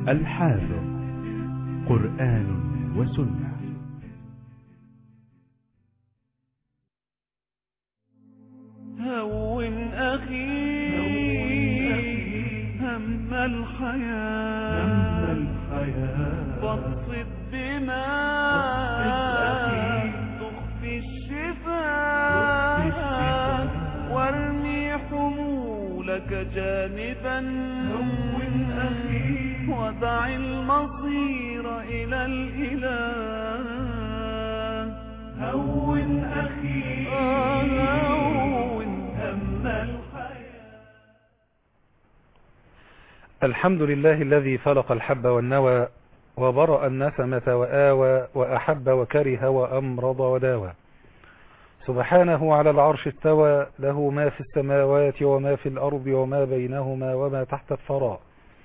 الحافظ قرآن وسنة هون أخي هم الحياة بسط دماء تخفي الشفاء وارمي حمولك جانبا هون أخي ودع المصير إلى الإله هون أخي هون هم الحياة الحمد لله الذي فلق الحب والنوى وبرأ النسمة وآوى وأحب وكره وأمرض وداوى سبحانه على العرش استوى له ما في السماوات وما في الأرض وما بينهما وما تحت الثرى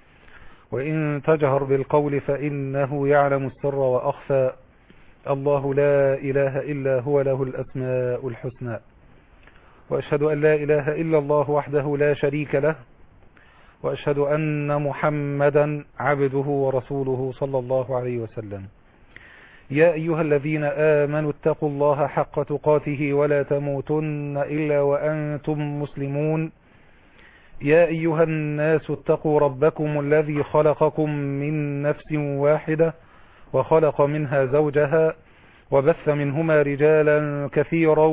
وإن تجهر بالقول فإنه يعلم السر وأخفى الله لا إله إلا هو له الأسماء الحسنى وأشهد أن لا إله إلا الله وحده لا شريك له وأشهد أن محمدا عبده ورسوله صلى الله عليه وسلم يا أيها الذين آمنوا اتقوا الله حق تقاته ولا تموتن إلا وأنتم مسلمون يا أيها الناس اتقوا ربكم الذي خلقكم من نفس واحدة وخلق منها زوجها وبث منهما رجالا كثيرا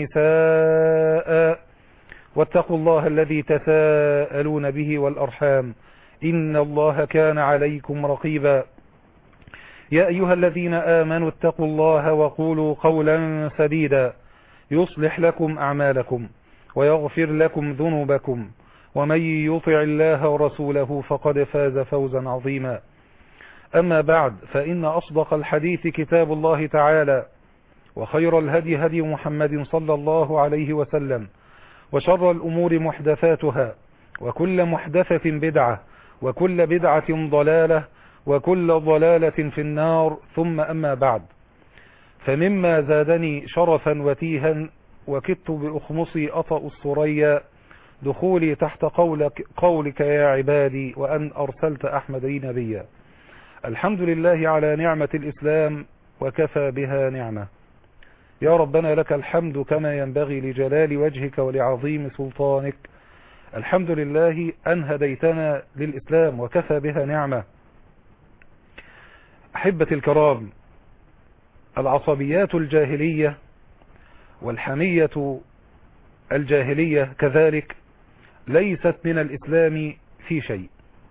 ونساء واتقوا الله الذي تساءلون به والأرحام إن الله كان عليكم رقيبا يا أيها الذين آمنوا اتقوا الله وقولوا قولا سديدا يصلح لكم أعمالكم ويغفر لكم ذنوبكم ومن يطع الله ورسوله فقد فاز فوزا عظيما أما بعد فإن أصدق الحديث كتاب الله تعالى وخير الهدي هدي محمد صلى الله عليه وسلم وشر الأمور محدثاتها وكل محدثة بدعة وكل بدعة ضلالة وكل ضلالة في النار ثم أما بعد فمما زادني شرفا وتيها وكدت بأخمصي أطأ الثريا دخولي تحت قولك, قولك يا عبادي وأن أرسلت أحمد لي نبيا الحمد لله على نعمة الإسلام وكفى بها نعمة يا ربنا لك الحمد كما ينبغي لجلال وجهك ولعظيم سلطانك الحمد لله أن هديتنا للإسلام وكفى بها نعمة أحبة الكرام العصبيات الجاهلية والحمية الجاهلية كذلك ليست من الإسلام في شيء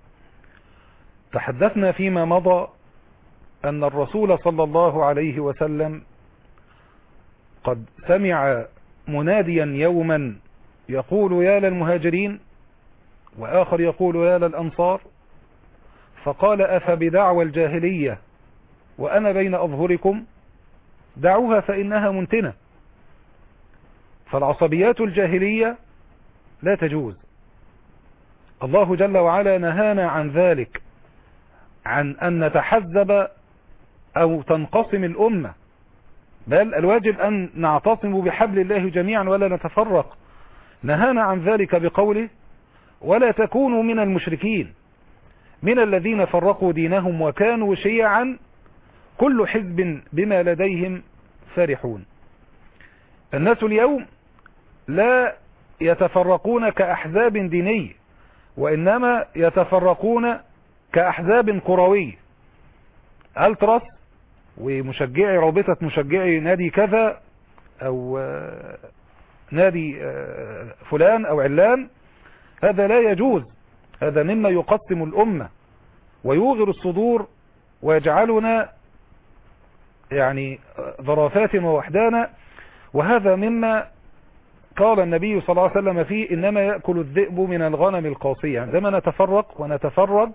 تحدثنا فيما مضى أن الرسول صلى الله عليه وسلم قد سمع مناديا يوما يقول يا للمهاجرين وآخر يقول يا للأنصار فقال أفبدعوى الجاهلية وأنا بين أظهركم دعوها فإنها منتنة فالعصبيات الجاهلية لا تجوز الله جل وعلا نهانا عن ذلك عن أن نتحزب أو تنقسم الأمة بل الواجب أن نعتصم بحبل الله جميعا ولا نتفرق نهانا عن ذلك بقوله ولا تكونوا من المشركين من الذين فرقوا دينهم وكانوا شيعا كل حزب بما لديهم فرحون الناس اليوم لا يتفرقون كأحزاب دينية وإنما يتفرقون كأحزاب كروية ألتراس ومشجعي رابطة مشجعي نادي كذا أو نادي فلان أو علان هذا لا يجوز هذا مما يقسم الأمة ويوغر الصدور ويجعلنا يعني ظرافات ووحدانا وهذا مما قال النبي صلى الله عليه وسلم فيه إنما يأكل الذئب من الغنم القاصية عندما نتفرق ونتفرد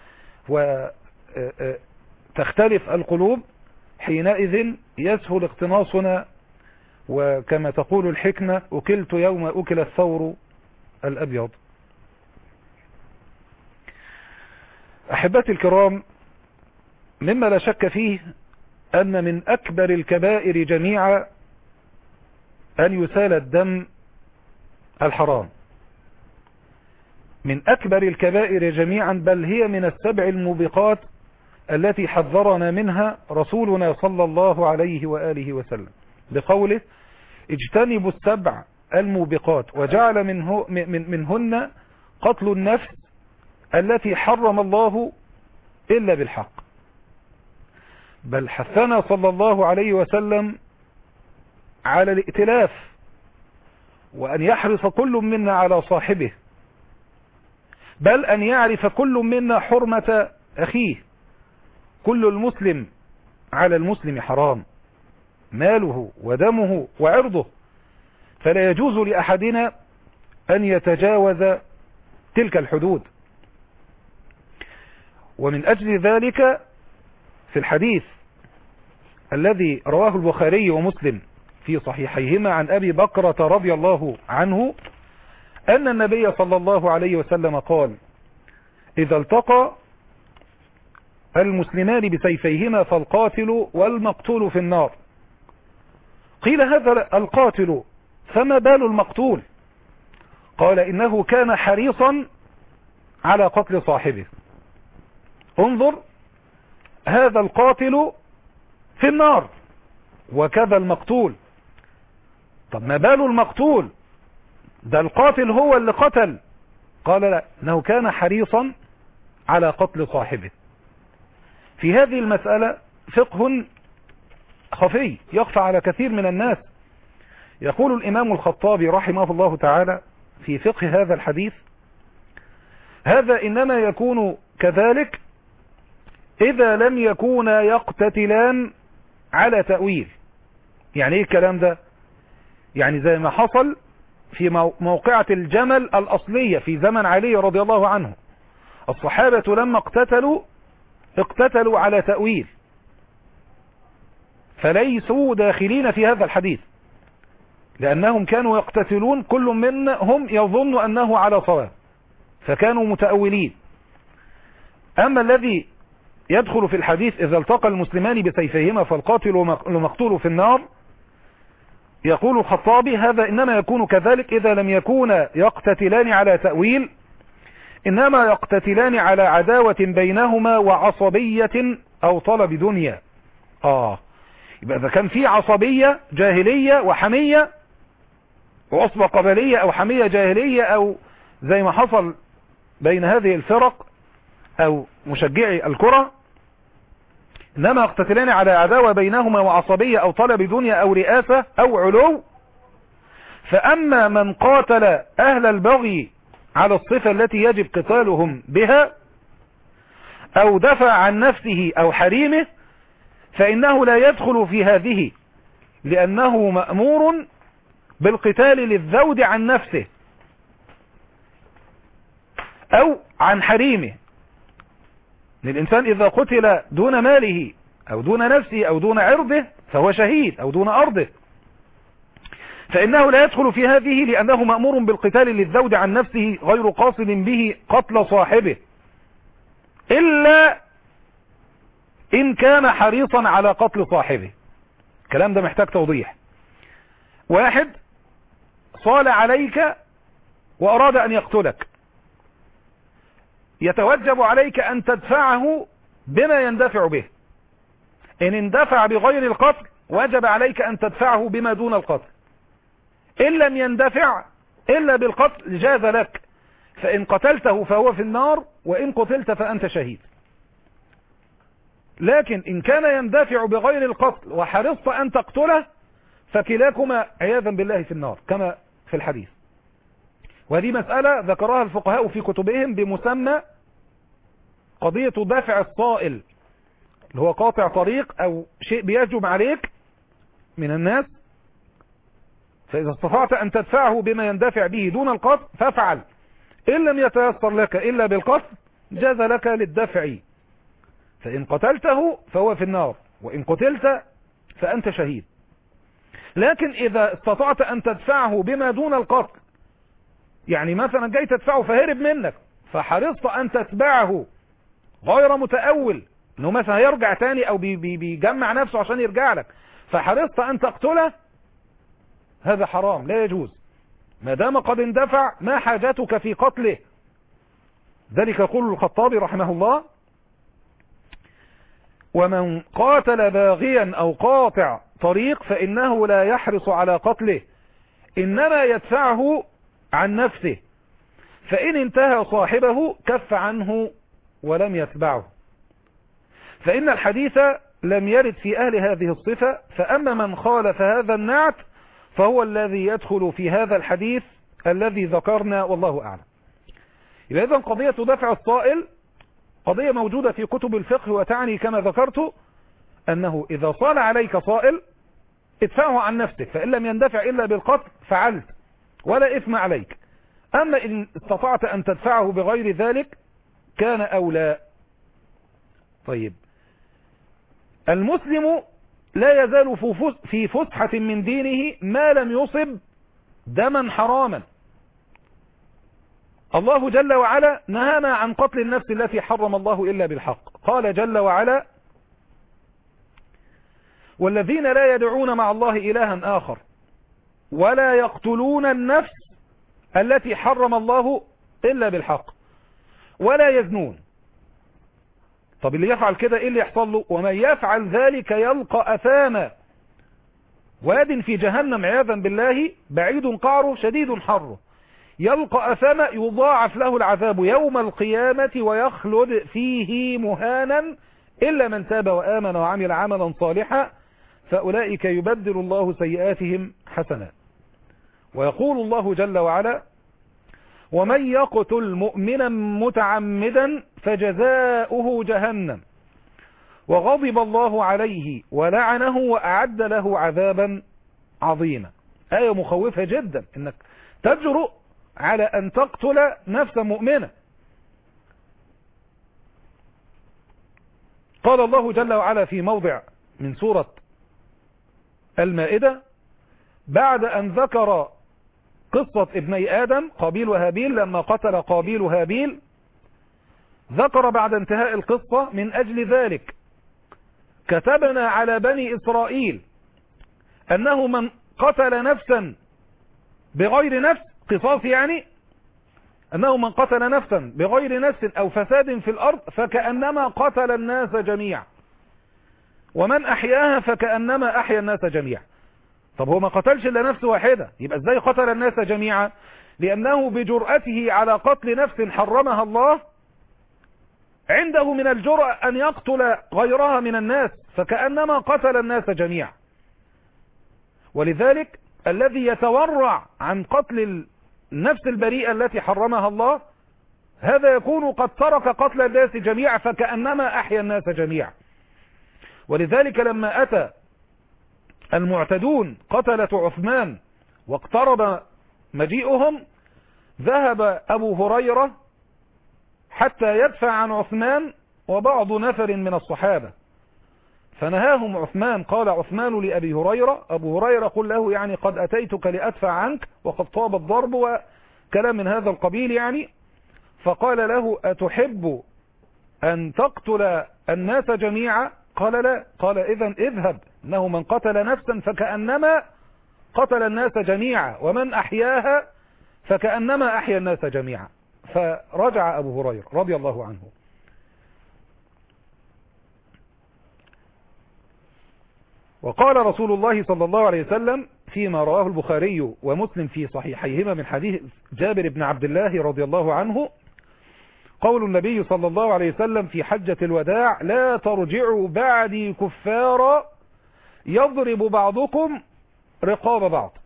وتختلف القلوب حينئذ يسهل اقتناصنا وكما تقول الحكمة أكلت يوم أكل الثور الأبيض أحبتي الكرام مما لا شك فيه أن من أكبر الكبائر جميعا أن يسال الدم الحرام من أكبر الكبائر جميعا بل هي من السبع الموبقات التي حذرنا منها رسولنا صلى الله عليه وآله وسلم بقوله اجتنبوا السبع الموبقات وجعل منه من منهن قتل النفس التي حرم الله إلا بالحق بل حثنا صلى الله عليه وسلم على الائتلاف وأن يحرص كل منا على صاحبه بل أن يعرف كل منا حرمة أخيه كل المسلم على المسلم حرام ماله ودمه وعرضه فلا يجوز لأحدنا أن يتجاوز تلك الحدود ومن أجل ذلك في الحديث الذي رواه البخاري ومسلم في صحيحيهما عن أبي بكرة رضي الله عنه أن النبي صلى الله عليه وسلم قال إذا التقى المسلمان بسيفيهما فالقاتل والمقتول في النار قيل هذا القاتل فما بال المقتول قال إنه كان حريصا على قتل صاحبه انظر هذا القاتل في النار وكذا المقتول طب ما بال المقتول ده القاتل هو اللي قتل قال لا انه كان حريصا على قتل صاحبه في هذه المسألة فقه خفي يخفى على كثير من الناس يقول الإمام الخطابي رحمه الله تعالى في فقه هذا الحديث هذا إنما يكون كذلك إذا لم يكونا يقتتلان على تأويل يعني ايه الكلام ده يعني زي ما حصل في موقعة الجمل الأصلية في زمن علي رضي الله عنه الصحابة لما اقتتلوا اقتتلوا على تأويل فليسوا داخلين في هذا الحديث لأنهم كانوا يقتتلون كل منهم يظن أنه على صواب فكانوا متأولين أما الذي يدخل في الحديث إذا التقى المسلمان بسيفيهما فالقاتل ومقتول في النار يقول الخطابي هذا إنما يكون كذلك إذا لم يكونا يقتتلان على تأويل إنما يقتتلان على عداوة بينهما وعصبية أو طلب دنيا آه يبقى إذا كان في عصبية جاهلية وحمية وعصبة قبلية أو حمية جاهلية أو زي ما حصل بين هذه الفرق أو مشجعي الكرة إنما يقتتلان على عداوة بينهما وعصبية أو طلب دنيا أو رئاسة أو علو فأما من قاتل أهل البغي على الصفة التي يجب قتالهم بها أو دفع عن نفسه أو حريمه فإنه لا يدخل في هذه لأنه مأمور بالقتال للذود عن نفسه أو عن حريمه الإنسان إذا قتل دون ماله أو دون نفسه أو دون عرضه فهو شهيد أو دون أرضه فإنه لا يدخل في هذه لأنه مأمور بالقتال للذود عن نفسه غير قاصد به قتل صاحبه إلا إن كان حريصا على قتل صاحبه الكلام ده محتاج توضيح واحد صال عليك وأراد أن يقتلك يتوجب عليك أن تدفعه بما يندفع به إن اندفع بغير القتل وجب عليك أن تدفعه بما دون القتل إن لم يندفع إلا بالقتل جاز لك فإن قتلته فهو في النار وإن قتلت فأنت شهيد لكن إن كان يندفع بغير القتل وحرصت أن تقتله فكلاكما عياذا بالله في النار كما في الحديث وهذه مسألة ذكرها الفقهاء في كتبهم بمسمى قضية دافع الصائل اللي هو قاطع طريق أو شيء بيجب عليك من الناس فإذا استطعت أن تدفعه بما يندفع به دون القتل فافعل إن لم يتيسر لك إلا بالقتل جاز لك للدفع فإن قتلته فهو في النار وإن قتلت فأنت شهيد لكن إذا استطعت أن تدفعه بما دون القتل يعني مثلا جاي تدفعه فهرب منك فحرصت أن تتبعه غير متأول انه مثلا يرجع تاني او بي بي بيجمع نفسه عشان يرجع لك فحرصت ان تقتله هذا حرام لا يجوز ما دام قد اندفع ما حاجتك في قتله ذلك يقول الخطابي رحمه الله ومن قاتل باغيا أو قاطع طريق فإنه لا يحرص على قتله إنما يدفعه عن نفسه فإن انتهى صاحبه كف عنه ولم يتبعه فإن الحديث لم يرد في أهل هذه الصفة فأما من خالف هذا النعت فهو الذي يدخل في هذا الحديث الذي ذكرنا والله أعلم إذا إذن قضية دفع الصائل قضية موجودة في كتب الفقه وتعني كما ذكرت أنه إذا صال عليك صائل ادفعه عن نفسك فإن لم يندفع إلا بالقتل فعلت ولا إثم عليك أما إن استطعت أن تدفعه بغير ذلك كان أولى طيب المسلم لا يزال في فسحة من دينه ما لم يصب دما حراما الله جل وعلا نهانا عن قتل النفس التي حرم الله إلا بالحق قال جل وعلا والذين لا يدعون مع الله إلها آخر ولا يقتلون النفس التي حرم الله إلا بالحق ولا يزنون طب اللي يفعل كده إيه اللي يحصل له ومن يفعل ذلك يلقى أثاما واد في جهنم عياذا بالله بعيد قعره شديد حره يلقى أثاما يضاعف له العذاب يوم القيامة ويخلد فيه مهانا إلا من تاب وآمن وعمل عملا صالحا فأولئك يبدل الله سيئاتهم حسنات ويقول الله جل وعلا ومن يقتل مؤمنا متعمدا فجزاؤه جهنم وغضب الله عليه ولعنه وأعد له عذابا عظيما آية مخوفة جدا انك تجرؤ على أن تقتل نفسا مؤمنة قال الله جل وعلا في موضع من سورة المائدة بعد أن ذكر قصة ابني آدم قابيل وهابيل لما قتل قابيل هابيل ذكر بعد انتهاء القصة من أجل ذلك كتبنا على بني إسرائيل أنه من قتل نفسا بغير نفس قصاص يعني أنه من قتل نفسا بغير نفس أو فساد في الأرض فكأنما قتل الناس جميعا ومن أحياها فكأنما أحيا الناس جميعا طب هو ما قتلش إلا نفس واحدة يبقى ازاي قتل الناس جميعا لأنه بجرأته على قتل نفس حرمها الله عنده من الجرأة أن يقتل غيرها من الناس فكأنما قتل الناس جميعا ولذلك الذي يتورع عن قتل النفس البريئة التي حرمها الله هذا يكون قد ترك قتل الناس جميعا فكأنما أحيا الناس جميعا ولذلك لما أتى المعتدون قتلة عثمان واقترب مجيئهم ذهب أبو هريرة حتى يدفع عن عثمان وبعض نفر من الصحابة فنهاهم عثمان قال عثمان لأبي هريرة أبو هريرة قل له يعني قد أتيتك لأدفع عنك وقد طاب الضرب وكلام من هذا القبيل يعني فقال له أتحب أن تقتل الناس جميعا قال لا قال إذا اذهب إنه من قتل نفسا فكأنما قتل الناس جميعا ومن أحياها فكأنما أحيا الناس جميعا فرجع أبو هريرة رضي الله عنه وقال رسول الله صلى الله عليه وسلم فيما رواه البخاري ومسلم في صحيحيهما من حديث جابر بن عبد الله رضي الله عنه قول النبي صلى الله عليه وسلم في حجة الوداع لا ترجعوا بعدي كفارا يضرب بعضكم رقاب بعض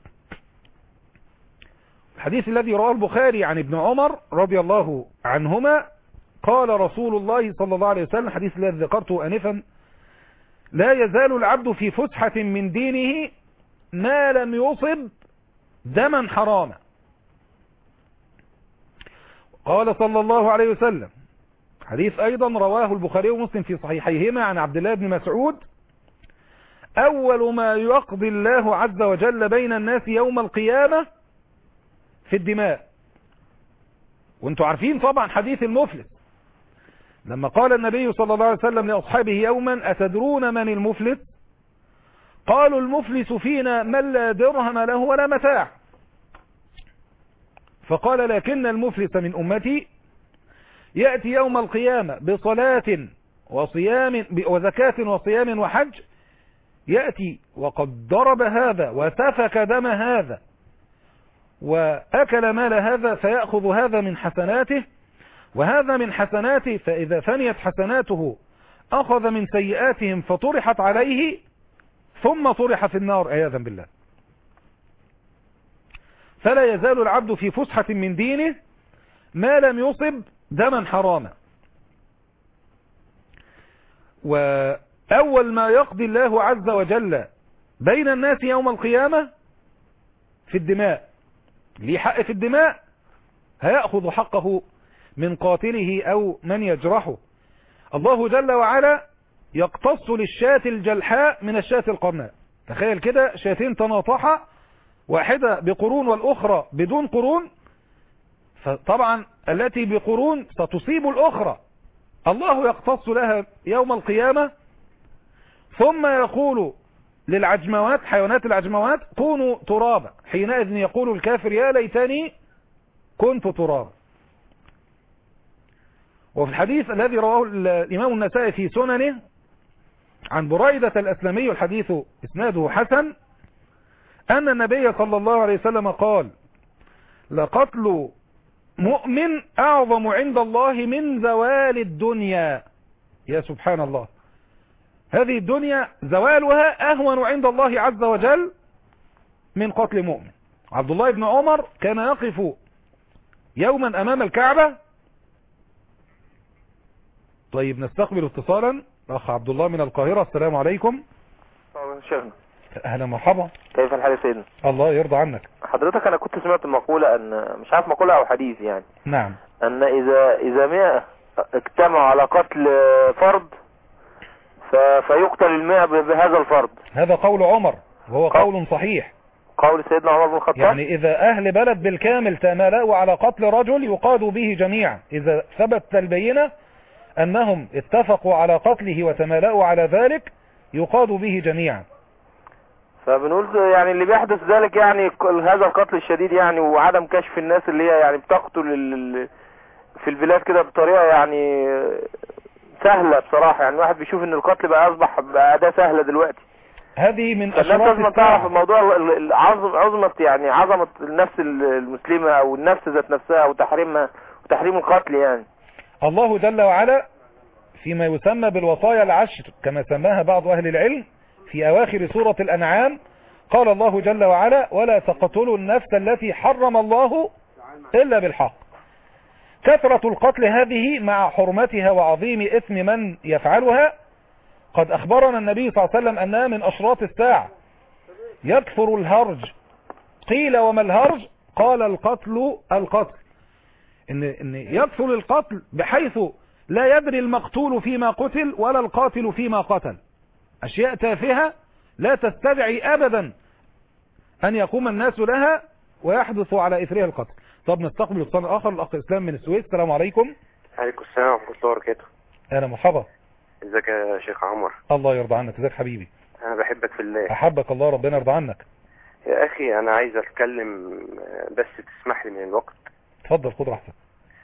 الحديث الذي رواه البخاري عن ابن عمر رضي الله عنهما قال رسول الله صلى الله عليه وسلم الحديث الذي ذكرته أنفا لا يزال العبد في فسحة من دينه ما لم يصب دما حراما قال صلى الله عليه وسلم حديث أيضا رواه البخاري ومسلم في صحيحيهما عن عبد الله بن مسعود أول ما يقضي الله عز وجل بين الناس يوم القيامة في الدماء وانتوا عارفين طبعا حديث المفلس لما قال النبي صلى الله عليه وسلم لأصحابه يوما أتدرون من المفلس قالوا المفلس فينا من لا درهم له ولا متاع فقال لكن المفلس من أمتي يأتي يوم القيامة بصلاة وصيام وزكاة وصيام وحج يأتي وقد ضرب هذا وسفك دم هذا وأكل مال هذا فيأخذ هذا من حسناته وهذا من حسناته فإذا فنيت حسناته أخذ من سيئاتهم فطرحت عليه ثم طرح في النار عياذا بالله فلا يزال العبد في فسحة من دينه ما لم يصب دما حراما وأول ما يقضي الله عز وجل بين الناس يوم القيامة في الدماء ليه حق في الدماء هيأخذ حقه من قاتله أو من يجرحه الله جل وعلا يقتص للشاة الجلحاء من الشاة القرناء تخيل كده شاتين تناطحا واحدة بقرون والأخرى بدون قرون فطبعا التي بقرون ستصيب الأخرى الله يقتص لها يوم القيامة ثم يقول للعجموات حيوانات العجموات كونوا ترابا حينئذ يقول الكافر يا ليتني كنت ترابا وفي الحديث الذي رواه الإمام النسائي في سننه عن بريدة الأسلمي الحديث اسناده حسن أن النبي صلى الله عليه وسلم قال لقتل مؤمن أعظم عند الله من زوال الدنيا يا سبحان الله هذه الدنيا زوالها أهون عند الله عز وجل من قتل مؤمن عبد الله بن عمر كان يقف يوما أمام الكعبة طيب نستقبل اتصالا أخ عبد الله من القاهرة السلام عليكم شيخنا أهلا مرحبا كيف الحال يا سيدنا الله يرضى عنك حضرتك انا كنت سمعت مقولة ان مش عارف مقولة او حديث يعني نعم ان اذا اذا مئة اجتمعوا على قتل فرد ف... فيقتل المئة ب- بهذا الفرد هذا قول عمر وهو قول صحيح قول سيدنا عمر بن الخطاب يعني إذا أهل بلد بالكامل تمالأوا على قتل رجل يقاد به جميعا إذا ثبت البينة أنهم اتفقوا على قتله وتمالأوا على ذلك يقاد به جميعا فبنقول يعني اللي بيحدث ذلك يعني ك- هذا القتل الشديد يعني وعدم كشف الناس اللي هي يعني بتقتل ال- ال- في البلاد كده بطريقة يعني سهلة بصراحة يعني الواحد بيشوف ان القتل بقى اصبح بقى اداة سهلة دلوقتي هذه من فالناس أشراط لازم تعرف الساعة الموضوع ال- ال- عظم عظمة يعني عظمة النفس ال- المسلمة او النفس ذات نفسها وتحريمها وتحريم القتل يعني الله جل وعلا فيما يسمى بالوصايا العشر كما سماها بعض أهل العلم في أواخر سورة الأنعام قال الله جل وعلا ولا تقتلوا النفس التي حرم الله إلا بالحق كثرة القتل هذه مع حرمتها وعظيم إثم من يفعلها قد أخبرنا النبي صلى الله عليه وسلم أنها من أشراط الساعة يكثر الهرج قيل وما الهرج قال القتل القتل إن, إن يكثر القتل بحيث لا يدري المقتول فيما قتل ولا القاتل فيما قتل أشياء تافهة لا تستدعي أبدا أن يقوم الناس لها ويحدث على إثرها القتل طب نستقبل اتصال آخر الأخ إسلام من السويس السلام عليكم عليكم السلام ورحمة الله وبركاته أهلا مرحبا ازيك يا شيخ عمر الله يرضى عنك ازيك حبيبي انا بحبك في الله أحبك الله ربنا يرضى عنك يا اخي انا عايز اتكلم آه، بس تسمح لي من الوقت اتفضل خد راحتك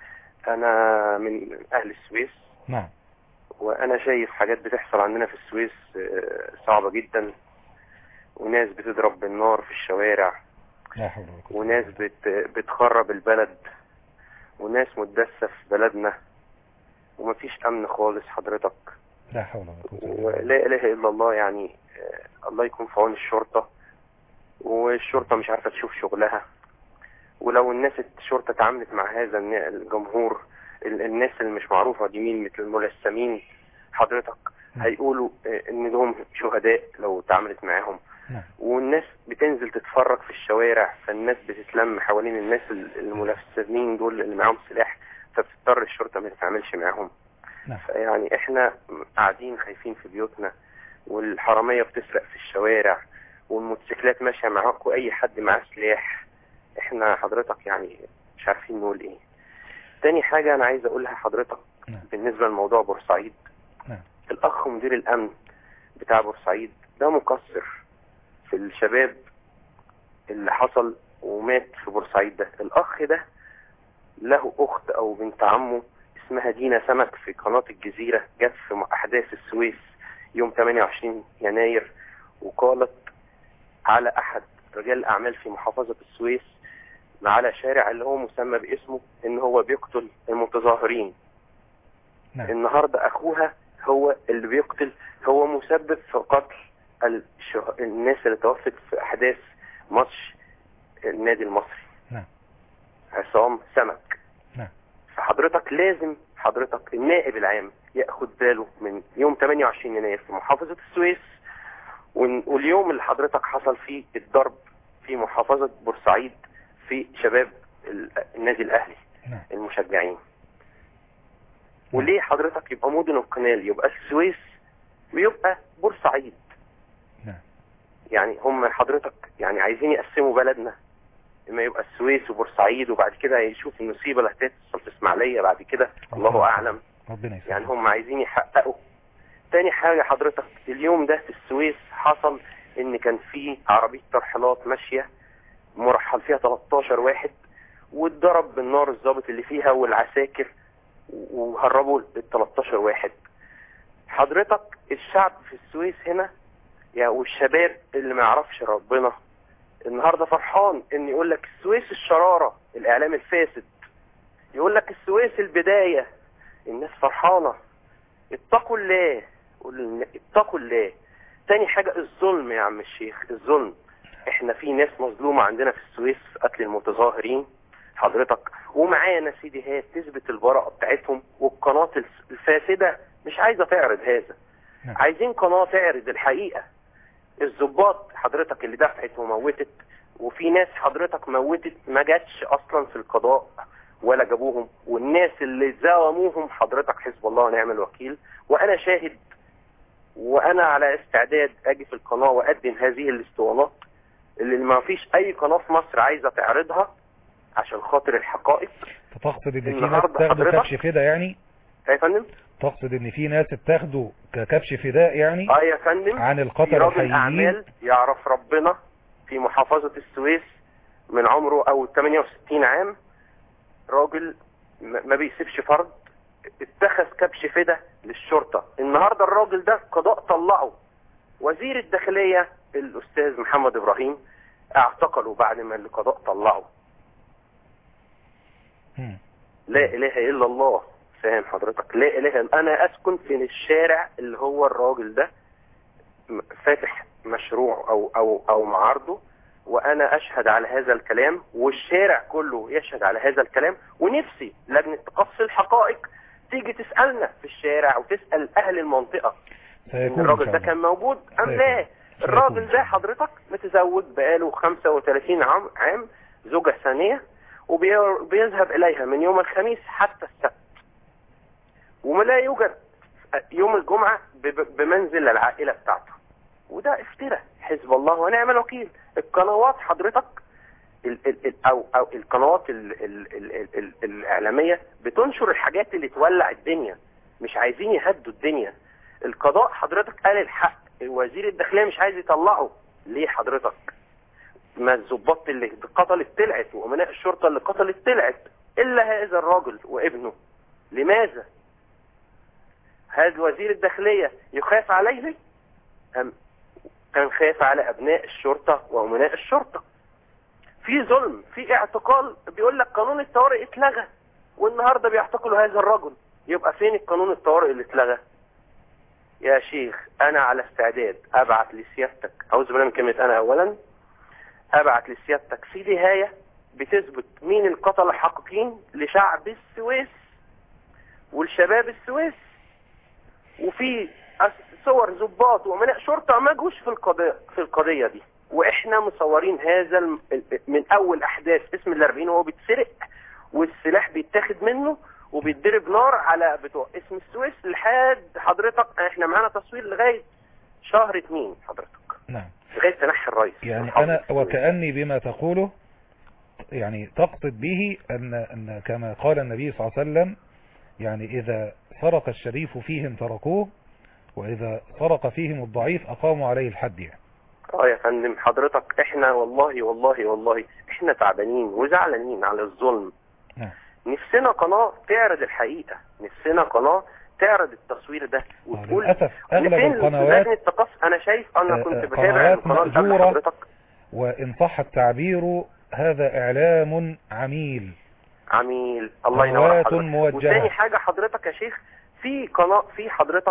انا من اهل السويس نعم وانا شايف حاجات بتحصل عندنا في السويس آه، صعبة جدا وناس بتضرب بالنار في الشوارع لا حول ولا قوة وناس بت بتخرب البلد وناس متدسة في بلدنا ومفيش امن خالص حضرتك لا حول ولا قوة إلا بالله. ولا اله الا الله يعني آه، الله يكون في عون الشرطة والشرطة مش عارفة تشوف شغلها ولو الناس الشرطة اتعاملت مع هذا الن- الجمهور ال- الناس اللي مش معروفة دي مين مثل الملثمين حضرتك نعم. هيقولوا آه، ان دول شهداء لو اتعاملت معاهم نعم والناس بتنزل تتفرج في الشوارع فالناس بتتلم حوالين الناس ال- الملثمين دول اللي معاهم سلاح فبتضطر الشرطة ما تتعاملش معاهم نعم يعني احنا قاعدين خايفين في بيوتنا والحرامية بتسرق في الشوارع والموتوسيكلات ماشية معاك واي حد معاه سلاح احنا حضرتك يعني مش عارفين نقول ايه تاني حاجة انا عايز اقولها حضرتك نعم. بالنسبة لموضوع بورسعيد نعم. الاخ مدير الامن بتاع بورسعيد ده مقصر في الشباب اللي حصل ومات في بورسعيد ده الاخ ده له اخت او بنت عمه اسمها دينا سمك في قناة الجزيرة جت في أحداث السويس يوم 28 يناير وقالت على أحد رجال الأعمال في محافظة السويس على شارع اللي هو مسمى باسمه إن هو بيقتل المتظاهرين نعم النهاردة أخوها هو اللي بيقتل هو مسبب في قتل الشه... الناس اللي توفت في أحداث ماتش النادي المصري نعم عصام سمك نعم فحضرتك لازم حضرتك النائب العام ياخد باله من يوم 28 يناير في محافظة السويس ون- واليوم اللي حضرتك حصل فيه الضرب في محافظة بورسعيد في شباب ال- النادي الأهلي نعم المشجعين وليه حضرتك يبقى مدن القنال يبقى السويس ويبقى بورسعيد نعم يعني هم حضرتك يعني عايزين يقسموا بلدنا اما يبقى السويس وبورسعيد وبعد كده يشوف النصيبه اللي هتحصل في اسماعيليه بعد كده الله اعلم ربنا يسلمك يعني هم عايزين يحققوا تاني حاجه حضرتك اليوم ده في السويس حصل ان كان في عربيه ترحيلات ماشيه مرحل فيها 13 واحد واتضرب بالنار الضابط اللي فيها والعساكر وهربوا ال 13 واحد حضرتك الشعب في السويس هنا يا والشباب اللي ما يعرفش ربنا النهارده فرحان ان يقول لك السويس الشراره الاعلام الفاسد يقول لك السويس البدايه الناس فرحانه اتقوا الله قول للن- اتقوا الله تاني حاجه الظلم يا عم الشيخ الظلم احنا في ناس مظلومه عندنا في السويس في قتل المتظاهرين حضرتك ومعانا سيديهات تثبت البراءه بتاعتهم والقناه الس- الفاسده مش عايزه تعرض هذا نعم. عايزين قناه تعرض الحقيقه الضباط حضرتك اللي دفعت وموتت وفي ناس حضرتك موتت ما جاتش اصلا في القضاء ولا جابوهم والناس اللي زاوموهم حضرتك حزب الله ونعم الوكيل وانا شاهد وانا على استعداد اجي في القناه واقدم هذه الاسطوانات اللي ما فيش اي قناه في مصر عايزه تعرضها عشان خاطر الحقائق فتقصد ان في ناس النهاردة بتاخدوا حضرتك- كبش فداء يعني يا فندم تقصد ان في ناس بتاخدوا ككبش فداء يعني اه يا فندم عن في القتل راجل الحقيقيين اعمال يعرف ربنا في محافظة السويس من عمره او 68 عام راجل م- ما بيسيبش فرد اتخذ كبش فدا للشرطة النهاردة الراجل ده قضاء طلعه وزير الداخلية الاستاذ محمد ابراهيم اعتقله بعد ما القضاء طلعه مم. لا اله الا الله فاهم حضرتك لا اله الا انا اسكن في الشارع اللي هو الراجل ده م- فاتح مشروع او او او معارضه وانا اشهد على هذا الكلام والشارع كله يشهد على هذا الكلام ونفسي لجنه تقصي الحقائق تيجي تسالنا في الشارع وتسال اهل المنطقه ان سيكون إن الراجل شاء ده الله. كان موجود ام سيكون. لا سيكون الراجل إن شاء ده الله. حضرتك متزوج بقاله 35 عام عام زوجة ثانية وبيذهب إليها من يوم الخميس حتى السبت وما لا يوجد يوم الجمعة ب- بمنزل العائلة بتاعته وده افتراء حزب الله ونعم الوكيل القنوات حضرتك ال ال ال او او القنوات ال ال ال ال ال الاعلاميه بتنشر الحاجات اللي تولع الدنيا مش عايزين يهدوا الدنيا القضاء حضرتك قال الحق وزير الداخليه مش عايز يطلعه ليه حضرتك ما الضباط اللي قتلت طلعت وامناء الشرطه اللي قتلت طلعت الا هذا الرجل وابنه لماذا هذا وزير الداخليه يخاف عليه ام كان خايف على ابناء الشرطه وامناء الشرطه في ظلم في اعتقال بيقول لك قانون الطوارئ اتلغى والنهارده بيعتقلوا هذا الرجل يبقى فين القانون الطوارئ اللي اتلغى يا شيخ انا على استعداد ابعت لسيادتك اعوذ بالله من كلمه انا اولا ابعت لسيادتك في نهايه بتثبت مين القتله الحقيقيين لشعب السويس والشباب السويس وفي أس- صور ضباط وامناء شرطه ما جوش في القضيه في القضيه دي واحنا مصورين هذا الم- ال- من اول احداث اسم الاربعين وهو بيتسرق والسلاح بيتاخد منه وبيتضرب نار على بتوع اسم السويس لحد حضرتك احنا معانا تصوير لغايه شهر اتنين حضرتك نعم لغايه تنحي الرئيس يعني محافظ أنا السويس. وكأني بما تقوله يعني تقصد به أن, أن كما قال النبي صلى الله عليه وسلم يعني إذا سرق الشريف فيهم تركوه وإذا سرق فيهم الضعيف أقاموا عليه الحد يعني اه يا فندم حضرتك احنا والله والله والله احنا تعبانين وزعلانين على الظلم نعم نفسنا قناة تعرض الحقيقة نفسنا قناة تعرض التصوير ده وتقول للأسف أغلب لفين القنوات لجنة التقص انا شايف انا آه، كنت آه، بتابع قنوات القناة اللي قبل مأجورة. حضرتك وإن صح التعبير هذا إعلام عميل عميل الله ينور على قنوات حضرتك موجهة. وتاني حاجة حضرتك يا شيخ في قناة في حضرتك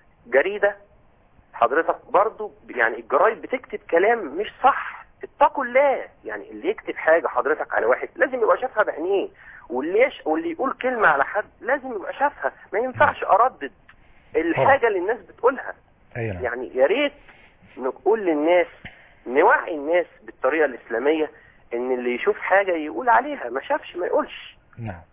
جريدة حضرتك برضو يعني الجرايد بتكتب كلام مش صح اتقوا الله يعني اللي يكتب حاجة حضرتك على واحد لازم يبقى شافها بعينيه واللي يش... واللي يقول كلمة على حد لازم يبقى شافها ما ينفعش اردد الحاجة اللي الناس بتقولها أي نعم يعني يا ريت نقول للناس نوعي الناس بالطريقة الإسلامية إن اللي يشوف حاجة يقول عليها ما شافش ما يقولش نعم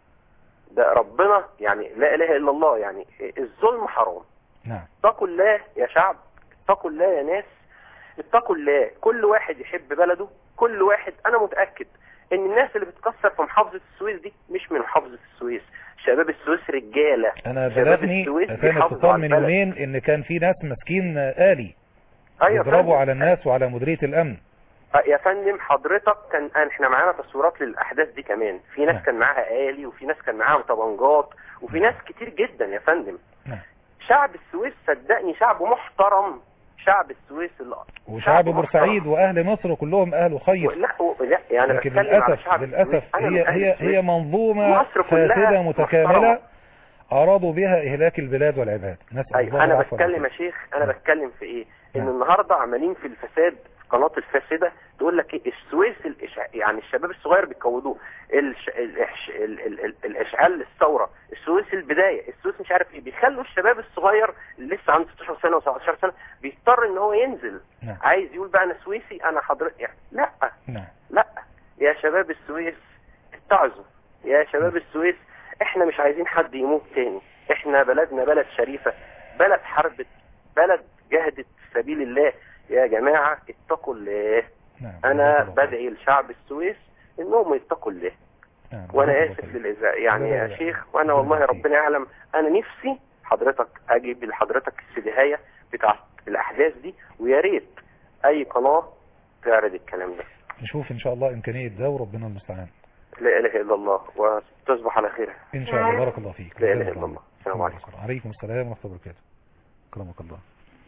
ده ربنا يعني لا إله إلا الله يعني الظلم حرام نعم اتقوا الله يا شعب اتقوا الله يا ناس اتقوا الله كل واحد يحب بلده كل واحد أنا متأكد إن الناس اللي بتكسر في محافظة السويس دي مش من محافظة السويس شباب السويس رجالة أنا شباب بلغني السويس كان بيحافظوا اتصال على من البلد. يومين إن كان في ناس ماسكين آلي أيوة يضربوا فندم. على الناس وعلى مديرية الأمن آه، يا فندم حضرتك كان احنا معانا تصويرات للاحداث دي كمان في نعم. ناس كان معاها آلي وفي ناس كان معاها طبنجات وفي ناس كتير جدا يا فندم نعم شعب السويس صدقني شعب محترم شعب السويس اللي وشعب شعب بورسعيد محترم. واهل مصر كلهم اهل خير لا و- لا يعني لكن بتكلم على للاسف شعب للاسف السويس. أنا من هي أهل هي السويس. هي منظومه مصر كلها فاسده متكامله محترمة. ارادوا بها اهلاك البلاد والعباد نسال ايوه الله انا العفو بتكلم يا والعافية. شيخ انا نعم. بتكلم في ايه ان نعم. النهارده عمالين في الفساد في قناه الفاسده تقول لك ايه السويس الإشع... يعني الشباب الصغير بيكودوه الش... الإش... ال... ال... ال... الاشعال الثوره السويس البدايه السويس مش عارف ايه بيخلوا الشباب الصغير اللي لسه عنده 16 سنه و17 سنه بيضطر ان هو ينزل نعم عايز يقول بقى انا سويسي انا حضرتك يعني لا نعم لا يا شباب السويس اتعظوا يا شباب السويس احنا مش عايزين حد يموت تاني احنا بلدنا بلد شريفة بلد حربت بلد جهدت في سبيل الله يا جماعة اتقوا الله نعم انا جزاك الله خير. بدعي لشعب السويس انهم يتقوا الله نعم وانا جزاك الله اسف خير. للإزاء يعني لا، لا، يا لا. شيخ وانا ربنا والله يعافيك. ربنا يعلم انا نفسي حضرتك اجيب لحضرتك السدهاية بتاعت الاحداث دي ويا ريت اي قناة تعرض الكلام ده نشوف ان شاء الله امكانيه ده وربنا المستعان لا اله الا الله وتصبح على خير ان شاء الله بارك الله فيك لا إله جزاك إلا الله. السلام عليكم. عليكم السلام ورحمه الله وبركاته كرمك الله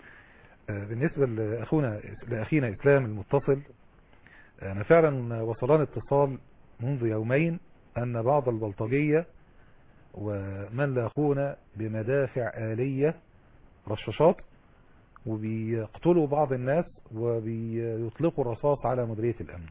آه، بالنسبه لاخونا لاخينا اسلام المتصل انا فعلا وصلان اتصال منذ يومين ان بعض البلطجيه ومن لاقونا بمدافع آلية رشاشات وبيقتلوا بعض الناس وبيطلقوا الرصاص على مديرية الأمن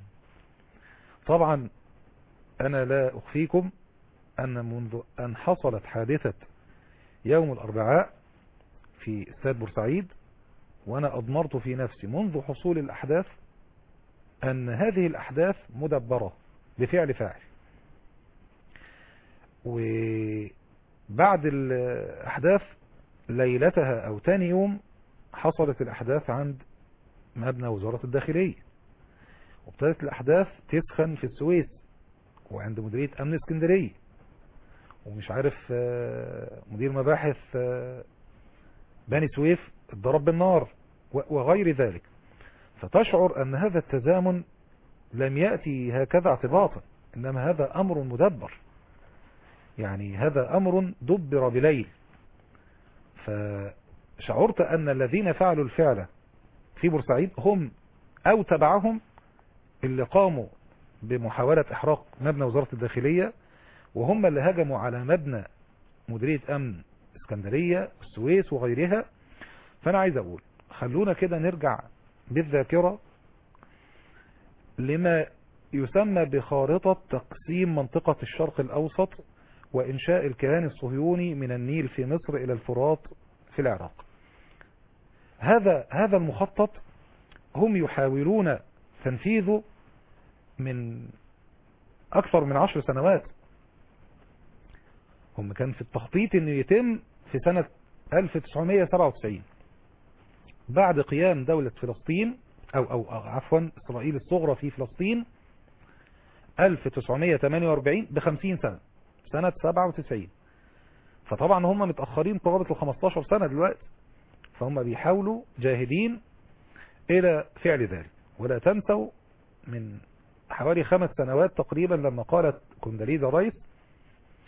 طبعا أنا لا أخفيكم أن منذ أن حصلت حادثة يوم الأربعاء في استاد بورسعيد وأنا أضمرت في نفسي منذ حصول الأحداث أن هذه الأحداث مدبرة بفعل فاعل وبعد الأحداث ليلتها أو تاني يوم حصلت الأحداث عند مبنى وزارة الداخلية وابتدت الأحداث تسخن في السويس وعند مديرية أمن اسكندرية ومش عارف مدير مباحث بني سويف اتضرب بالنار وغير ذلك فتشعر أن هذا التزامن لم يأتي هكذا اعتباطا إنما هذا أمر مدبر يعني هذا أمر دبر بليل فشعرت أن الذين فعلوا الفعل في بورسعيد هم أو تبعهم اللي قاموا بمحاولة إحراق مبنى وزارة الداخلية وهم اللي هجموا على مبنى مديرية أمن اسكندرية السويس وغيرها فأنا عايز أقول خلونا كده نرجع بالذاكرة لما يسمى بخارطة تقسيم منطقة الشرق الأوسط وإنشاء الكيان الصهيوني من النيل في مصر إلى الفرات في العراق هذا هذا المخطط هم يحاولون تنفيذه من أكثر من عشر سنوات هم كان في التخطيط أنه يتم في سنة 1997 بعد قيام دولة فلسطين أو, أو عفوا إسرائيل الصغرى في فلسطين 1948 بخمسين سنة سنة 97 فطبعا هم متأخرين قرابة ال 15 سنة دلوقتي فهم بيحاولوا جاهدين إلى فعل ذلك ولا تنسوا من حوالي خمس سنوات تقريبا لما قالت كونداليزا رايس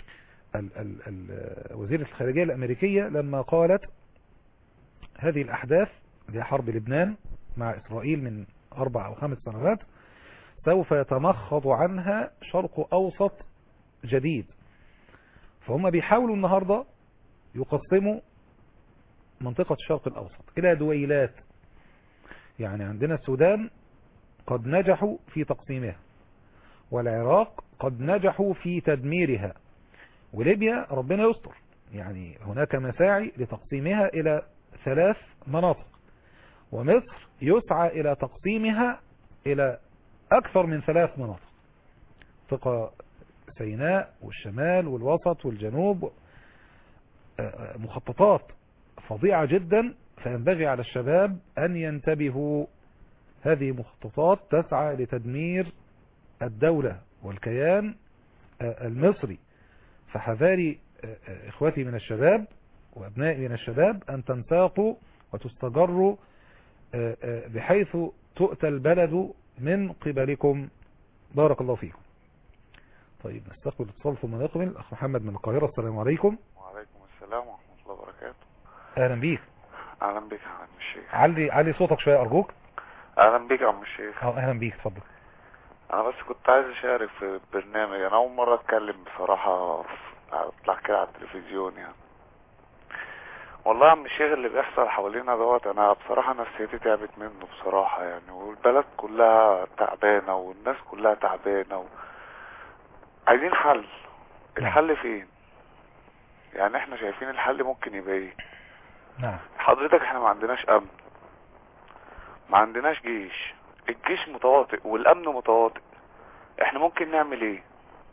ال ال ال وزيرة الخارجية الأمريكية لما قالت هذه الأحداث اللي هي حرب لبنان مع إسرائيل من أربع أو خمس سنوات سوف يتمخض عنها شرق أوسط جديد فهم بيحاولوا النهاردة يقسموا منطقة الشرق الأوسط إلى دويلات يعني عندنا السودان قد نجحوا في تقسيمها والعراق قد نجحوا في تدميرها وليبيا ربنا يستر يعني هناك مساعي لتقسيمها إلى ثلاث مناطق ومصر يسعى إلى تقسيمها إلى أكثر من ثلاث مناطق ثقة سيناء والشمال والوسط والجنوب مخططات فظيعة جدا فينبغي على الشباب أن ينتبهوا هذه مخططات تسعى لتدمير الدولة والكيان المصري فحذاري إخوتي من الشباب وأبنائي من الشباب أن تنساقوا وتستجروا بحيث تؤتى البلد من قبلكم بارك الله فيكم طيب نستقبل اتصال ثم نقبل الأخ محمد من القاهرة السلام عليكم وعليكم السلام ورحمة الله وبركاته أهلا بيك أهلا بك يا عم الشيخ علي علي صوتك شوية أرجوك أهلا بك يا عم الشيخ أه أهلا بيك اتفضل أنا بس كنت عايز أشارك في برنامج أنا أول مرة أتكلم بصراحة أطلع كده على التلفزيون يعني والله يا عم الشيخ اللي بيحصل حوالينا دوت أنا بصراحة نفسيتي تعبت منه بصراحة يعني والبلد كلها تعبانة والناس كلها تعبانة و... عايزين حل الحل فين يعني احنا شايفين الحل ممكن يبقى ايه نعم حضرتك احنا ما عندناش امن ما عندناش جيش الجيش متواطئ والامن متواطئ احنا ممكن نعمل ايه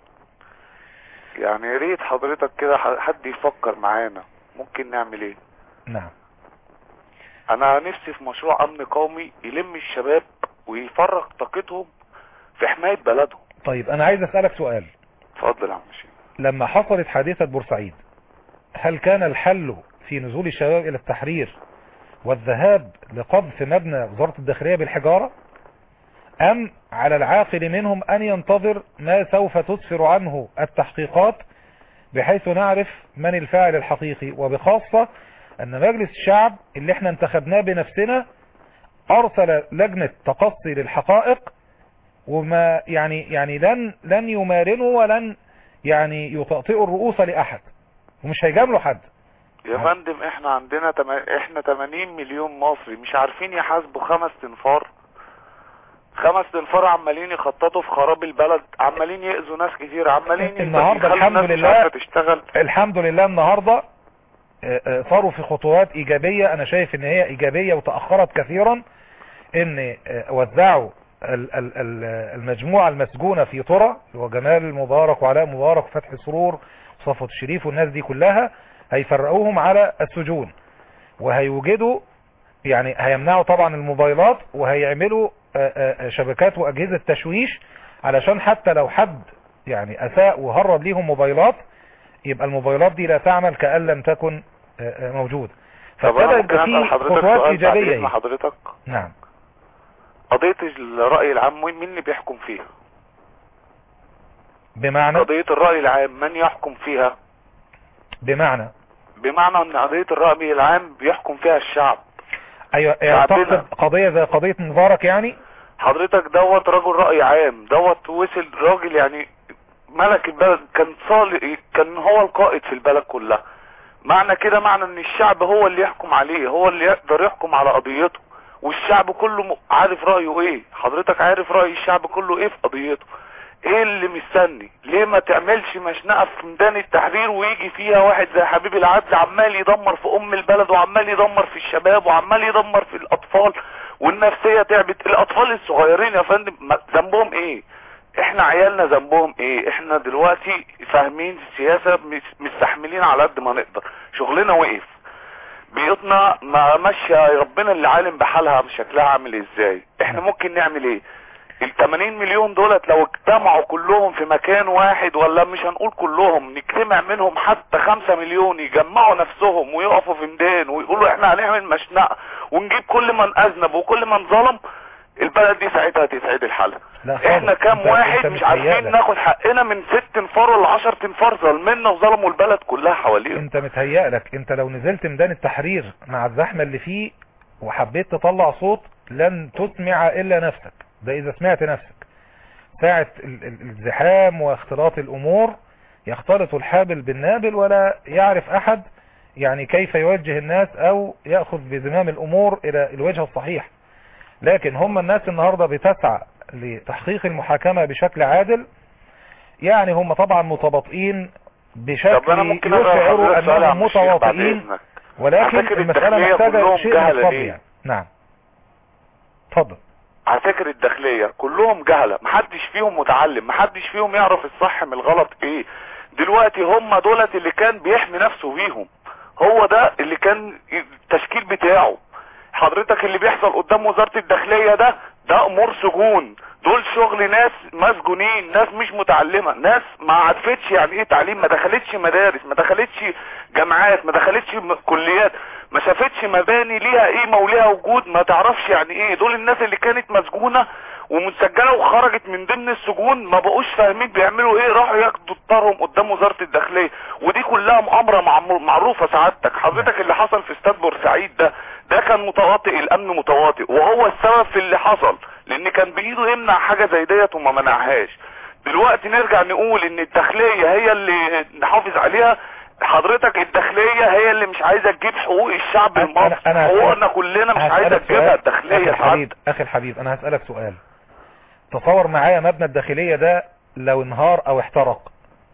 يعني يا ريت حضرتك كده حد يفكر معانا ممكن نعمل ايه نعم انا نفسي في مشروع امن قومي يلم الشباب ويفرغ طاقتهم في حماية بلدهم طيب أنا عايز أسألك سؤال اتفضل يا عم شيخ لما حصلت حادثة بورسعيد هل كان الحل في نزول الشباب إلى التحرير والذهاب لقذف مبنى وزارة الداخلية بالحجارة أم على العاقل منهم أن ينتظر ما سوف تسفر عنه التحقيقات بحيث نعرف من الفاعل الحقيقي وبخاصة أن مجلس الشعب اللي احنا انتخبناه بنفسنا أرسل لجنة تقصي للحقائق وما يعني يعني لن لن يمارنوا ولن يعني يطأطئوا الرؤوس لأحد ومش هيجاملوا حد يا فندم احنا عندنا تم... احنا 80 مليون مصري مش عارفين يحاسبوا خمس تنفار خمس تنفار عمالين يخططوا في خراب البلد عمالين يأذوا ناس كتير عمالين النهارده يخلوا الحمد الناس مش لله عارفة تشتغل الحمد لله النهاردة آه، آه، صاروا في خطوات ايجابية انا شايف ان هي ايجابية وتأخرت كثيرا ان آه، وزعوا ال- ال- ال- المجموعة المسجونة في طرة هو جمال المبارك وعلاء مبارك وفتحي سرور وصفوة الشريف والناس دي كلها هيفرقوهم على السجون وهيوجدوا يعني هيمنعوا طبعا الموبايلات وهيعملوا آه، آه، شبكات واجهزة تشويش علشان حتى لو حد يعني اساء وهرب ليهم موبايلات يبقى الموبايلات دي لا تعمل كأن لم تكن آه، آه، موجودة طب انا فابتدى ممكن يبقى اسال في حضرتك خطوات سؤال بعد ايجابية اذن ايه حضرتك نعم قضية الرأي العام مين مين اللي بيحكم فيها بمعنى قضية الرأي العام من يحكم فيها بمعنى بمعنى ان قضية الرأي العام بيحكم فيها الشعب ايوه يعني شعبنا. تقصد قضية زي قضية مبارك يعني حضرتك دوت رجل رأي عام دوت وصل راجل يعني ملك البلد كان صالح كان هو القائد في البلد كلها معنى كده معنى ان الشعب هو اللي يحكم عليه هو اللي يقدر يحكم على قضيته والشعب كله م- عارف رأيه ايه حضرتك عارف رأي الشعب كله ايه في قضيته ايه اللي مستني ليه ما تعملش مشنقة في ميدان التحرير ويجي فيها واحد زي حبيب العدل عمال يدمر في ام البلد وعمال يدمر في الشباب وعمال يدمر في الاطفال والنفسية تعبت الاطفال الصغيرين يا فندم ما- ذنبهم ايه احنا عيالنا ذنبهم ايه احنا دلوقتي فاهمين السياسة مس- مستحملين على قد ما نقدر شغلنا وقف بيوتنا ما ماشية ربنا اللي عالم بحالها شكلها عامل ازاي احنا ممكن نعمل ايه ال 80 مليون دولت لو اجتمعوا كلهم في مكان واحد ولا مش هنقول كلهم نجتمع منهم حتى 5 مليون يجمعوا نفسهم ويقفوا في ميدان ويقولوا احنا هنعمل مشنقة ونجيب كل من اذنب وكل من ظلم البلد دي ساعتها تسعد الحالة لا خالص. احنا كام أنت- واحد أنت مش عارفين متهيألك. ناخد حقنا من ست انفار ولا عشر انفار ظلمنا وظلموا البلد كلها حواليهم انت متهيألك انت لو نزلت ميدان التحرير مع الزحمة اللي فيه وحبيت تطلع صوت لن تسمع الا نفسك ده اذا سمعت نفسك ساعة ال- ال- الزحام واختلاط الامور يختلط الحابل بالنابل ولا يعرف احد يعني كيف يوجه الناس او يأخذ بزمام الامور الى الوجه الصحيح لكن هم الناس النهاردة بتسعى لتحقيق المحاكمة بشكل عادل يعني هم طبعا متباطئين بشكل طب انا ممكن اقرا يشعروا حضرتك سؤال يا انهم عم الشيخ بعد متواطئين اذنك ولكن عساكر المسألة الداخلية محتاجة كلهم شيء من جهلة الصبر ليه؟ يعني نعم اتفضل عساكر الداخلية كلهم جهلة محدش فيهم متعلم محدش فيهم يعرف الصح من الغلط ايه دلوقتي هم دولت اللي كان بيحمي نفسه بيهم هو ده اللي كان التشكيل بتاعه حضرتك اللي بيحصل قدام وزارة الداخلية ده ده امور سجون دول شغل ناس مسجونين ناس مش متعلمة ناس ما عرفتش يعني ايه تعليم ما دخلتش مدارس ما دخلتش جامعات ما دخلتش م- كليات ما شافتش مباني ليها قيمة وليها وجود ما تعرفش يعني ايه دول الناس اللي كانت مسجونة ومسجلة وخرجت من ضمن السجون ما بقوش فاهمين بيعملوا ايه راحوا ياخدوا الطارهم قدام وزارة الداخلية ودي كلها مؤامرة معمو- معروفة سعادتك حضرتك اللي حصل في استاد بورسعيد ده ده كان متواطئ الامن متواطئ وهو السبب في اللي حصل لان كان بايده يمنع حاجة زي ديت وما منعهاش دلوقتي نرجع نقول ان الداخلية هي اللي نحافظ عليها حضرتك الداخلية هي اللي مش عايزة تجيب حقوق الشعب أنا- المصري أنا- أنا حقوقنا كلنا مش عايزة هسألك تجيبها سؤال. الداخلية اخي سعادتك. الحبيب اخي الحبيب انا هسألك سؤال تصور معايا مبنى الداخلية ده لو انهار او احترق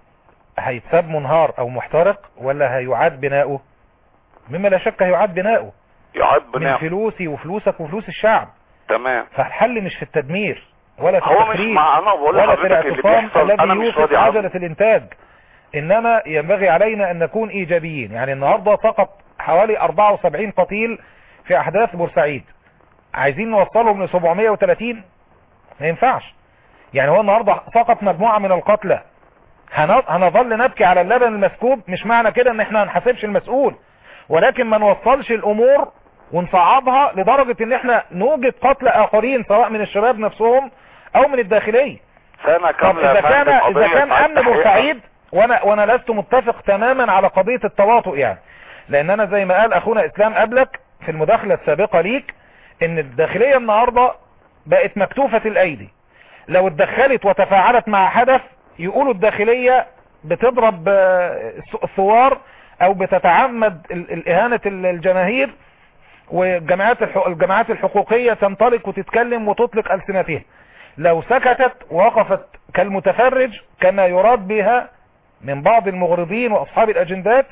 هيتساب منهار او محترق ولا هيعاد بناؤه مما لا شك هيعاد بناؤه يعاد من بناء فلوسي وفلوسك وفلوس الشعب تمام فالحل مش في التدمير ولا في هو مش التخريب مع انا بقول ولا في لحضرتك اللي الاعتصام بيحصل انا الذي مش يوقف راضي عنه عجلة الانتاج انما ينبغي علينا ان نكون ايجابيين يعني النهاردة سقط حوالي 74 قتيل في احداث بورسعيد عايزين نوصلهم ل 730 ما ينفعش يعني هو النهاردة سقط مجموعة من القتلى هن- هنظل نبكي على اللبن المسكوب مش معنى كده ان احنا هنحاسبش المسؤول ولكن ما نوصلش الامور ونصعبها لدرجة ان احنا نوجد قتلى اخرين سواء من الشباب نفسهم او من الداخلية سنة طب كاملة اذا يا كان فندم اذا قضية كان ساعات امن تحقيقها. بورسعيد وانا وانا لست متفق تماما على قضية التواطؤ يعني لان انا زي ما قال اخونا اسلام قبلك في المداخلة السابقة ليك ان الداخلية النهاردة بقت مكتوفة الايدي لو اتدخلت وتفاعلت مع حدث يقولوا الداخلية بتضرب آه، الثوار او بتتعمد ال- الاهانة ال- الجماهير والجماعات الح- الجماعات الحقوقية تنطلق وتتكلم وتطلق ألسنتها لو سكتت وقفت كالمتفرج كما يراد بها من بعض المغرضين وأصحاب الأجندات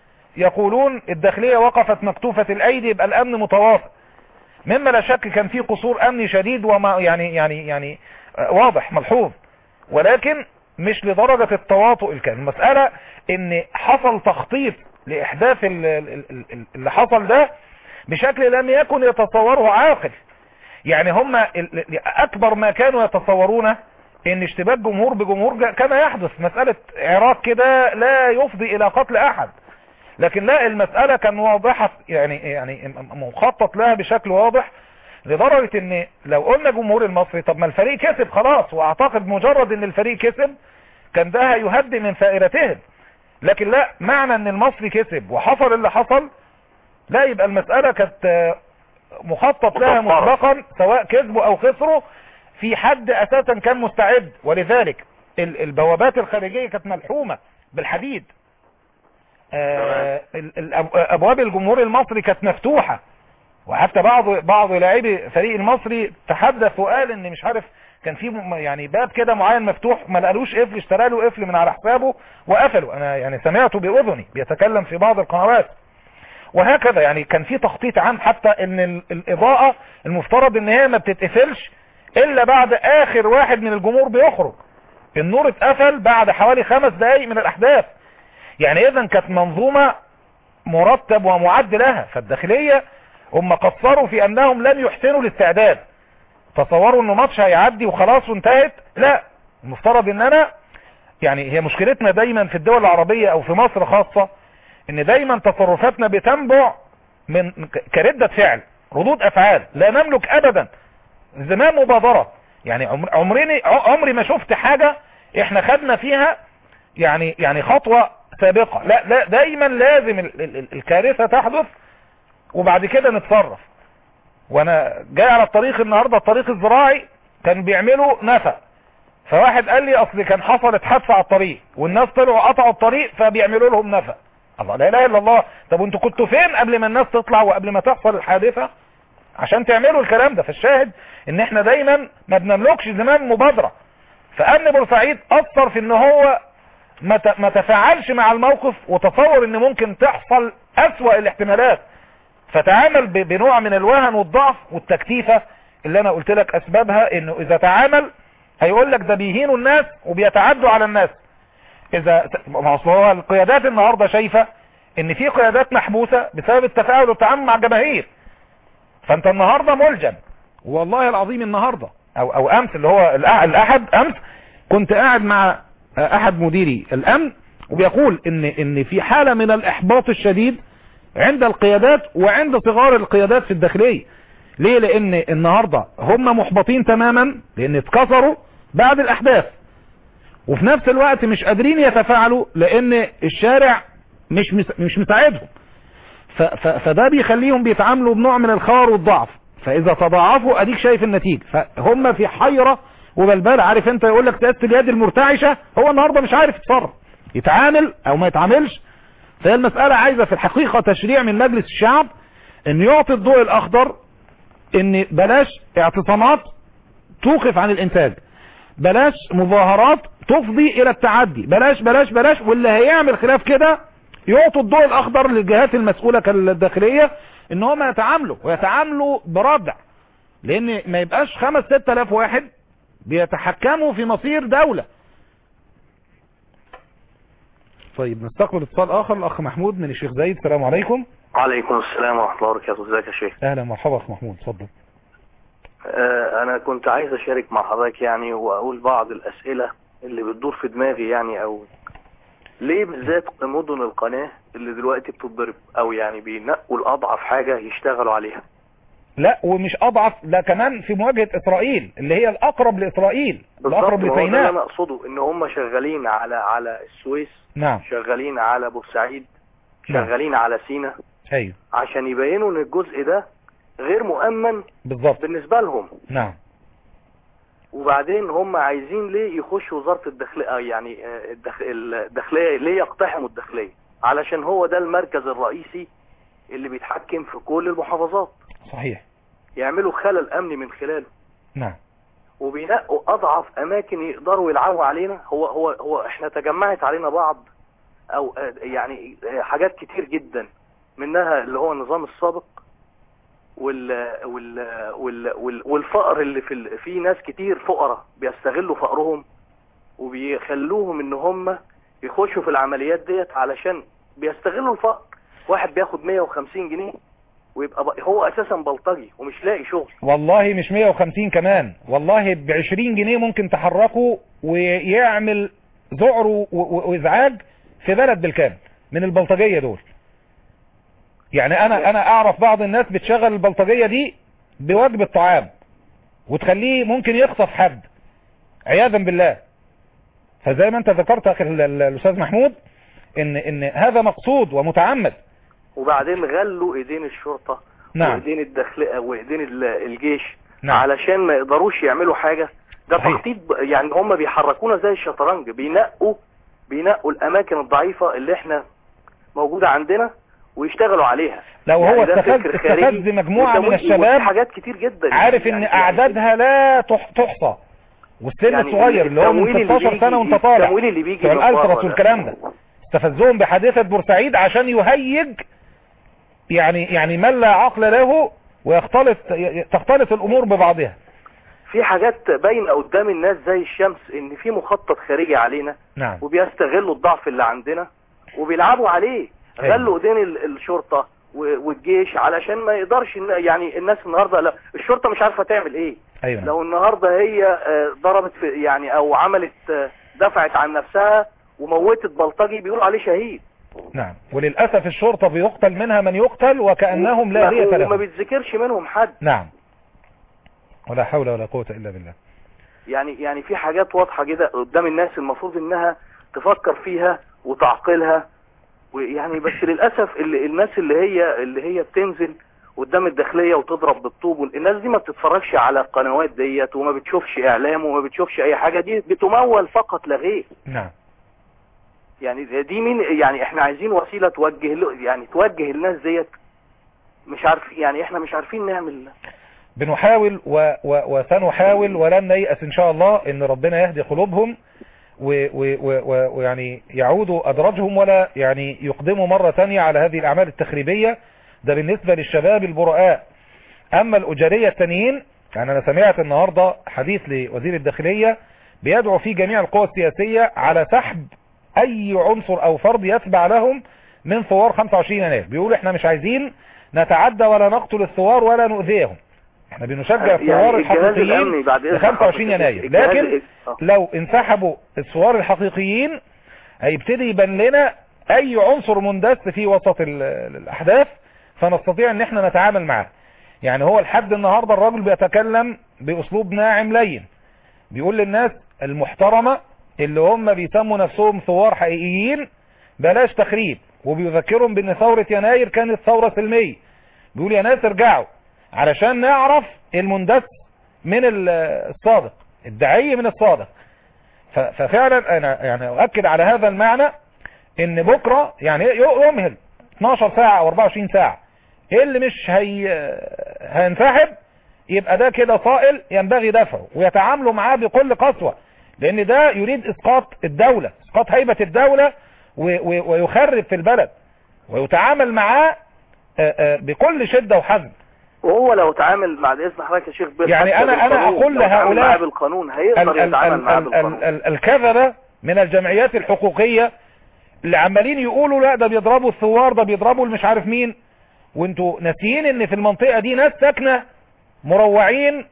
يقولون الداخلية وقفت مكتوفة الأيدي يبقى الأمن متواطئ مما لا شك كان فيه قصور أمني شديد وما يعني يعني يعني آه، واضح ملحوظ ولكن مش لدرجة التواطؤ الكامل المسألة ان حصل تخطيط لإحداث ال- ال- ال- ال- اللي حصل ده بشكل لم يكن يتصوره عاقل يعني هم ال- ال- أكبر ما كانوا يتصورون ان اشتباك جمهور بجمهور جا- كما يحدث مسألة عراق كده لا يفضي إلى قتل أحد لكن لا المسألة كان واضحة يعني يعني مخطط لها بشكل واضح لدرجة ان لو قلنا جمهور المصري طب ما الفريق كسب خلاص واعتقد مجرد ان الفريق كسب كان ده هيهدي من ثائرتهم لكن لا معنى ان المصري كسب وحصل اللي حصل لا يبقى المسألة كانت آه، مخطط لها مدبرة. مسبقا سواء كسبوا او خسروا في حد اساسا كان مستعد ولذلك ال- البوابات الخارجية كانت ملحومة بالحديد آه، ال- ال- أب- ابواب الجمهور المصري كانت مفتوحة وحتى بعض بعض لاعبي فريق المصري تحدث وقال ان مش عارف كان في م- يعني باب كده معين مفتوح ما لقالوش قفل اشترى له قفل من على حسابه وقفله انا يعني سمعته باذني بيتكلم في بعض القنوات وهكذا يعني كان في تخطيط عام حتى ان ال- الاضاءة المفترض ان هي ما بتتقفلش الا بعد اخر واحد من الجمهور بيخرج النور اتقفل بعد حوالي خمس دقايق من الاحداث يعني اذا كانت منظومة مرتب ومعد لها فالداخلية هم قصروا في انهم لم يحسنوا الاستعداد تصوروا انه ماتش هيعدي وخلاص وانتهت لا المفترض ان انا يعني هي مشكلتنا دايما في الدول العربية او في مصر خاصة ان دايما تصرفاتنا بتنبع من ك- كردة فعل ردود افعال لا نملك ابدا زمان مبادرة يعني عمر عمرني عمري ما شفت حاجة احنا خدنا فيها يعني يعني خطوة سابقة لا, لا دايما لازم ال ال الكارثة تحدث وبعد كده نتصرف وانا جاي على الطريق النهاردة الطريق الزراعي كان بيعملوا نفق فواحد قال لي اصل كان حصلت حادثة على الطريق والناس طلعوا قطعوا الطريق فبيعملوا لهم نفق الله لا اله الا الله طب وانتوا كنتوا فين قبل ما الناس تطلع وقبل ما تحصل الحادثة عشان تعملوا الكلام ده فالشاهد ان احنا دايما ما بنملكش زمان مبادرة فامن بورسعيد اثر في ان هو ما ت- ما تفاعلش مع الموقف وتصور ان ممكن تحصل اسوأ الاحتمالات فتعامل ب- بنوع من الوهن والضعف والتكتيفة اللي انا قلت لك اسبابها انه اذا تعامل هيقول لك ده بيهينوا الناس وبيتعدوا على الناس اذا ما اصل هو القيادات النهارده شايفه ان في قيادات محبوسه بسبب التفاعل والتعامل مع الجماهير فانت النهارده ملجم والله العظيم النهارده او او امس اللي هو الأح- الاحد امس كنت قاعد مع احد مديري الامن وبيقول ان ان في حاله من الاحباط الشديد عند القيادات وعند صغار القيادات في الداخليه ليه لان النهارده هم محبطين تماما لان اتكسروا بعد الاحداث وفي نفس الوقت مش قادرين يتفاعلوا لان الشارع مش مس- مش مساعدهم ف- ف- فده بيخليهم بيتعاملوا بنوع من الخوار والضعف فاذا تضاعفوا اديك شايف النتيجة فهم في حيرة وبلبلة عارف انت يقول لك سياسة اليد المرتعشة هو النهاردة مش عارف يتصرف يتعامل او ما يتعاملش فهي المسألة عايزة في الحقيقة تشريع من مجلس الشعب ان يعطي الضوء الاخضر ان بلاش اعتصامات توقف عن الانتاج بلاش مظاهرات تفضي الى التعدي بلاش بلاش بلاش واللي هيعمل خلاف كده يعطوا الضوء الاخضر للجهات المسؤولة كالداخلية ان هم يتعاملوا ويتعاملوا بردع لان ما يبقاش خمس ست الاف واحد بيتحكموا في مصير دولة طيب نستقبل اتصال اخر الاخ محمود من الشيخ زايد السلام عليكم وعليكم السلام ورحمة الله وبركاته ازيك يا شيخ اهلا مرحبا اخ محمود اتفضل آه انا كنت عايز اشارك مع حضرتك يعني واقول بعض الاسئلة اللي بتدور في دماغي يعني او ليه بالذات مدن القناة اللي دلوقتي بتتضرب او يعني بينقوا الاضعف حاجة يشتغلوا عليها لا ومش اضعف ده كمان في مواجهة اسرائيل اللي هي الاقرب لاسرائيل الاقرب بالظبط، ما هو ده اللي انا لسيناء اقصده ان هم شغالين على على السويس نعم شغالين على بورسعيد نعم. شغالين على سينا ايوه عشان يبينوا ان الجزء ده غير مؤمن بالظبط بالنسبة لهم نعم وبعدين هم عايزين ليه يخشوا وزارة الداخلية آه يعني آه، الدخ- الداخلية ليه يقتحموا الداخلية علشان هو ده المركز الرئيسي اللي بيتحكم في كل المحافظات صحيح يعملوا خلل امني من خلاله نعم وبينقوا اضعف اماكن يقدروا يلعبوا علينا هو هو هو احنا تجمعت علينا بعض او آه، يعني آه، حاجات كتير جدا منها اللي هو النظام السابق وال وال وال وال والفقر اللي في ال... في ناس كتير فقراء بيستغلوا فقرهم وبيخلوهم ان هم يخشوا في العمليات ديت علشان بيستغلوا الفقر واحد بياخد 150 جنيه ويبقى ب... هو اساسا بلطجي ومش لاقي شغل والله مش 150 كمان والله ب 20 جنيه ممكن تحركه ويعمل ذعر و- و- وازعاج في بلد بالكامل من البلطجية دول يعني انا انا اعرف بعض الناس بتشغل البلطجية دي بوجبة طعام وتخليه ممكن يخطف حد عياذا بالله فزي ما انت ذكرت اخي ال- ال- الاستاذ محمود ان ان هذا مقصود ومتعمد وبعدين غلوا ايدين الشرطة نعم وايدين الداخلية وايدين ال- الجيش نعم علشان ما يقدروش يعملوا حاجة ده صحيح. تخطيط ب- يعني هم بيحركونا زي الشطرنج بينقوا بينقوا الاماكن الضعيفة اللي احنا موجودة عندنا ويشتغلوا عليها لو يعني هو ده استفز فكر خارجي استفز مجموعة من وتمويل- الشباب وفي حاجات كتير جدا عارف ان يعني- اعدادها لا تح- تحصى والسن يعني الصغير اللي هو من التمويل اللي 16 سنة بيجي- وانت طالع التمويل اللي بيجي بتوع من بره الالتراس ده. والكلام ده استفزهم بحادثة بورسعيد عشان يهيج يعني يعني من لا عقل له ويختلط ي- تختلط الامور ببعضها في حاجات باينه قدام الناس زي الشمس ان في مخطط خارجي علينا نعم وبيستغلوا الضعف اللي عندنا وبيلعبوا عليه أيوة. غلوا ايدين ال- الشرطة و- والجيش علشان ما يقدرش إن- يعني الناس النهاردة لا الشرطة مش عارفة تعمل ايه ايوه لو النهاردة هي آه، ضربت في يعني او عملت آه، دفعت عن نفسها وموتت بلطجي بيقولوا عليه شهيد نعم وللاسف الشرطة بيقتل منها من يقتل وكأنهم لا وما- هية وما لهم بيتذكرش منهم حد نعم ولا حول ولا قوة إلا بالله يعني يعني في حاجات واضحة كده قدام الناس المفروض انها تفكر فيها وتعقلها ويعني بس للأسف اللي الناس اللي هي اللي هي بتنزل قدام الداخلية وتضرب بالطوب وال- الناس دي ما بتتفرجش على القنوات ديت وما بتشوفش اعلام وما بتشوفش اي حاجة دي بتمول فقط لا غير نعم يعني دي مين يعني احنا عايزين وسيلة توجه له يعني توجه الناس ديت مش عارف يعني احنا مش عارفين نعمل بنحاول و و وسنحاول ولن نيأس إن شاء الله إن ربنا يهدي قلوبهم و- و- و- و- ويعني يعودوا أدرجهم ولا يعني يقدموا مرة تانية على هذه الأعمال التخريبية ده بالنسبة للشباب البرؤاء أما الأجرية التانيين يعني أنا سمعت النهاردة حديث لوزير الداخلية بيدعو فيه جميع القوى السياسية على سحب أي عنصر أو فرد يتبع لهم من ثوار 25 يناير بيقول احنا مش عايزين نتعدى ولا نقتل الثوار ولا نؤذيهم احنا بنشجع الثوار الجهاز الحقيقيين الامني بعد ل اذن 25 حضرتك، يناير الجهاز لكن ال- آه. لو انسحبوا الثوار الحقيقيين هيبتدي يبان لنا اي عنصر مندس في وسط ال- الاحداث فنستطيع ان احنا نتعامل معاه يعني هو لحد النهاردة الراجل بيتكلم باسلوب ناعم لين بيقول للناس المحترمة اللي هم بيسموا نفسهم ثوار حقيقيين بلاش تخريب وبيذكرهم بان ثورة يناير كانت ثورة سلمية بيقول يا ناس ارجعوا علشان نعرف المندس من ال- الصادق الدعي من الصادق ف- ففعلا انا يعني اؤكد على هذا المعنى ان بكرة يعني ي- يمهل 12 ساعة او 24 ساعة اللي مش هي هينسحب يبقى ده كده صائل ينبغي دفعه ويتعاملوا معاه بكل قسوة لان ده يريد اسقاط الدولة اسقاط هيبة الدولة و- و- ويخرب في البلد ويتعامل معاه آه، آه، بكل شدة وحزم وهو لو تعامل بعد اذن حضرتك يا شيخ بير يعني حتى أنا- أنا بالقانون، أقول لو تعامل لهؤلاء معاه بالقانون ال- هيقدر ال- يتعامل ال- معاه ال- بالقانون ال- الكذبة من الجمعيات الحقوقية اللي عمالين يقولوا لا ده بيضربوا الثوار ده بيضربوا المش عارف مين وانتوا ناسيين ان في المنطقة دي ناس ساكنة مروعين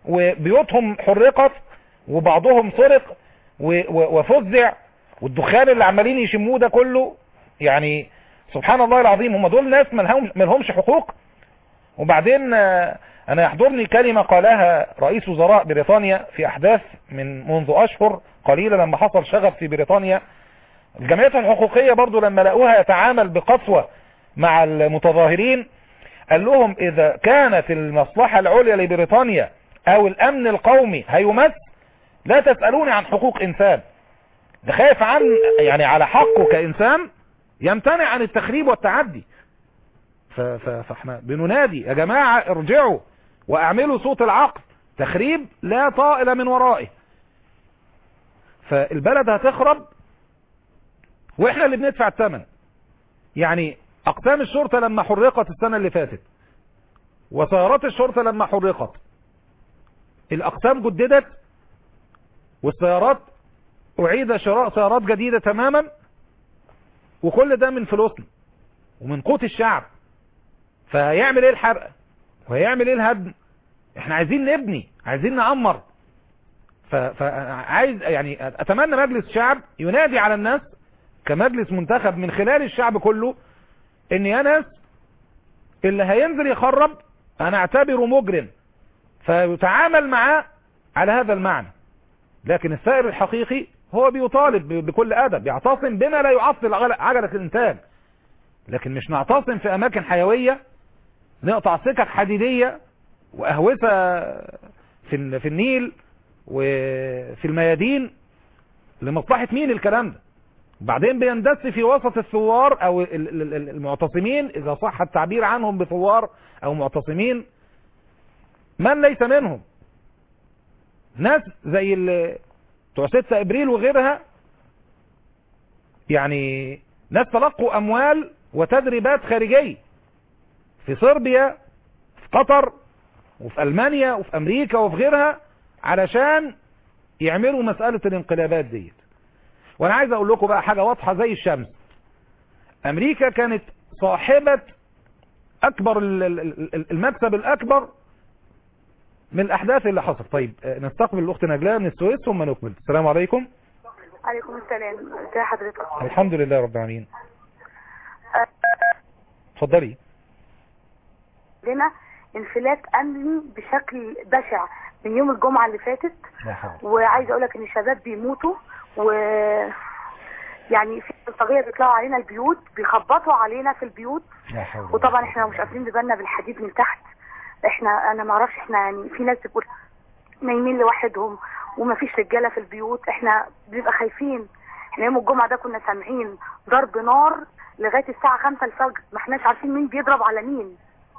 وبيوتهم حرقت وبعضهم سرق و- و- وفزع والدخان اللي عمالين يشموه ده كله يعني سبحان الله العظيم هم دول ناس ملهم ملهمش حقوق وبعدين آه، انا يحضرني كلمة قالها رئيس وزراء بريطانيا في احداث من منذ اشهر قليلة لما حصل شغب في بريطانيا الجمعيات الحقوقية برضو لما لقوها يتعامل بقسوة مع المتظاهرين قال لهم اذا كانت المصلحة العليا لبريطانيا او الامن القومي هيمس لا تسألوني عن حقوق انسان ده خايف عن يعني على حقه كانسان يمتنع عن التخريب والتعدي ف- ف- فاحنا بننادي يا جماعة ارجعوا واعملوا صوت العقل تخريب لا طائل من ورائه فالبلد هتخرب واحنا اللي بندفع الثمن يعني اقسام الشرطة لما حرقت السنة اللي فاتت وسيارات الشرطة لما حرقت الاقسام جددت والسيارات اعيد شراء سيارات جديدة تماما وكل ده من فلوسنا ومن قوت الشعب فهيعمل ايه الحرق وهيعمل ايه الهدم احنا عايزين نبني عايزين نعمر ف- فعايز يعني اتمنى مجلس الشعب ينادي على الناس كمجلس منتخب من خلال الشعب كله ان يا ناس اللي هينزل يخرب انا اعتبره مجرم فيتعامل معاه على هذا المعنى لكن السائر الحقيقي هو بيطالب ب- بكل ادب يعتصم بما لا يعطل عجل- عجلة الانتاج لكن مش نعتصم في اماكن حيوية نقطع سكك حديدية واهوسة في ال- في النيل وفي الميادين لمصلحة مين الكلام ده بعدين بيندس في وسط الثوار او ال- ال- ال- المعتصمين اذا صح التعبير عنهم بثوار او معتصمين من ليس منهم ناس زي ال- بتوع 6 ابريل وغيرها يعني ناس تلقوا اموال وتدريبات خارجية في صربيا في قطر وفي المانيا وفي امريكا وفي غيرها علشان يعملوا مسألة الانقلابات ديت وانا عايز اقول لكم بقى حاجة واضحة زي الشمس امريكا كانت صاحبة اكبر ال- ال- ال- المكسب الاكبر من الاحداث اللي حصلت طيب آه، نستقبل الاخت نجلاء من السويس ثم نكمل السلام عليكم عليكم السلام ازي حضرتك الحمد لله رب العالمين اتفضلي لنا انفلات امني بشكل بشع من يوم الجمعه اللي فاتت لا حول وعايزه اقول لك ان الشباب بيموتوا و يعني في بلطجيه بيطلعوا علينا البيوت بيخبطوا علينا في البيوت لا حول وطبعا احنا لو مش قافلين ببالنا بالحديد من تحت احنا انا ما اعرفش احنا يعني في ناس بتقول نايمين لوحدهم ومفيش رجاله في البيوت احنا بنبقى خايفين احنا يوم الجمعه ده كنا سامعين ضرب نار لغايه الساعه 5 الفجر ما احناش عارفين مين بيضرب على مين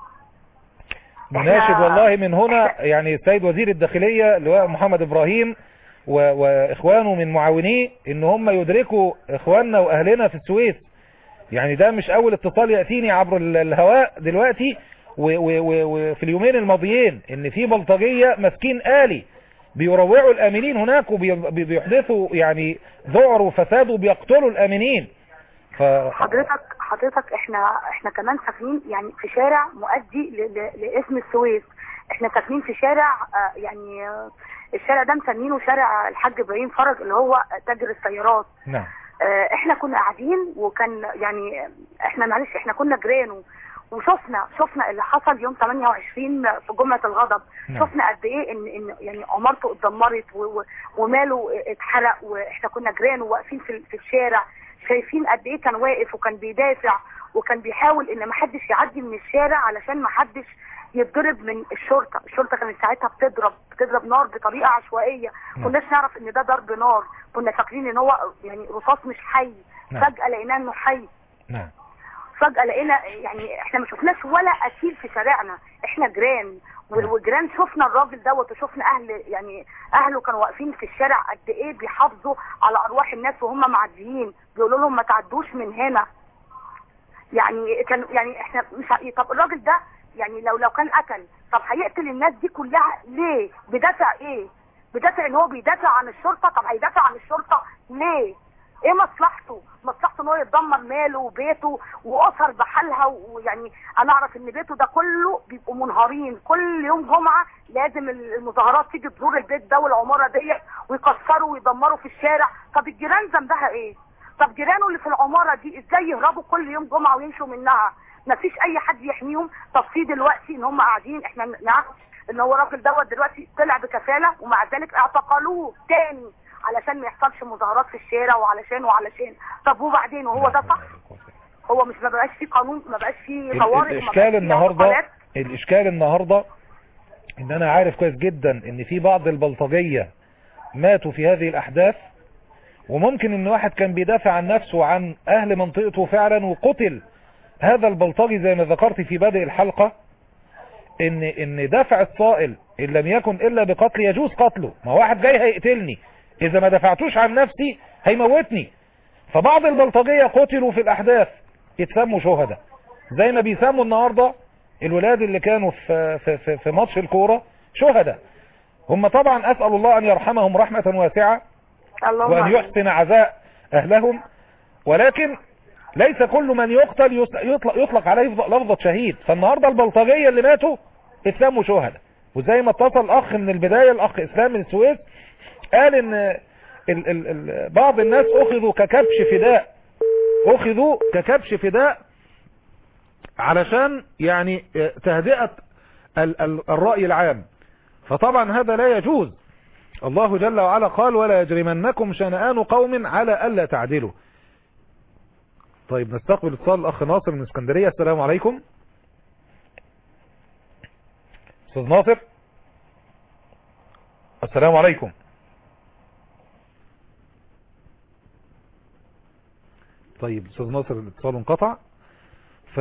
نناشد إحنا- والله من هنا يعني السيد وزير الداخلية لواء محمد إبراهيم و- وإخوانه من معاونيه إن هم يدركوا إخواننا وأهلنا في السويس يعني ده مش أول اتصال يأتيني عبر ال- الهواء دلوقتي و- و- و- وفي اليومين الماضيين إن في بلطجية مسكين آلي بيروعوا الآمنين هناك وبيحدثوا يعني ذعر وفساد وبيقتلوا الآمنين ف... حضرتك حضرتك احنا احنا كمان ساكنين يعني في شارع مؤدي ل- ل- لاسم السويس احنا ساكنين في شارع آه، يعني آه، الشارع ده مسمينه شارع الحاج ابراهيم فرج اللي هو تاجر السيارات نعم آه، احنا كنا قاعدين وكان يعني احنا معلش احنا كنا جيران وشفنا شفنا اللي حصل يوم 28 في جمعة الغضب نعم. شفنا قد ايه ان ان يعني عمارته اتدمرت و- و- وماله اتحرق واحنا كنا جيران وواقفين في في الشارع شايفين قد ايه كان واقف وكان بيدافع وكان بيحاول ان ما حدش يعدي من الشارع علشان ما حدش يتضرب من الشرطه، الشرطه كانت ساعتها بتضرب بتضرب نار بطريقه عشوائيه، نعم. كناش نعرف ان ده ضرب نار، كنا فاكرين ان هو يعني رصاص مش حي، نعم. فجاه لقيناه انه حي، نعم فجأة لقينا يعني احنا ما شفناش ولا قتيل في شارعنا احنا جيران و- وجيران شفنا الراجل دوت وشفنا اهل يعني اهله كانوا واقفين في الشارع قد ايه بيحافظوا على ارواح الناس وهم معديين بيقولوا لهم ما تعدوش من هنا يعني كان يعني احنا مش ع- طب الراجل ده يعني لو لو كان قتل طب هيقتل الناس دي كلها ليه بدافع ايه بدافع ان هو بيدافع عن الشرطه طب هيدافع عن الشرطه ليه ايه مصلحته مصلحته ان هو يتدمر ماله وبيته واسر بحالها ويعني انا اعرف ان بيته ده كله بيبقوا منهارين كل يوم جمعه لازم المظاهرات تيجي تزور البيت ده والعماره ديت ويكسروا ويدمروا في الشارع طب الجيران ذنبها ايه طب جيرانه اللي في العماره دي ازاي يهربوا كل يوم جمعه ويمشوا منها مفيش اي حد يحميهم طب في دلوقتي ان هم قاعدين احنا نعرف ان هو الراجل دوت دلوقتي طلع بكفاله ومع ذلك اعتقلوه تاني علشان ما يحصلش مظاهرات في الشارع وعلشان وعلشان طب وبعدين وهو ده صح هو مش ما بقاش فيه قانون ما بقاش فيه ال- طوارئ وما الاشكال بقاش فيه النهارده اعتقالات. الاشكال النهارده ان انا عارف كويس جدا ان في بعض البلطجيه ماتوا في هذه الاحداث وممكن ان واحد كان بيدافع عن نفسه وعن اهل منطقته فعلا وقتل هذا البلطجي زي ما ذكرت في بدء الحلقة ان ان دفع الصائل ان لم يكن الا بقتل يجوز قتله ما واحد جاي هيقتلني اذا ما دفعتوش عن نفسي هيموتني فبعض البلطجية قتلوا في الاحداث يتسموا شهداء زي ما بيسموا النهاردة الولاد اللي كانوا في, في, في, في ماتش الكورة شهداء هم طبعا اسأل الله ان يرحمهم رحمة واسعة اللهم وان آمين. يحسن عزاء اهلهم ولكن ليس كل من يقتل يس- يطلق, يطلق عليه لفظة شهيد فالنهاردة البلطجية اللي ماتوا اتسموا شهداء وزي ما اتصل اخ من البداية الاخ اسلام من السويس قال ان ال ال ال بعض الناس اخذوا ككبش فداء اخذوا ككبش فداء علشان يعني تهدئة ال ال الرأي العام فطبعا هذا لا يجوز الله جل وعلا قال ولا يجرمنكم شنآن قوم على ألا تعدلوا طيب نستقبل اتصال الأخ ناصر من اسكندرية السلام عليكم أستاذ ناصر السلام عليكم طيب أستاذ ناصر الاتصال انقطع ف...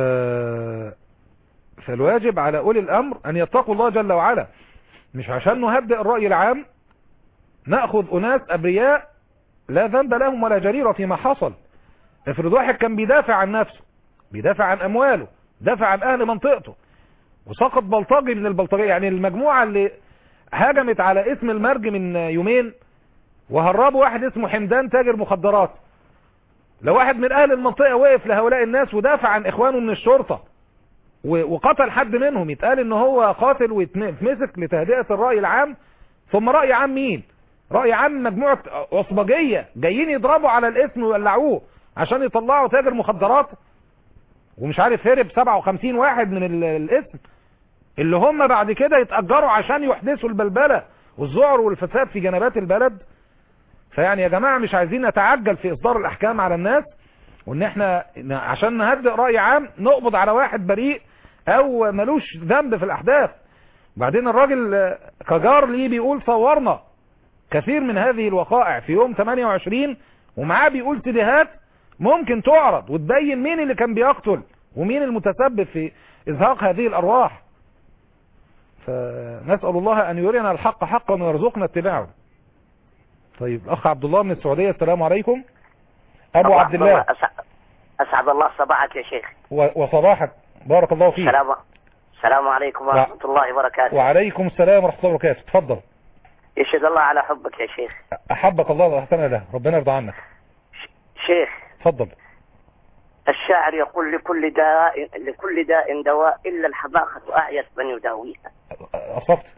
فالواجب على أولي الأمر أن يتقوا الله جل وعلا مش عشان نهدئ الرأي العام نأخذ أناس أبرياء لا ذنب لهم ولا جريرة فيما حصل افرض واحد كان بيدافع عن نفسه بيدافع عن أمواله دافع عن أهل منطقته وسقط بلطجي من البلطجية يعني المجموعة اللي هجمت على اسم المرج من يومين وهربوا واحد اسمه حمدان تاجر مخدرات لو واحد من أهل المنطقة وقف لهؤلاء الناس ودافع عن إخوانه من الشرطة و- وقتل حد منهم يتقال ان هو قاتل ويتمسك لتهدئة الرأي العام ثم رأي عام مين رأي عام مجموعة عصبجية جايين يضربوا على الاسم ويولعوه عشان يطلعوا تاجر مخدرات ومش عارف هرب 57 واحد من ال- الاسم اللي هم بعد كده يتأجروا عشان يحدثوا البلبلة والذعر والفساد في جنبات البلد فيعني يا جماعة مش عايزين نتعجل في إصدار الأحكام على الناس وإن احنا عشان نهدئ رأي عام نقبض على واحد بريء أو ملوش ذنب في الأحداث بعدين الراجل كجار ليه بيقول صورنا كثير من هذه الوقائع في يوم 28 ومعاه بيقول سيديهات ممكن تعرض وتبين مين اللي كان بيقتل ومين المتسبب في إزهاق هذه الأرواح فنسأل الله أن يرينا الحق حقا ويرزقنا اتباعه طيب الأخ عبد الله من السعودية السلام عليكم أبو عبد الله أسعد, أسعد الله صباحك يا شيخ و- وصباحك بارك الله فيك السلام السلام عليكم ورحمة الله وبركاته وعليكم السلام ورحمة الله وبركاته تفضل يشهد الله على حبك يا شيخ أحبك الله وأحسن له ربنا يرضى عنك شيخ تفضل الشاعر يقول لكل داء لكل داء دواء إلا الحماقة أعيت من يداويها أصبت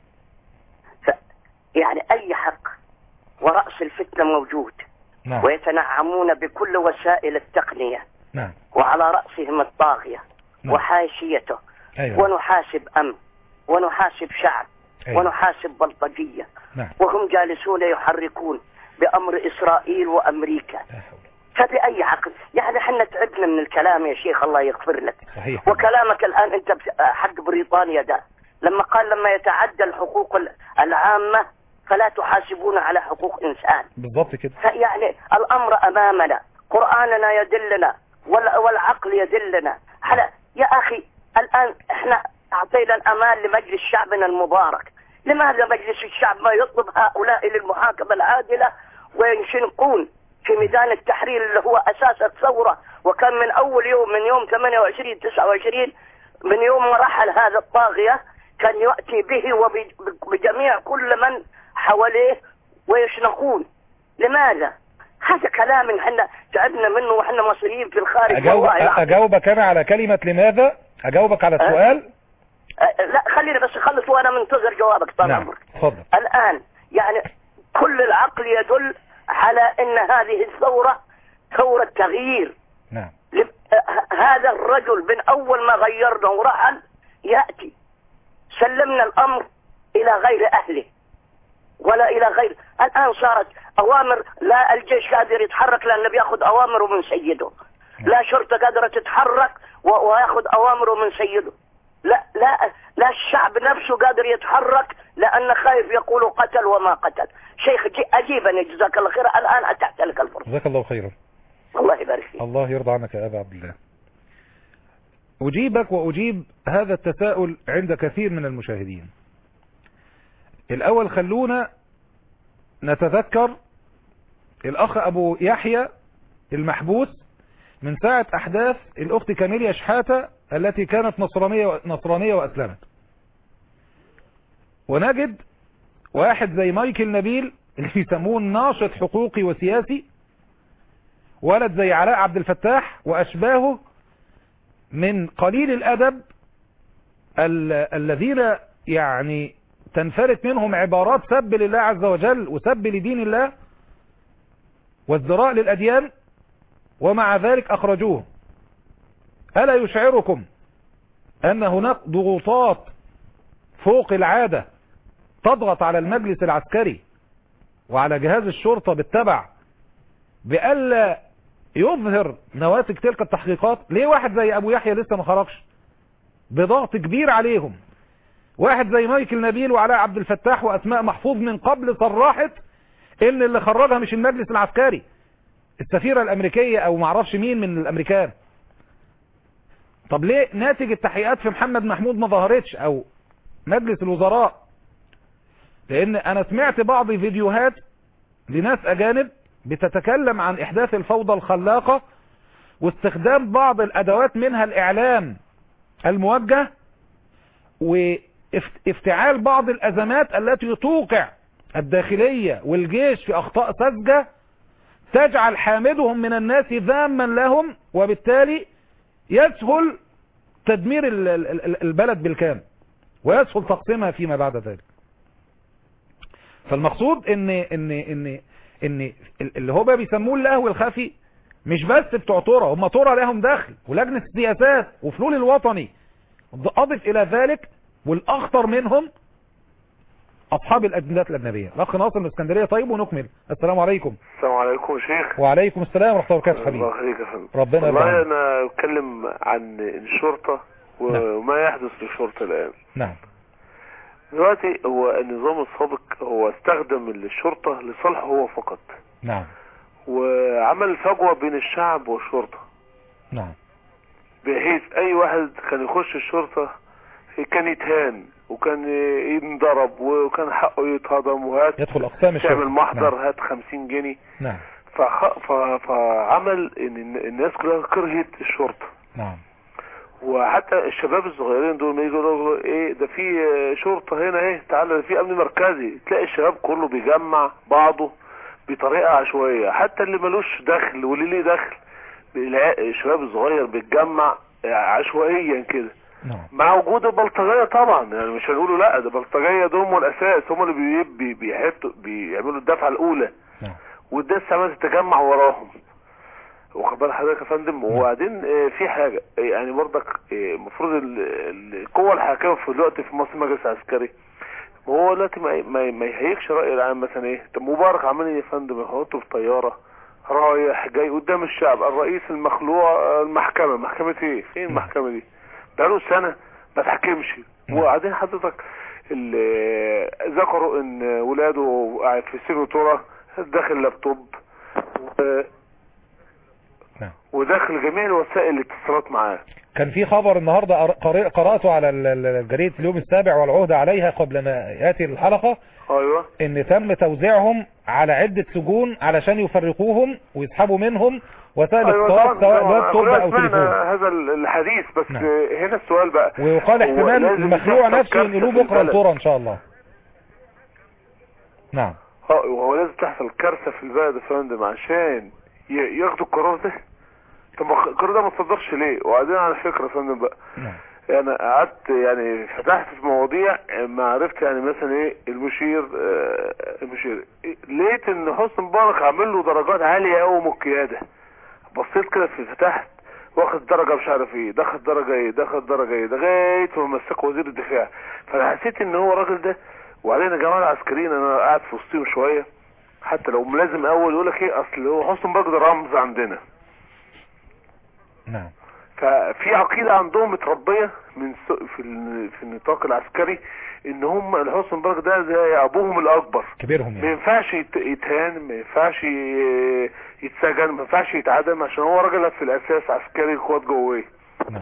يعني أي حق ورأس الفتنة موجود نعم ويتنعمون بكل وسائل التقنية نعم وعلى رأسهم الطاغية نعم. وحاشيته أيوة ونحاسب أمن ونحاسب شعب أيوة. ونحاسب بلطجية نعم وهم جالسون يحركون بأمر إسرائيل وأمريكا لا حول فبأي عقل يعني احنا تعبنا من الكلام يا شيخ الله يغفر لك صحيح وكلامك الآن أنت بس- حق بريطانيا ده لما قال لما يتعدى الحقوق ال- العامة فلا تحاسبون على حقوق إنسان بالضبط كده فيعني الأمر أمامنا قرآننا يدلنا وال- والعقل يدلنا على يا أخي الآن احنا أعطينا الأمان لمجلس شعبنا المبارك لماذا مجلس الشعب ما يطلب هؤلاء للمحاكمة العادلة وينشنقون في ميدان التحرير اللي هو أساس الثورة وكان من أول يوم من يوم 28 29 من يوم ما رحل هذا الطاغية كان يأتي به وبجميع كل من حواليه ويشنقون لماذا؟ هذا كلام احنا تعبنا منه واحنا مصريين في الخارج أجاوب والله العظيم. أجاوبك أنا على كلمة لماذا أجاوبك على السؤال أه، لا خليني بس اخلص وانا منتظر جوابك طال نعم عمرك تفضل الان يعني كل العقل يدل على ان هذه الثورة ثورة تغيير نعم لم- أه، هذا الرجل من اول ما غيرنا ورحل يأتي سلمنا الامر الى غير اهله ولا الى غير الان صارت اوامر لا الجيش قادر يتحرك لانه بياخذ اوامره من سيده لا شرطة قادرة تتحرك و- وياخذ اوامره من سيده لا لا لا الشعب نفسه قادر يتحرك لانه خايف يقول قتل وما قتل شيخ جي اجيبني جزاك الله خير الان اتحت لك الفرصة جزاك الله خيرا الله يبارك فيك الله يرضى عنك يا أبا عبد الله أجيبك وأجيب هذا التساؤل عند كثير من المشاهدين الأول خلونا نتذكر الأخ أبو يحيى المحبوس من ساعة أحداث الأخت كاميليا شحاتة التي كانت نصرانية, نصرانية وأسلمت ونجد واحد زي مايكل نبيل اللي بيسموه ناشط حقوقي وسياسي ولد زي علاء عبد الفتاح وأشباهه من قليل الأدب ال- الذين يعني تنفرت منهم عبارات سب لله عز وجل وسب لدين الله وازدراء للأديان ومع ذلك أخرجوه ألا يشعركم أن هناك ضغوطات فوق العادة تضغط على المجلس العسكري وعلى جهاز الشرطة بالتبع بألا يظهر نواتج تلك التحقيقات ليه واحد زي أبو يحيى لسه ما خرجش بضغط كبير عليهم واحد زي مايكل نبيل وعلاء عبد الفتاح وأسماء محفوظ من قبل صرحت ان اللي خرجها مش المجلس العسكري السفيرة الامريكية او معرفش مين من الامريكان طب ليه ناتج التحقيقات في محمد محمود ما ظهرتش او مجلس الوزراء لان انا سمعت بعض فيديوهات لناس اجانب بتتكلم عن احداث الفوضى الخلاقة واستخدام بعض الادوات منها الاعلام الموجه وافتعال بعض الازمات التي توقع الداخلية والجيش في اخطاء ساذجة تجعل حامدهم من الناس ذاما لهم وبالتالي يسهل تدمير ال- ال- ال- البلد بالكامل ويسهل تقسيمها فيما بعد ذلك فالمقصود ان ان ان ان اللي هو بقى بيسموه اللهو الخفي مش بس بتوع ترى هم ترى لهم دخل ولجنة السياسات وفلول الوطني اضف الى ذلك والاخطر منهم اصحاب الاجندات الاجنبيه الاخ ناصر من اسكندريه طيب ونكمل السلام عليكم السلام عليكم يا شيخ وعليكم السلام ورحمه الله وبركاته حبيبي الله يخليك يا فندم ربنا والله يرضى عنك. انا اتكلم عن الشرطة وما يحدث للشرطة الان نعم دلوقتي هو النظام السابق هو استخدم الشرطة لصالحه هو فقط نعم وعمل فجوة بين الشعب والشرطة نعم بحيث اي واحد كان يخش الشرطة كان يتهان وكان ينضرب وكان حقه يتهضم وهات يدخل اقسام الشرطه تعمل محضر نعم. هات خمسين جنيه نعم فخ... ف... فعمل ان الناس كلها كرهت الشرطة نعم وحتى الشباب الصغيرين دول ما يجوا يقولوا ايه ده في شرطة هنا ايه تعالى ده في امن مركزي تلاقي الشباب كله بيجمع بعضه بطريقة عشوائية حتى اللي ملوش دخل واللي ليه دخل الع- الشباب الصغير بيتجمع عشوائيا كده نعم مع وجود البلطجية طبعا يعني مش هنقوله لا ده البلطجية دول هم الاساس هم اللي بي- بي- بيحطوا بيعملوا الدفعة الاولى نعم والناس عمالة تتجمع وراهم واخد بال حضرتك يا فندم وبعدين آه، في حاجة آه، يعني برضك آه، المفروض ال- ال- القوة الحاكمة في الوقت في مصر مجلس عسكري ما هو دلوقتي ما ما ما يهيكش رأي العام مثلا ايه طب مبارك عمال إيه يا فندم يحطه في طيارة رايح جاي قدام الشعب الرئيس المخلوع آه، المحكمة محكمة ايه فين المحكمة دي بقاله سنة ما تحكمش وبعدين حضرتك ال- ذكروا ان ولاده قاعد في سير ترى داخل لابتوب و- نعم. وداخل جميع الوسائل الاتصالات معاه كان في خبر النهارده قر- قرأ- قرأته على ال- ال- جريدة اليوم السابع والعهدة عليها قبل ما يأتي الحلقة ايوه ان تم توزيعهم على عدة سجون علشان يفرقوهم ويسحبوا منهم وسائل ايوه اتصالات طبعا سواء طبعاً. لابتوب كلنا او تليفون سمعنا هذا الحديث بس نعم. هنا السؤال بقى ويقال هو احتمال لازم المخلوع يحصل نفسه كارثة ينقلوه في بكرة البلد. الصورة ان شاء الله نعم اه وهو لازم تحصل كارثة في البلد يا فندم عشان ي- ياخدوا القرار ده طب ما القرار ده ما تصدرش ليه وبعدين على فكرة يا فندم بقى نعم انا قعدت يعني فتحت في مواضيع ما عرفت يعني مثلا ايه المشير آه، المشير إيه، لقيت ان حسن مبارك عامل له درجات عاليه قوي من القياده بصيت كده في فتحت واخد درجه مش عارف ايه ده خد درجه ايه ده خد درجه ايه لغايه ما مسك وزير الدفاع فانا حسيت ان هو الراجل ده وبعدين الجماعه العسكريين انا قاعد في وسطهم شويه حتى لو ملازم اول يقول لك ايه اصل هو حسن مبارك ده رمز عندنا نعم ففي عقيدة عندهم متربية من س- في ال- في النطاق العسكري ان هم الحسن مبارك ده زي ابوهم الاكبر كبيرهم ما يعني ينفعش يت- يتهان ما ينفعش ي- يتسجن ما ينفعش يتعدم عشان هو راجل في الاساس عسكري قوات جويه نعم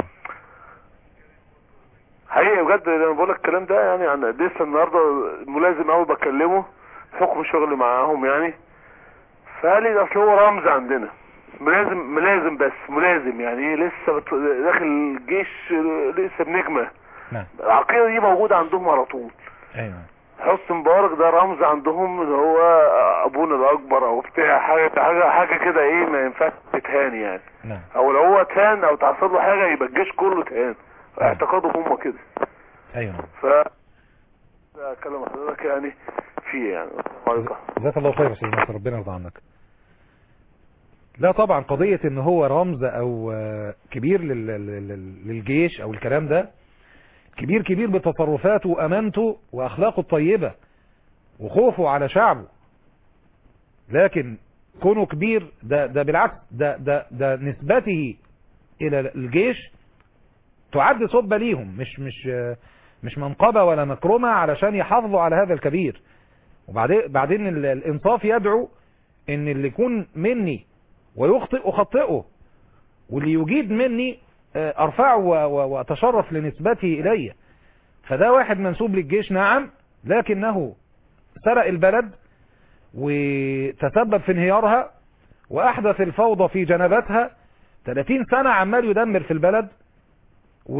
حقيقي بجد انا بقول لك الكلام ده يعني انا لسه النهارده ملازم قوي بكلمه بحكم شغلي معاهم يعني فقال لي اصل هو رمز عندنا ملازم ملازم بس ملازم يعني ايه لسه بت- داخل الجيش لسه بنجمه نعم العقيده دي موجوده عندهم على طول ايوه حسن مبارك ده رمز عندهم اللي هو ابونا الاكبر او بتاع حاجه حاجه حاجه كده ايه ما ينفعش تتهان يعني نعم او لو هو تهان او تحصل له حاجه يبقى الجيش كله تهان نعم. اعتقادهم هم كده ايوه ف ده كلام حضرتك يعني فيه يعني السلام عليكم جزاك الله خير يا استاذ ناصر ربنا يرضى عنك لا طبعا قضية ان هو رمز او آه، كبير لل- لل- لل- للجيش او الكلام ده كبير كبير بتصرفاته وامانته واخلاقه الطيبة وخوفه على شعبه لكن كونه كبير ده ده بالعكس ده ده ده نسبته الى الجيش تعد سبة ليهم مش مش آه، مش منقبة ولا مكرمة علشان يحافظوا على هذا الكبير وبعدين بعدين ال- الانصاف يدعو ان اللي يكون مني ويخطئ اخطئه واللي يجيد مني آه، ارفعه و- و- واتشرف لنسبته الي فده واحد منسوب للجيش نعم لكنه سرق البلد وتسبب في انهيارها واحدث الفوضى في جنباتها 30 سنة عمال يدمر في البلد و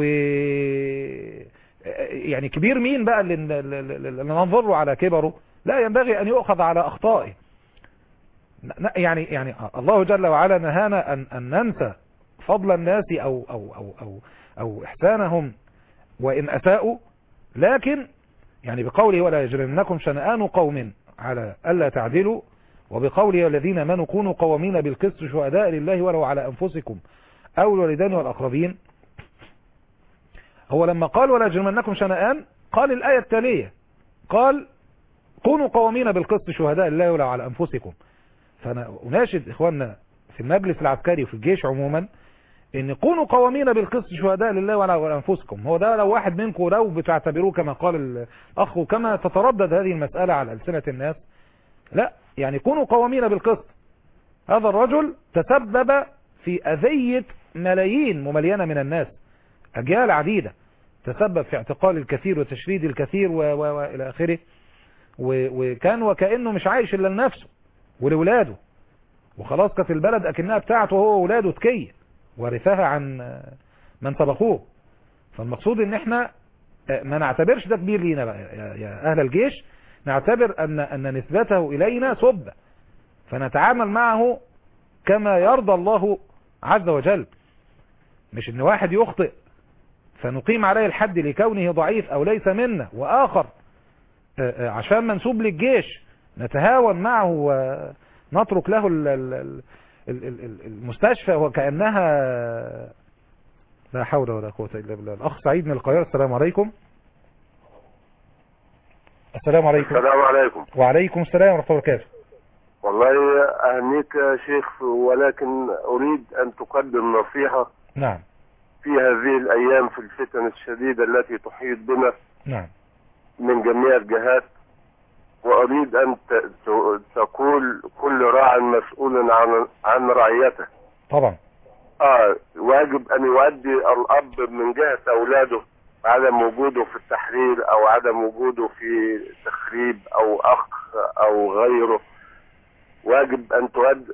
يعني كبير مين بقى اللي, اللي اللي ننظر له على كبره لا ينبغي ان يؤخذ على اخطائه ن- يعني يعني الله جل وعلا نهانا ان ان ننسى فضل الناس او او او او او احسانهم وان اساءوا لكن يعني بقوله ولا يجرمنكم شنآن قوم على الا تعدلوا وبقوله الذين امنوا كونوا قوامين بالقسط شهداء لله ولو على انفسكم او الوالدين والاقربين هو لما قال ولا يجرمنكم شنآن قال الآية التالية قال كونوا قوامين بالقسط شهداء لله ولا على أنفسكم فأنا أناشد إخواننا في المجلس العسكري وفي الجيش عموما ان كونوا قوامين بالقسط شهداء لله ولا على انفسكم هو ده لو واحد منكم لو بتعتبروه كما قال الاخ وكما تتردد هذه المسألة على ألسنة الناس لا يعني كونوا قوامين بالقسط هذا الرجل تسبب في أذية ملايين مملينة من الناس أجيال عديدة تسبب في اعتقال الكثير وتشريد الكثير و... و... وإلى آخره و... وكان وكأنه مش عايش إلا لنفسه ولولاده وخلاص كانت البلد أكنها بتاعته هو وولاده تكيه ورثها عن من سبقوه فالمقصود ان احنا ما نعتبرش ده كبير لينا بقى يا اهل الجيش نعتبر ان ان نسبته الينا سبة فنتعامل معه كما يرضى الله عز وجل مش ان واحد يخطئ فنقيم عليه الحد لكونه ضعيف او ليس منا واخر عشان منسوب للجيش نتهاون معه ونترك له المستشفى وكأنها لا حول ولا قوة إلا بالله الأخ سعيد من القاهرة السلام عليكم السلام عليكم السلام عليكم وعليكم السلام ورحمة الله وبركاته والله أهنيك يا شيخ ولكن أريد أن تقدم نصيحة نعم في هذه الأيام في الفتن الشديدة التي تحيط بنا نعم من جميع الجهات وأريد أن تقول كل راع مسؤول عن عن رعيته طبعا آه واجب أن يؤدي الأب من جهة أولاده عدم وجوده في التحرير أو عدم وجوده في تخريب أو أخ أو غيره واجب أن تؤد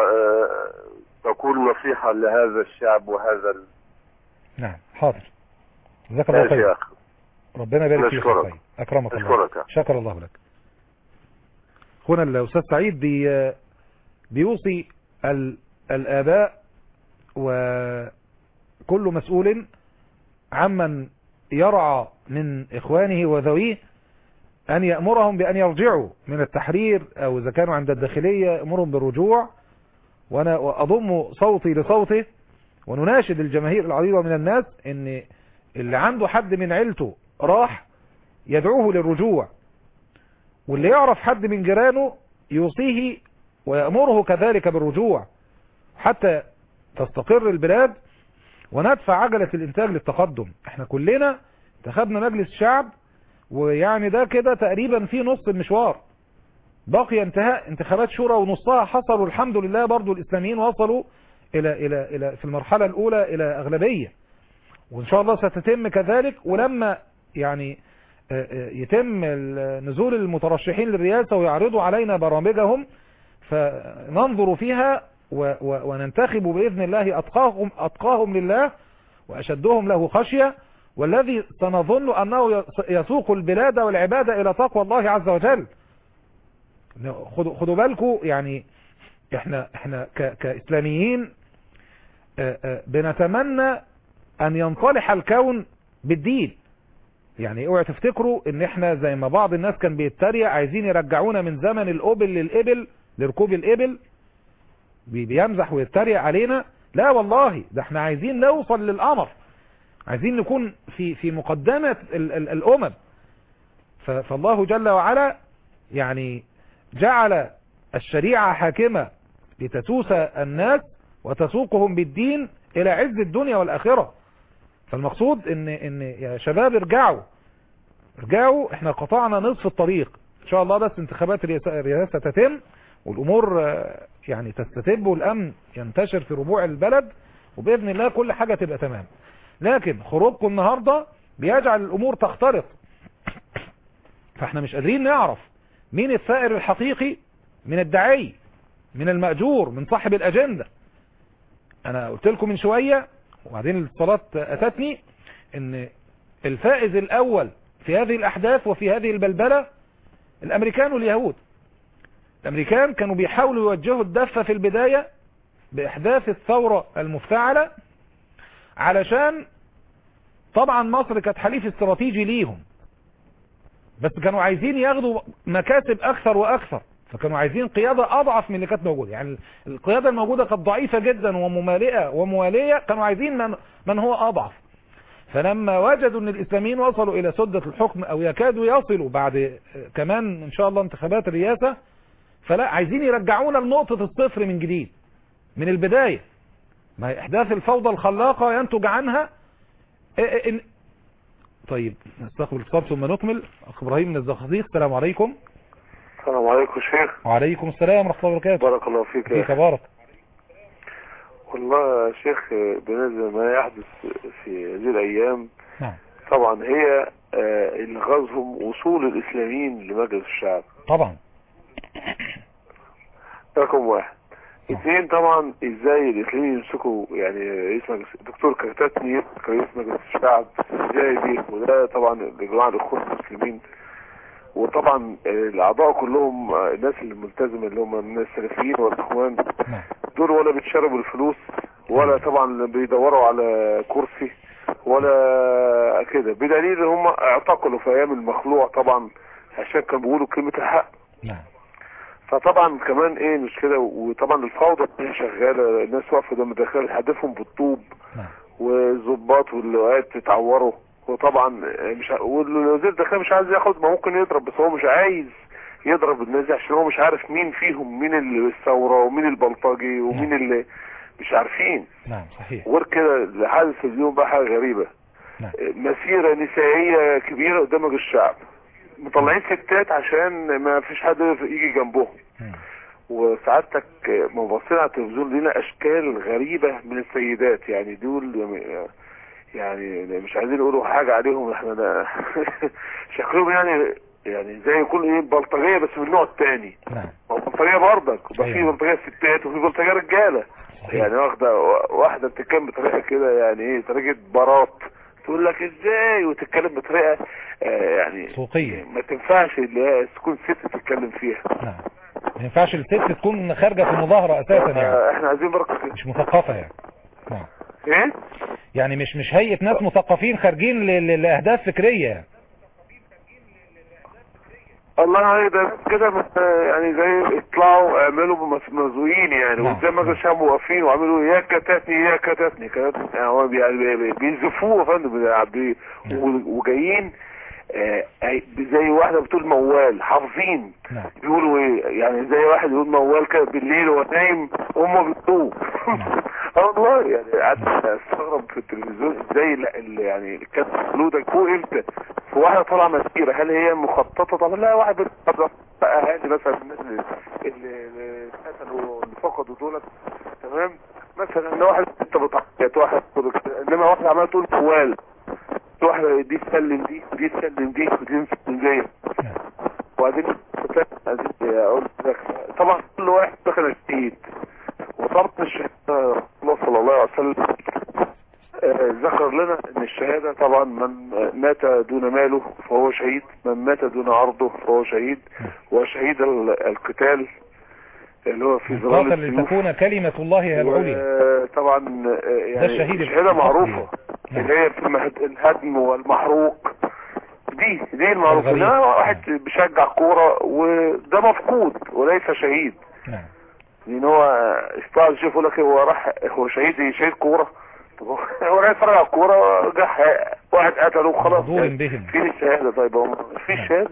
تقول نصيحة لهذا الشعب وهذا ال... نعم حاضر جزاك الله خير ربنا يبارك فيك نشكرك أكرمك الله نشكرك شكر الله لك هنا الأستاذ سعيد بي بيوصي ال الآباء وكل مسؤول عمن يرعى من إخوانه وذويه أن يأمرهم بأن يرجعوا من التحرير أو إذا كانوا عند الداخلية يأمرهم بالرجوع وأنا أضم صوتي لصوته ونناشد الجماهير العريضة من الناس أن اللي عنده حد من عيلته راح يدعوه للرجوع واللي يعرف حد من جيرانه يوصيه ويأمره كذلك بالرجوع حتى تستقر البلاد وندفع عجلة الانتاج للتقدم احنا كلنا انتخبنا مجلس شعب ويعني ده كده تقريبا في نص المشوار بقي انتهاء انتخابات شورى ونصها حصلوا الحمد لله برضو الاسلاميين وصلوا الى الى الى في المرحلة الاولى الى اغلبية وان شاء الله ستتم كذلك ولما يعني يتم نزول المترشحين للرئاسة ويعرضوا علينا برامجهم فننظر فيها وننتخب بإذن الله أتقاهم, أتقاهم لله وأشدهم له خشية والذي سنظن أنه يسوق البلاد والعباد إلى تقوى الله عز وجل خدوا خدوا بالكم يعني احنا احنا كإسلاميين بنتمنى أن ينصلح الكون بالدين يعني اوعى تفتكروا ان احنا زي ما بعض الناس كان بيتريق عايزين يرجعونا من زمن الابل للابل لركوب الابل بيمزح ويتريق علينا لا والله ده احنا عايزين نوصل للقمر عايزين نكون في في مقدمة ال ال الامم فالله جل وعلا يعني جعل الشريعة حاكمة لتسوس الناس وتسوقهم بالدين الى عز الدنيا والاخرة فالمقصود ان ان يا شباب ارجعوا ارجعوا احنا قطعنا نصف الطريق ان شاء الله بس انتخابات الرئاسة تتم والامور يعني تستتب والامن ينتشر في ربوع البلد وباذن الله كل حاجة تبقى تمام لكن خروجكم النهاردة بيجعل الامور تختلط فاحنا مش قادرين نعرف مين الثائر الحقيقي من الدعي من المأجور من صاحب الاجندة انا قلت لكم من شوية وبعدين الاتصالات اتتني ان الفائز الاول في هذه الاحداث وفي هذه البلبلة الامريكان واليهود الامريكان كانوا بيحاولوا يوجهوا الدفة في البداية باحداث الثورة المفتعلة علشان طبعا مصر كانت حليف استراتيجي ليهم بس كانوا عايزين ياخدوا مكاسب اكثر واكثر فكانوا عايزين قيادة اضعف من اللي كانت موجودة يعني القيادة الموجودة كانت ضعيفة جدا وممالئة وموالية كانوا عايزين من, من هو اضعف فلما وجدوا ان الاسلاميين وصلوا الى سدة الحكم او يكادوا يصلوا بعد كمان ان شاء الله انتخابات الرئاسة فلا عايزين يرجعونا لنقطة الصفر من جديد من البداية ما احداث الفوضى الخلاقة ينتج عنها إن طيب نستقبل الاتصال ثم نكمل اخ ابراهيم من الزقازيق السلام عليكم السلام عليكم شيخ وعليكم السلام ورحمة الله وبركاته بارك الله فيك يا فيك بارك والله يا شيخ بالنسبة ما يحدث في هذه الأيام نعم طبعا هي آه، اللي غزهم وصول الإسلاميين لمجلس الشعب طبعا رقم واحد اثنين طبعا ازاي الاسلاميين يمسكوا يعني رئيس مجلس الدكتور كرتاتني يمسك رئيس مجلس الشعب ازاي دي وده طبعا لجماعة الاخوان المسلمين وطبعا آه، الاعضاء كلهم آه، الناس اللي ملتزمه اللي هم من السلفيين والاخوان نعم دول ولا بيتشربوا الفلوس ولا طبعا بيدوروا على كرسي ولا كده بدليل ان هم اعتقلوا في ايام المخلوع طبعا عشان كانوا بيقولوا كلمة الحق نعم فطبعا كمان ايه مش كده وطبعا الفوضى اللي شغاله الناس واقفه قدام الداخل يحدفهم بالطوب نعم. والظباط واللواءات بيتعوروا وطبعا مش ع- والوزير الداخليه مش عايز ياخد ما ممكن يضرب بس هو مش عايز يضرب الناس دي عشان هو مش عارف مين فيهم مين اللي الثوره ومين البلطجي ومين اللي مش عارفين نعم صحيح غير كده اللي حادث اليوم بقى حاجه غريبه نعم. مسيره نسائيه كبيره قدام مجلس الشعب مطلعين ستات عشان ما فيش حد يجي جنبهم مم. وسعادتك مبصرين على التلفزيون لنا اشكال غريبة من السيدات يعني دول يعني مش عايزين يقولوا حاجة عليهم احنا ده شكلهم يعني يعني زي يكون ايه بلطجية بس من النوع التاني نعم ما هو بلطجية برضك وبقى في أيوة. بلطجية ستات وفي بلطجية رجالة صحيح. يعني واخدة واحدة بتتكلم بطريقة كده يعني ايه طريقة برات تقول لك ازاي وتتكلم بطريقة آه يعني سوقية ما تنفعش اللي هي تكون ست تتكلم فيها نعم ما ينفعش الست تكون خارجة في مظاهرة اساسا يعني آه، احنا عايزين بركة كده مش مثقفة يعني نعم ايه يعني مش مش هيئة ناس مثقفين خارجين ل- ل- لأهداف فكرية يعني. الله عليك ده كده مس- يعني زي اطلعوا اعملوا مس- مزوقين يعني نعم. وزي ما كانوا شام واقفين وعملوا يا كتاتني يا كتاتني كتاتني يعني هو بي- بي- بي- بينزفوه يا فندم بي- بي- و- وجايين آه، أي- زي واحدة بتقول موال حافظين نعم بيقولوا ايه يعني زي واحد يقول موال كده بالليل وهو نايم هم بيقولوا اه والله يعني قعدت استغرب في التلفزيون ازاي ال- ال- يعني كانت خلودة فوق امتى في واحدة طالعة مسيرة هل هي مخططة طب لا واحد بيتفرج بقى اهالي مثلا الناس اللي اللي اللي قتلوا اللي فقدوا دولت تمام مثلا ان واحد انت بتعيط واحد انما واحد عمال تقول موال واحدة دي تسلم دي ودي تسلم دي ودي تسلم دي نعم وبعدين عايزين اقول لك طبعا كل واحد دخل الشهيد وطبعا الشهيد الله صلى الله عليه وسلم آه، ذكر لنا ان الشهادة طبعا من مات دون ماله فهو شهيد من مات دون عرضه فهو شهيد وشهيد ال- القتال اللي هو في ظلال قاتل السيوف لتكون كلمة الله هي العليا طبعا آه، يعني الشهيد الشهادة الحق معروفة نعم. اللي هي في المهد- الهدم والمحروق دي دي المعروفة الغريب. انما واحد بيشجع كورة وده مفقود وليس شهيد نعم لان هو استعد يشوف يقول لك هو راح هو شهيد إيه؟ شهيد كورة طب هو هو راح يتفرج على الكورة جه واحد قتله وخلاص مغضوب يعني بهم. فين الشهادة طيب هو مفيش نعم. شهادة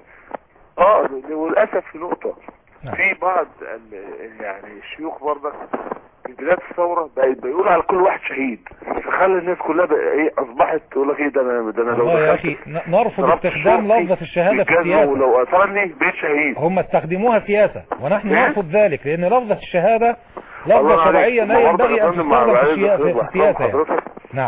اه وللأسف في نقطة نعم. في بعض ال- يعني الشيوخ برضك في بداية الثورة بقى- بيقولوا على كل واحد شهيد فخلى الناس كلها بقى ايه اصبحت تقول لك ايه ده انا ده انا لو والله يا دخلت أخي ن- نرفض ضربت استخدام شرطي لفظة الشهادة في بالجزمة السياسة ولو قتلني بقيت شهيد هم استخدموها سياسة ونحن إيه؟ نرفض ذلك لأن لفظة الشهادة الله لفظة عليك. شرعية لا ما برضك ينبغي يا أن فندم مع تستخدم في العز الشيا- في والخدمة. السياسة يعني. حضرتك نعم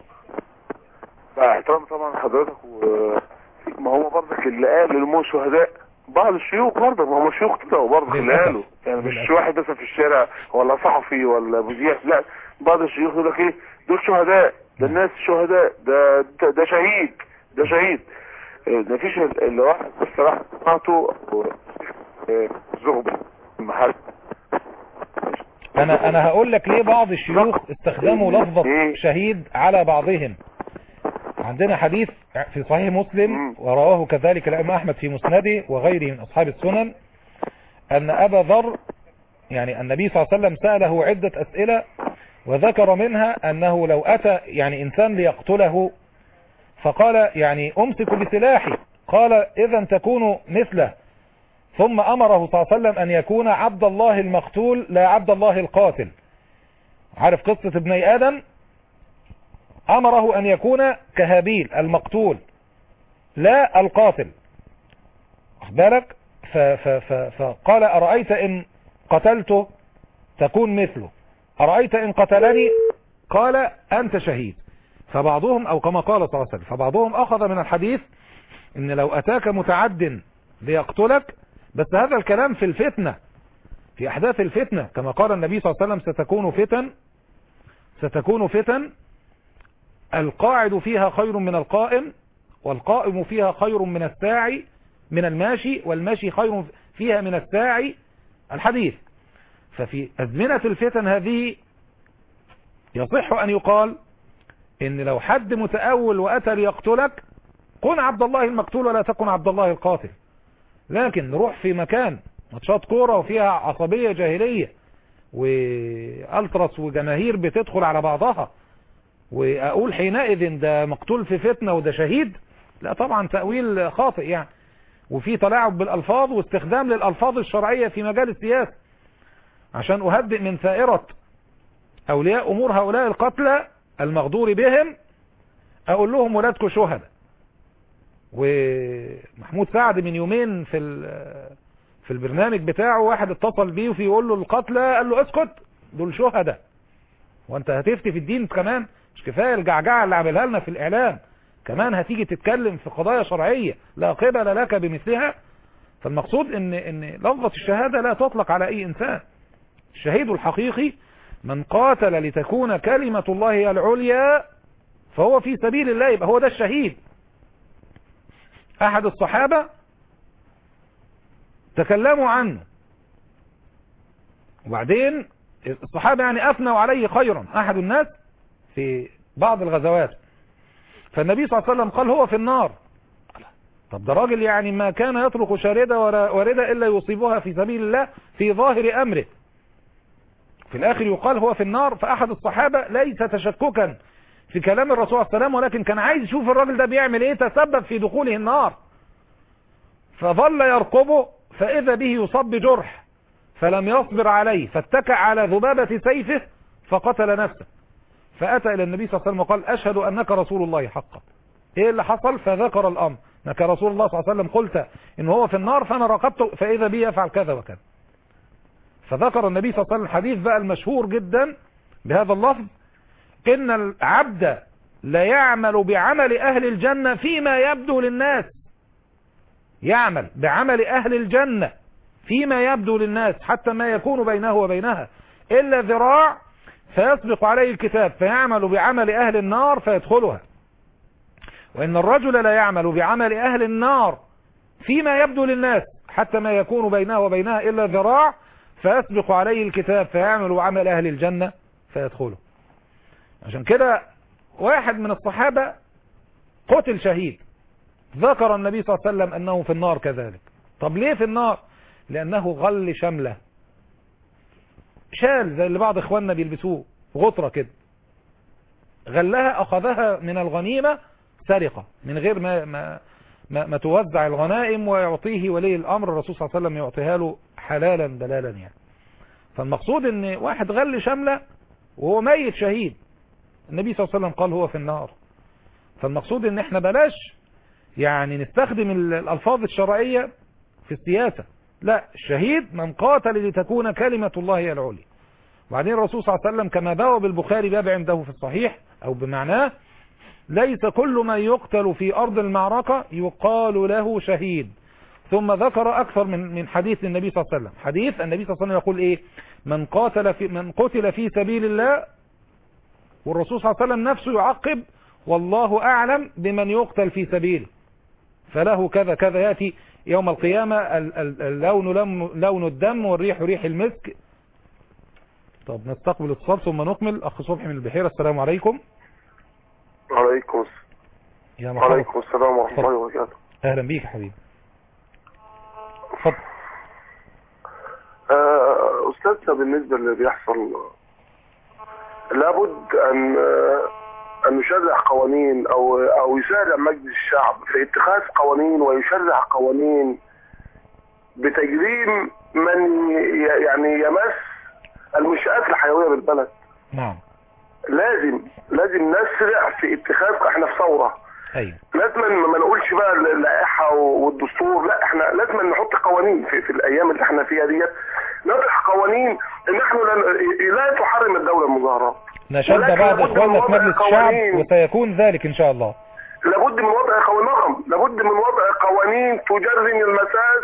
مع احترام طبعا حضرتك و... ما هو برضك اللي قال للمو شهداء بعض الشيوخ برضك ما هم شيوخ طلعوا برضك اللي للأسف. قالوا يعني مش للأسف. واحد مثلا في الشارع ولا صحفي ولا مذيع لا بعض الشيوخ يقول لك ايه دول شهداء ده الناس شهداء ده ده, ده شهيد ده شهيد إيه، ده فيش اللي واحد بس راح سمعته إيه، زغبي المحل أنا أنا هقول لك ليه بعض الشيوخ استخدموا لفظة إيه؟ شهيد على بعضهم عندنا حديث في صحيح مسلم مم. ورواه كذلك الإمام أحمد في مسنده وغيره من أصحاب السنن أن أبا ذر يعني النبي صلى الله عليه وسلم سأله عدة أسئلة وذكر منها أنه لو أتى يعني إنسان ليقتله فقال يعني أمسك بسلاحي قال إذا تكون مثله ثم أمره صلى الله عليه وسلم أن يكون عبد الله المقتول لا عبد الله القاتل عارف قصة ابني آدم أمره أن يكون كهابيل المقتول لا القاتل واخد بالك ف- ف- ف- فقال أرأيت إن قتلته تكون مثله أرأيت إن قتلني قال أنت شهيد فبعضهم أو كما قال صلى الله عليه وسلم فبعضهم أخذ من الحديث إن لو أتاك متعد ليقتلك بس هذا الكلام في الفتنة في أحداث الفتنة كما قال النبي صلى الله عليه وسلم ستكون فتن ستكون فتن القاعد فيها خير من القائم والقائم فيها خير من الساعي من الماشي والماشي خير فيها من الساعي الحديث ففي أزمنة الفتن هذه يصح أن يقال إن لو حد متأول وأتى ليقتلك كن عبد الله المقتول ولا تكن عبد الله القاتل لكن نروح في مكان ماتشات كورة وفيها عصبية جاهلية والترس وجماهير بتدخل على بعضها واقول حينئذ ده مقتول في فتنة وده شهيد لا طبعا تأويل خاطئ يعني وفي تلاعب بالالفاظ واستخدام للالفاظ الشرعية في مجال السياسة عشان اهدئ من ثائرة اولياء امور هؤلاء القتلى المغدور بهم اقول لهم ولادكم شهداء ومحمود سعد من يومين في في البرنامج بتاعه واحد اتصل بيه وفي يقول له القتلى قال له اسكت دول شهداء وانت هتفتي في الدين كمان مش كفايه الجعجعه اللي عاملها لنا في الاعلام كمان هتيجي تتكلم في قضايا شرعيه لا قبل لك بمثلها فالمقصود ان ان لفظه الشهاده لا تطلق على اي انسان الشهيد الحقيقي من قاتل لتكون كلمه الله هي العليا فهو في سبيل الله يبقى هو ده الشهيد احد الصحابه تكلموا عنه وبعدين الصحابة يعني أثنوا عليه خيرا أحد الناس في بعض الغزوات فالنبي صلى الله عليه وسلم قال هو في النار طب ده راجل يعني ما كان يطلق شاردة واردة إلا يصيبها في سبيل الله في ظاهر أمره في الآخر يقال هو في النار فأحد الصحابة ليس تشككا في كلام الرسول صلى الله عليه وسلم ولكن كان عايز يشوف الراجل ده بيعمل ايه تسبب في دخوله النار فظل يرقبه فإذا به يصاب بجرح فلم يصبر عليه فاتكى على ذبابة سيفه فقتل نفسه فأتى إلى النبي صلى الله عليه وسلم وقال أشهد أنك رسول الله حقا إيه اللي حصل فذكر الأمر أنك رسول الله صلى الله عليه وسلم قلت إن هو في النار فأنا رقبته فإذا بي يفعل كذا وكذا فذكر النبي صلى الله عليه وسلم الحديث بقى المشهور جدا بهذا اللفظ إن العبد لا يعمل بعمل أهل الجنة فيما يبدو للناس يعمل بعمل أهل الجنة فيما يبدو للناس حتى ما يكون بينه وبينها إلا ذراع فيسبق عليه الكتاب فيعمل بعمل أهل النار فيدخلها وإن الرجل لا يعمل بعمل أهل النار فيما يبدو للناس حتى ما يكون بينه وبينها إلا ذراع فيسبق عليه الكتاب فيعمل عمل أهل الجنة فيدخله عشان كده واحد من الصحابة قتل شهيد ذكر النبي صلى الله عليه وسلم أنه في النار كذلك طب ليه في النار لأنه غل شملة شال زي اللي بعض إخواننا بيلبسوه غطرة كده غلها أخذها من الغنيمة سرقة من غير ما, ما, ما, ما توزع الغنائم ويعطيه ولي الأمر الرسول صلى الله عليه وسلم يعطيها له حلالا دلالا يعني فالمقصود ان واحد غل شملة وهو ميت شهيد النبي صلى الله عليه وسلم قال هو في النار فالمقصود ان احنا بلاش يعني نستخدم الالفاظ الشرعية في السياسة لا الشهيد من قاتل لتكون كلمة الله هي العليا وبعدين الرسول صلى الله عليه وسلم كما بوى بالبخاري باب عنده في الصحيح او بمعناه ليس كل من يقتل في ارض المعركة يقال له شهيد ثم ذكر اكثر من من حديث النبي صلى الله عليه وسلم حديث النبي صلى الله عليه وسلم يقول ايه من قاتل في من قتل في سبيل الله والرسول صلى الله عليه وسلم نفسه يعقب والله اعلم بمن يقتل في سبيله فله كذا كذا ياتي يوم القيامة اللون لون الدم والريح ريح المسك طب نستقبل اتصال ثم نكمل اخ صبحي من البحيرة السلام عليكم وعليكم يا مرحبا وعليكم السلام ورحمة الله وبركاته اهلا بيك يا حبيبي اتفضل آه، أستاذنا بالنسبة اللي بيحصل لابد ان ان يشرع قوانين او او يسارع مجلس الشعب في اتخاذ قوانين ويشرع قوانين بتجريم من ي- يعني يمس المنشآت الحيوية بالبلد نعم لازم لازم نسرع في اتخاذ احنا في ثورة ايوه لازم ما ما نقولش بقى اللائحة والدستور لا احنا لازم نحط قوانين في, في الايام اللي احنا فيها ديت نطرح قوانين ان احنا لا, لا تحرم الدولة المظاهرات نشد ولكن بعض لابد اخواننا من في وضع مجلس الشعب قوانين. وسيكون ذلك ان شاء الله لابد من وضع قوانين نعم لابد من وضع قوانين تجرم المساس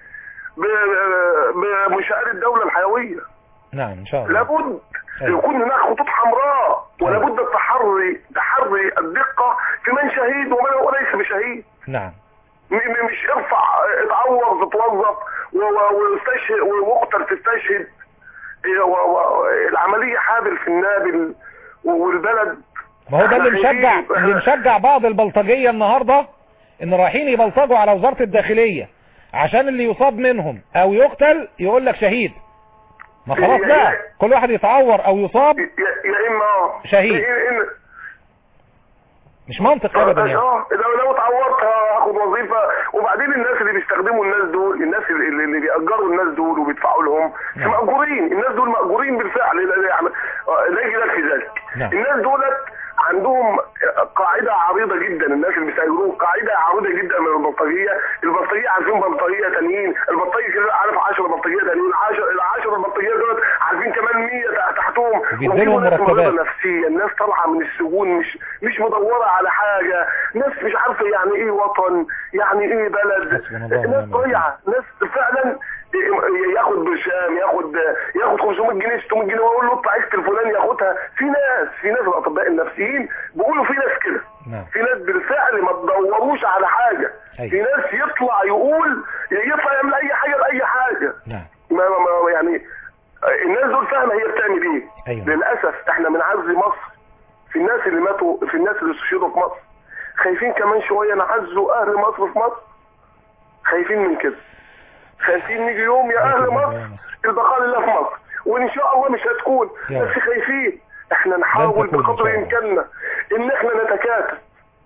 ب- بمنشآت الدولة الحيوية نعم ان شاء الله لابد أيوة. يكون هناك خطوط حمراء ولابد التحري تحري الدقة في من شهيد ومن وليس بشهيد نعم م- م- مش ارفع اتعور تتوظف و- و- واستشهد واقتل تستشهد إيه، و- و- العملية حابل في النابل و- والبلد ما هو ده اللي إحنا مشجع خايفين. اللي مشجع بعض البلطجية النهاردة ان رايحين يبلطجوا على وزارة الداخلية عشان اللي يصاب منهم او يقتل يقول لك شهيد ما خلاص يا- بقى يا- كل واحد يتعور او يصاب يا يا اما شهيد. إيه- إيه- مش منطق ابدا يعني اه لو لو اتعورت هاخد وظيفه وبعدين الناس اللي بيستخدموا الناس دول الناس اللي, اللي بيأجروا الناس دول وبيدفعوا لهم نعم. مأجورين الناس دول مأجورين بالفعل لا- لا- يعني آه، لا جدال في ذلك نعم. الناس دولت عندهم قاعدة عريضة جدا الناس اللي بيستأجروهم قاعدة عريضة جدا من البلطجية البلطجية عارفين بلطجية تانيين البلطجي كده عارف 10 بلطجية تانيين 10 ال 10 بلطجية دولت عارفين كمان 100 تحتهم وبيديلهم وفي ناس مرتبات. مريضة نفسيا الناس طالعة من السجون مش مش مدورة على حاجة ناس مش عارفة يعني ايه وطن يعني ايه بلد حسبنا الله ناس ونعم الوكيل. ضيعة ناس فعلا ياخد برشام ياخد ياخد 500 جنيه 600 جنيه ويقول له اطلع اكتب فلان ياخدها في ناس في ناس الاطباء النفسيين بيقولوا في ناس كده نعم في ناس بالفعل ما تدوروش على حاجة أيوة. في ناس يطلع يقول يطلع يعمل اي حاجة بأي حاجة نعم ما ما ما يعني الناس دول فاهمه هي بتعمل ايه أيوة. للاسف احنا بنعزي مصر في الناس اللي ماتوا في الناس اللي استشهدوا في مصر خايفين كمان شويه نعزوا اهل مصر في مصر خايفين من كده خايفين نيجي يوم يا اهل مصر البقاء لله في مصر وان شاء الله مش هتكون يا رب. بس خايفين احنا نحاول تكون إن شاء بقدر الله. امكاننا ان احنا نتكاتف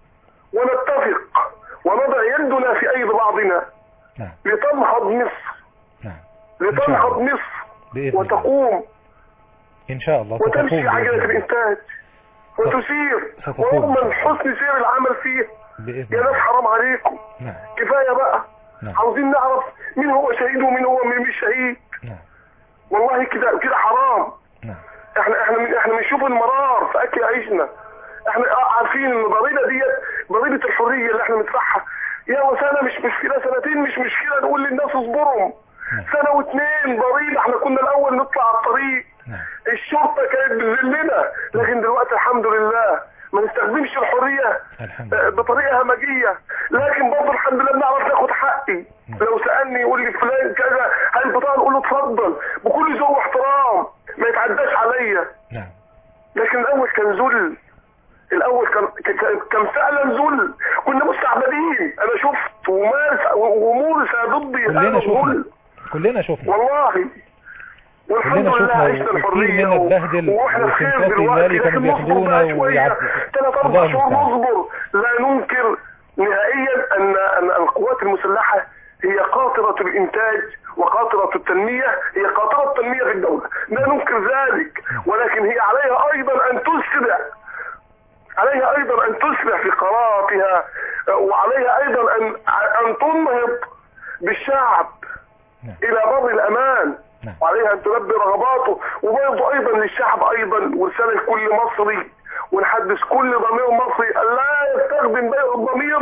ونتفق ونضع يدنا في ايدي بعضنا نعم لتنهض مصر نعم إن شاء لتنهض الله. مصر بإذن الله وتقوم ان شاء الله ستقوم وتمشي بإذن عجلة الله. الإنتاج وتسير ستقوم. ويضمن حسن سير العمل فيه بإذن يا ناس الله حرام عليكم نعم كفاية بقى نعم. عاوزين نعرف مين هو شهيد ومين هو مين مش شهيد نعم والله كده كده حرام نعم احنا احنا احنا بنشوف المرار في اكل عيشنا احنا عارفين ان الضريبه ديت ضريبه الحريه اللي احنا بندفعها يا وسنه مش مشكله سنتين مش مشكله نقول للناس اصبروا نعم. سنه واثنين ضريبه احنا كنا الاول نطلع على الطريق نعم الشرطه كانت بتذلنا لكن دلوقتي الحمد لله ما نستخدمش الحريه الحمد آه، لله بطريقه همجيه لكن برضه الحمد لله بنعرف ناخد حقي نعم. لو سالني يقول لي فلان كذا هل البطاقه نقول له اتفضل بكل ذوق واحترام ما يتعداش عليا نعم لكن الاول كان ذل الاول كان كان- كان فعلا ذل كنا مستعبدين انا شفت ومارس ومورس ضدي كلنا هذا شفنا الذل كلنا شفنا والله والحمد كلنا لله شفنا عشنا وكتير الحريه منا اتبهدل واحنا بخير والسنسات دلوقتي المالي كانوا لكن نصبر بياخدونا بقى شويه ويعد- ثلاث الله اربع شهور المستعان. نصبر لا ننكر نهائيا ان ان القوات المسلحه هي قاطرة الإنتاج وقاطرة التنمية هي قاطرة التنمية في الدولة لا ننكر ذلك ولكن هي عليها أيضا أن تسرع عليها أيضا أن تسرع في قراراتها وعليها أيضا أن أن تنهض بالشعب نعم. إلى بر الأمان نعم. وعليها أن تلبي رغباته وبرضه أيضا للشعب أيضا ورسالة لكل مصري ونحدث كل ضمير مصري أن لا يستخدم بيع الضمير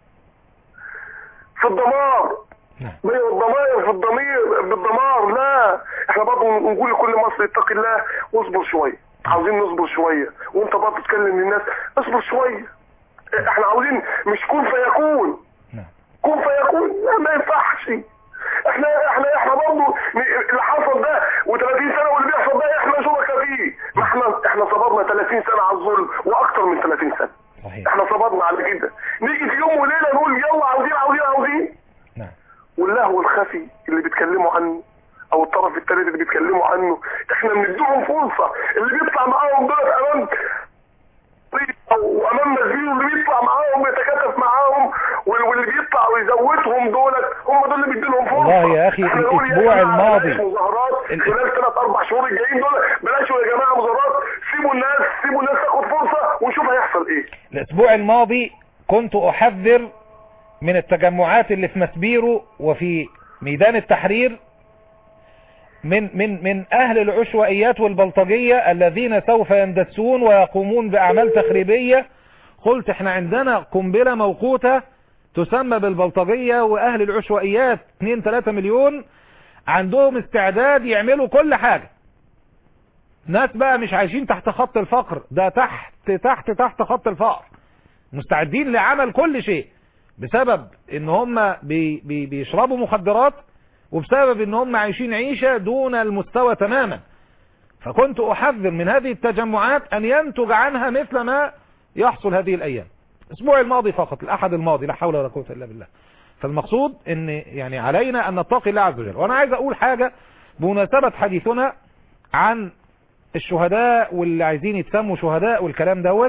في الدمار نعم بيع الضمائر في الضمير بالدمار لا احنا برضه نقول لكل مصري اتق الله واصبر شويه عاوزين نصبر شويه وانت برضه تكلم للناس اصبر شويه احنا عاوزين مش كون فيكون نعم كون فيكون لا ما ينفعش احنا احنا احنا برضه اللي حصل ده و30 سنه واللي بيحصل ده احنا شركاء فيه ما احنا احنا صبرنا 30 سنه على الظلم واكثر من 30 سنه صحيح احنا صبرنا على كده نيجي في يوم وليله نقول يلا عاوزين عاوزين عاوزين نعم واللهو الخفي اللي بيتكلموا عنه او الطرف الثالث اللي بيتكلم بيتكلموا عنه احنا بنديهم فرصه اللي بيطلع معاهم دول امام وامام مسجد واللي بيطلع معاهم يتكاتف معاهم وال- واللي بيطلع ويزودهم دولت هم دول اللي بيديلهم فرصه والله يا أخي احنا نقول يا الأسبوع جماعة الماضي بلاش مظاهرات ال- خلال ثلاث اربع شهور الجايين دول بلاشوا يا جماعه مظاهرات سيبوا الناس سيبوا الناس تاخد فرصه ونشوف هيحصل ايه الأسبوع الماضي كنت أحذر من التجمعات اللي في مسبيرو وفي ميدان التحرير من من من أهل العشوائيات والبلطجية الذين سوف يندسون ويقومون بأعمال تخريبية قلت احنا عندنا قنبلة موقوتة تسمى بالبلطجية وأهل العشوائيات 2-3 مليون عندهم استعداد يعملوا كل حاجة ناس بقى مش عايشين تحت خط الفقر ده تحت تحت تحت خط الفقر مستعدين لعمل كل شيء بسبب ان هم بي بي بيشربوا مخدرات وبسبب ان هم عايشين عيشة دون المستوى تماما فكنت احذر من هذه التجمعات ان ينتج عنها مثل ما يحصل هذه الايام الاسبوع الماضي فقط الاحد الماضي لا حول ولا قوة الا بالله فالمقصود ان يعني علينا ان نتقي الله عز وجل وانا عايز اقول حاجة بمناسبة حديثنا عن الشهداء واللي عايزين يتسموا شهداء والكلام دوت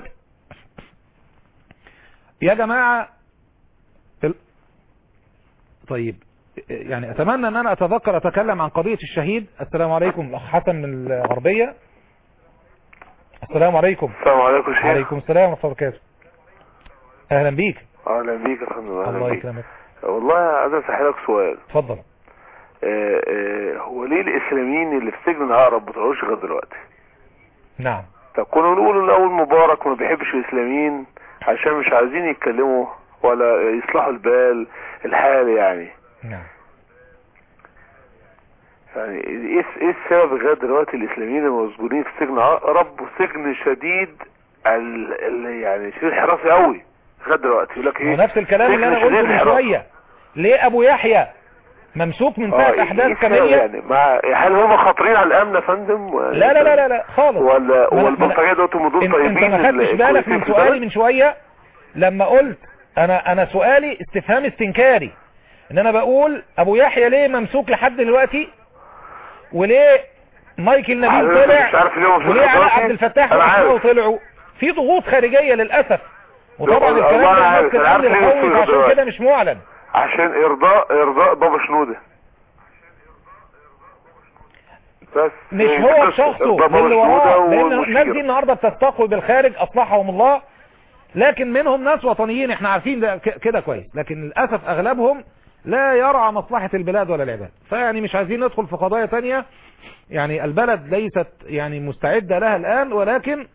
يا جماعة ال... طيب يعني اتمنى ان انا اتذكر اتكلم عن قضية الشهيد السلام عليكم الاخ حسن من الغربية السلام عليكم السلام عليكم شيخ عليكم السلام ورحمة الله وبركاته اهلا بيك اهلا بيك يا فندم اهلا الله بيك يكرمك والله عايز اسالك سؤال اتفضل آه، آه، هو ليه الاسلاميين اللي في سجن العقرب ما طلعوش لغايه دلوقتي نعم طب كنا نقول الاول مبارك ما بيحبش الاسلاميين عشان مش عايزين يتكلموا ولا يصلحوا البال الحال يعني نعم يعني ايه ايه السبب لغايه دلوقتي الاسلاميين المسجونين في سجن عقرب وسجن شديد ال... ال... يعني شديد حراسي قوي لغايه دلوقتي يقول لك ايه ونفس الكلام اللي انا سجن قلته شديد من حراسة. شوية ليه ابو يحيى ممسوك من اه ساعة إيه احداث السبب كمية يعني مع هل هم خاطرين على الامن يا فندم ولا- لا لا لا لا, لا خالص ولا ما أنا- ما أنا- والبلطجيه دوت هم دول انت, طيبين انت ما خدتش ال- بالك كويسين من في سؤالي البلد؟ من شوية لما قلت انا انا سؤالي استفهام استنكاري ان انا بقول ابو يحيى ليه ممسوك لحد دلوقتي وليه مايكل نبيل حضرتك طلع مش عارف ليه هو مش وليه علاء دلوقتي؟ عبد الفتاح أنا عارف. واصحابه طلعوا في ضغوط خارجية للاسف وطبعا والله الكلام أنا ده عارف، ماسك أنا عارف الامن ليه القومي ممسوك فعشان دلوقتي. كده مش معلن عشان ارضاء ارضاء بابا شنودة بس مش إيه، هو بس بشخصه إرضاء بابا اللي وراه شنودة لان والمشير. الناس دي النهارده بتستقوي بالخارج اصلحهم الله لكن منهم ناس وطنيين احنا عارفين ده ك- كده كويس لكن للاسف اغلبهم لا يرعى مصلحة البلاد ولا العباد فيعني مش عايزين ندخل في قضايا تانية يعني البلد ليست يعني مستعدة لها الان ولكن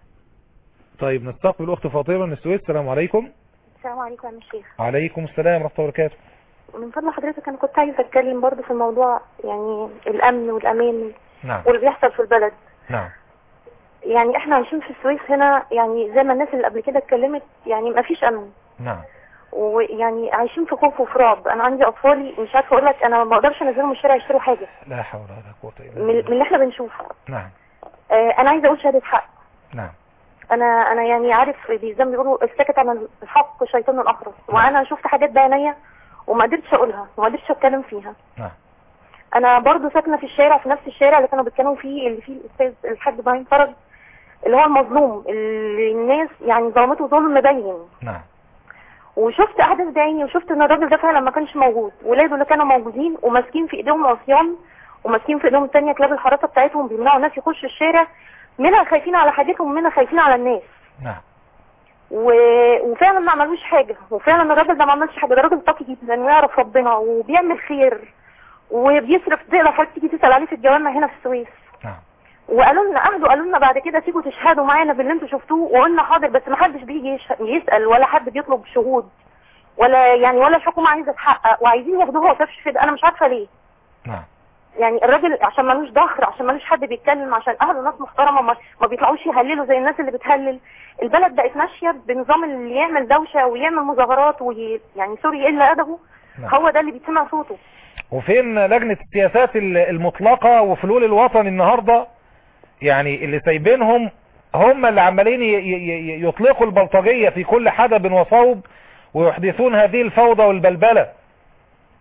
طيب نستقبل الاخت فاطمة من السويس السلام عليكم السلام عليكم يا شيخ عليكم السلام ورحمة الله وبركاته من فضل حضرتك انا كنت عايزه اتكلم برضو في الموضوع يعني الامن والامان نعم واللي بيحصل في البلد نعم يعني احنا عايشين في السويس هنا يعني زي ما الناس اللي قبل كده اتكلمت يعني ما فيش امن نعم ويعني عايشين في خوف وفي رعب انا عندي اطفالي مش عارفه اقول لك انا ما بقدرش انزلهم الشارع يشتروا حاجه لا حول ولا قوة الا من بالله من اللي احنا بنشوفه نعم آه انا عايزه اقول شهاده حق نعم انا انا يعني عارف بي- زي ما بيقولوا السكت عن الحق شيطان الاخرس وانا شفت حاجات بعينيا وما قدرتش اقولها وما قدرتش اتكلم فيها نعم انا برضو ساكنه في الشارع في نفس الشارع اللي كانوا بيتكلموا فيه اللي فيه الاستاذ الحاج ابراهيم فرج اللي هو المظلوم اللي الناس يعني ظلمته ظلم مبين نعم وشفت احداث بعيني وشفت ان الراجل ده فعلا ما كانش موجود ولاده اللي كانوا موجودين وماسكين في ايديهم عصيان وماسكين في ايديهم التانية كلاب الحراسه بتاعتهم بيمنعوا الناس يخشوا الشارع منها خايفين على حاجتهم ومنها خايفين على الناس نعم و... وفعلا ما عملوش حاجه وفعلا الراجل ده ما عملش حاجه ده راجل تقي جدا ويعرف ربنا وبيعمل خير وبيصرف تقدر حضرتك تيجي تسال عليه في الجوامع هنا في السويس نعم وقالوا لنا اهله قالوا لنا بعد كده تيجوا تشهدوا معانا باللي انتوا شفتوه وقلنا حاضر بس ما حدش بيجي يش- يسال ولا حد بيطلب شهود ولا يعني ولا الحكومه عايزه تحقق وعايزين ياخدوه هو كبش فدا انا مش عارفه ليه نعم يعني الراجل عشان ملوش ظهر عشان ملوش حد بيتكلم عشان اهله ناس محترمه ما, ما بيطلعوش يهللوا زي الناس اللي بتهلل البلد بقت ماشيه بنظام اللي يعمل دوشه ويعمل مظاهرات وي يعني سوري يقل ادبه نعم. هو ده اللي بيتسمع صوته وفين لجنة السياسات ال- المطلقة وفلول الوطن النهاردة يعني اللي سايبينهم هم اللي عمالين ي- ي- ي- يطلقوا البلطجية في كل حدب وصوب ويحدثون هذه الفوضى والبلبلة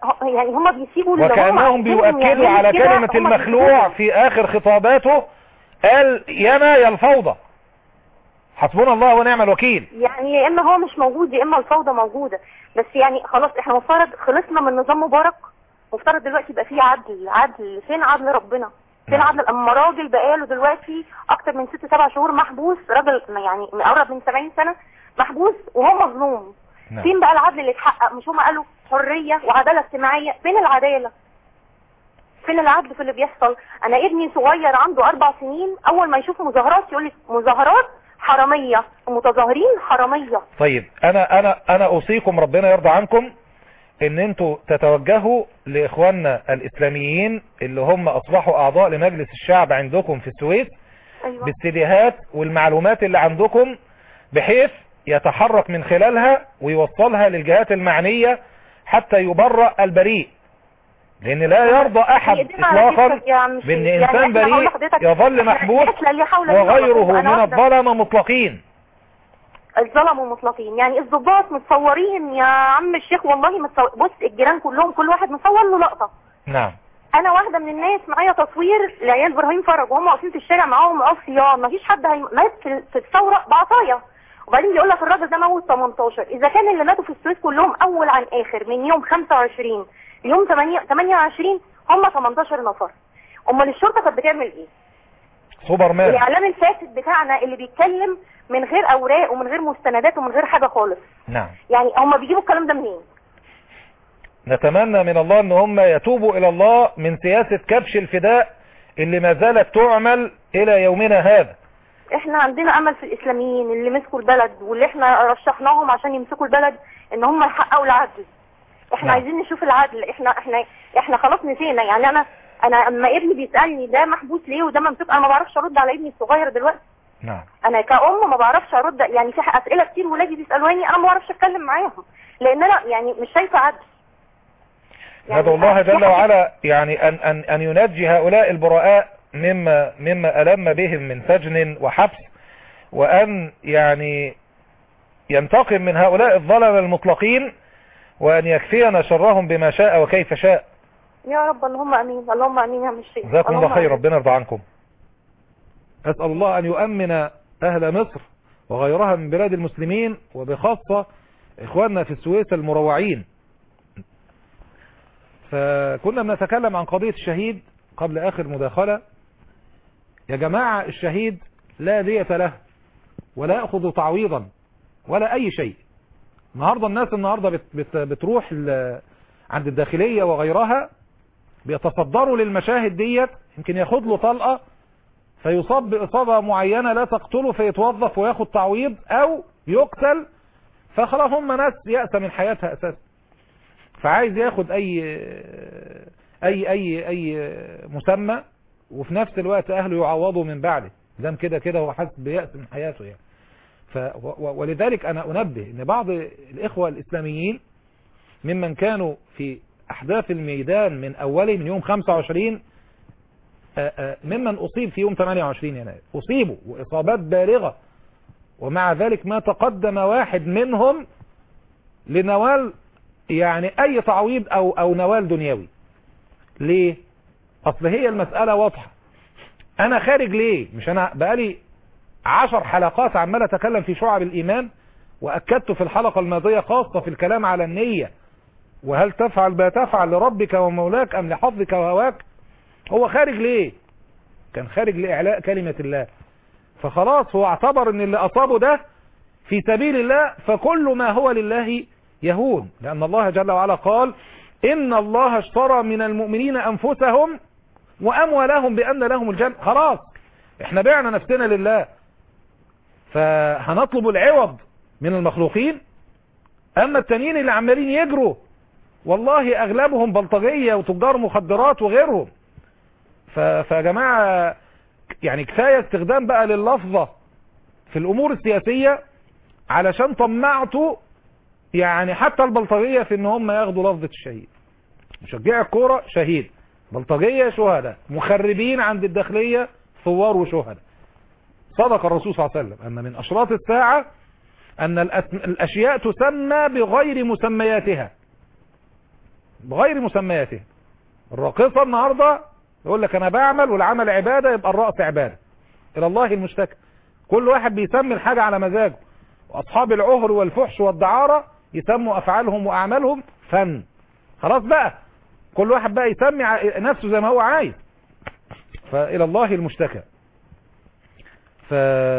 ه- يعني هم بيسيبوا اللي هم وكأنهم عايزينهم بيؤكدوا يعملوا على كده، كلمة هم المخلوع في آخر خطاباته قال ينا يا الفوضى حسبنا الله ونعم الوكيل يعني يا اما هو مش موجود يا اما الفوضى موجوده بس يعني خلاص احنا مفترض خلصنا من نظام مبارك مفترض دلوقتي يبقى فيه عدل عدل فين عدل ربنا فين نعم. عدل اما راجل بقاله دلوقتي اكتر من ست سبع شهور محبوس راجل يعني مقرب من 70 سنه محبوس وهو مظلوم نعم. فين بقى العدل اللي اتحقق مش هم قالوا حريه وعداله اجتماعيه فين العداله فين العدل في اللي بيحصل انا ابني صغير عنده اربع سنين اول ما يشوف مظاهرات يقول لي مظاهرات حراميه المتظاهرين حراميه طيب انا انا انا اوصيكم ربنا يرضى عنكم ان انتوا تتوجهوا لاخواننا الاسلاميين اللي هم اصبحوا اعضاء لمجلس الشعب عندكم في السويس ايوه بالسيديهات والمعلومات اللي عندكم بحيث يتحرك من خلالها ويوصلها للجهات المعنية حتى يبرأ البريء لان لا يرضى احد بإيدينا على اطلاقا كتفك يا عم شريف. بان يعني انسان إحنا هقول بريء لحضرتك يظل إحنا محبوس الناس لا ليه حول ولا قوة. وغيره أنا من واحدة. الظلمة مطلقين الظلموا مطلقين يعني الضباط متصورين يا عم الشيخ والله متصور بص الجيران كلهم كل واحد مصور له لقطة نعم انا واحدة من الناس معايا تصوير لعيال ابراهيم فرج وهم واقفين في الشارع معاهم عصيان مفيش حد هي- مات في في الثورة بعصاية وبعدين بيقول لك الراجل ده موت 18 اذا كان اللي ماتوا في السويس كلهم اول عن اخر من يوم 25 ليوم 8 28 هم 18 نفر امال الشرطة كانت بتعمل ايه سوبرمان الاعلام الفاسد بتاعنا اللي بيتكلم من غير اوراق ومن غير مستندات ومن غير حاجة خالص نعم يعني هم بيجيبوا الكلام ده منين نتمنى من الله ان هم يتوبوا الى الله من سياسة كبش الفداء اللي ما زالت تعمل الى يومنا هذا احنا عندنا امل في الاسلاميين اللي مسكوا البلد واللي احنا رشحناهم عشان يمسكوا البلد ان هم يحققوا العدل احنا نعم. عايزين نشوف العدل احنا احنا احنا خلاص نسينا يعني انا انا اما ابني بيسالني ده محبوس ليه وده ممسوك انا ما بعرفش ارد على ابني الصغير دلوقتي نعم انا كأم ما بعرفش ارد يعني في اسئله كتير ولادي بيسالوني انا ما بعرفش اتكلم معاهم لان انا يعني مش شايفه عدل ندعو الله في جل حاجة- وعلا يعني أن, أن, أن ينجي هؤلاء البراء مما, مما ألم بهم من سجن وحبس وأن يعني ينتقم من هؤلاء الظلم المطلقين وأن يكفينا شرهم بما شاء وكيف شاء يا رب اللهم امين اللهم امين يا عم الشيخ جزاكم الله اللهم خير آمين. ربنا يرضى عنكم أسأل الله أن يؤمن أهل مصر وغيرها من بلاد المسلمين وبخاصة إخواننا في السويس المروعين فكنا بنتكلم عن قضية الشهيد قبل آخر مداخلة يا جماعة الشهيد لا دية له ولا يأخذ تعويضا ولا أي شيء النهاردة الناس النهاردة بت بت بتروح ل- عند الداخلية وغيرها بيتصدروا للمشاهد ديت يمكن ياخد له طلقة فيصاب بإصابة معينة لا تقتله فيتوظف وياخد تعويض أو يقتل فخلاص هم ناس يأسى من حياتها أساسا فعايز ياخد أي أي أي أي مسمى وفي نفس الوقت أهله يعوضوا من بعده دام كده كده هو حاسس بيأس من حياته يعني ف و- و- ولذلك أنا أنبه أن بعض الإخوة الإسلاميين ممن كانوا في أحداث الميدان من أوله من يوم 25 آه، آه، ممن أصيب في يوم 28 يناير أصيبوا وإصابات بالغة ومع ذلك ما تقدم واحد منهم لنوال يعني أي تعويض أو, أو نوال دنيوي ليه؟ أصل هي المسألة واضحة أنا خارج ليه؟ مش أنا بقالي عشر حلقات عمال أتكلم في شعب الإيمان وأكدت في الحلقة الماضية خاصة في الكلام على النية وهل تفعل ما تفعل لربك ومولاك أم لحظك وهواك هو خارج ليه كان خارج لإعلاء كلمة الله فخلاص هو اعتبر ان اللي أصابه ده في سبيل الله فكل ما هو لله يهون لأن الله جل وعلا قال إن الله اشترى من المؤمنين أنفسهم وأموالهم بأن لهم الجنة خلاص احنا بعنا نفسنا لله فهنطلب العوض من المخلوقين أما التانيين اللي عمالين يجروا والله أغلبهم بلطجية وتجار مخدرات وغيرهم ف- فيا جماعة يعني كفاية استخدام بقى لللفظة في الأمور السياسية علشان طمعتوا يعني حتى البلطجية في ان هم ياخدوا لفظة الشهيد مشجع الكورة شهيد بلطجية شهداء مخربين عند الداخلية ثوار وشهداء صدق الرسول صلى الله عليه وسلم أن من أشراط الساعة أن الأس- الأشياء تسمى بغير مسمياتها بغير مسمياته الراقصة النهاردة يقول لك انا بعمل والعمل عبادة يبقى الرقص عبادة الى الله المشتكى كل واحد بيسمي الحاجة على مزاجه واصحاب العهر والفحش والدعارة يسموا افعالهم واعمالهم فن خلاص بقى كل واحد بقى يسمي ع- نفسه زي ما هو عايز فالى الله المشتكى ف...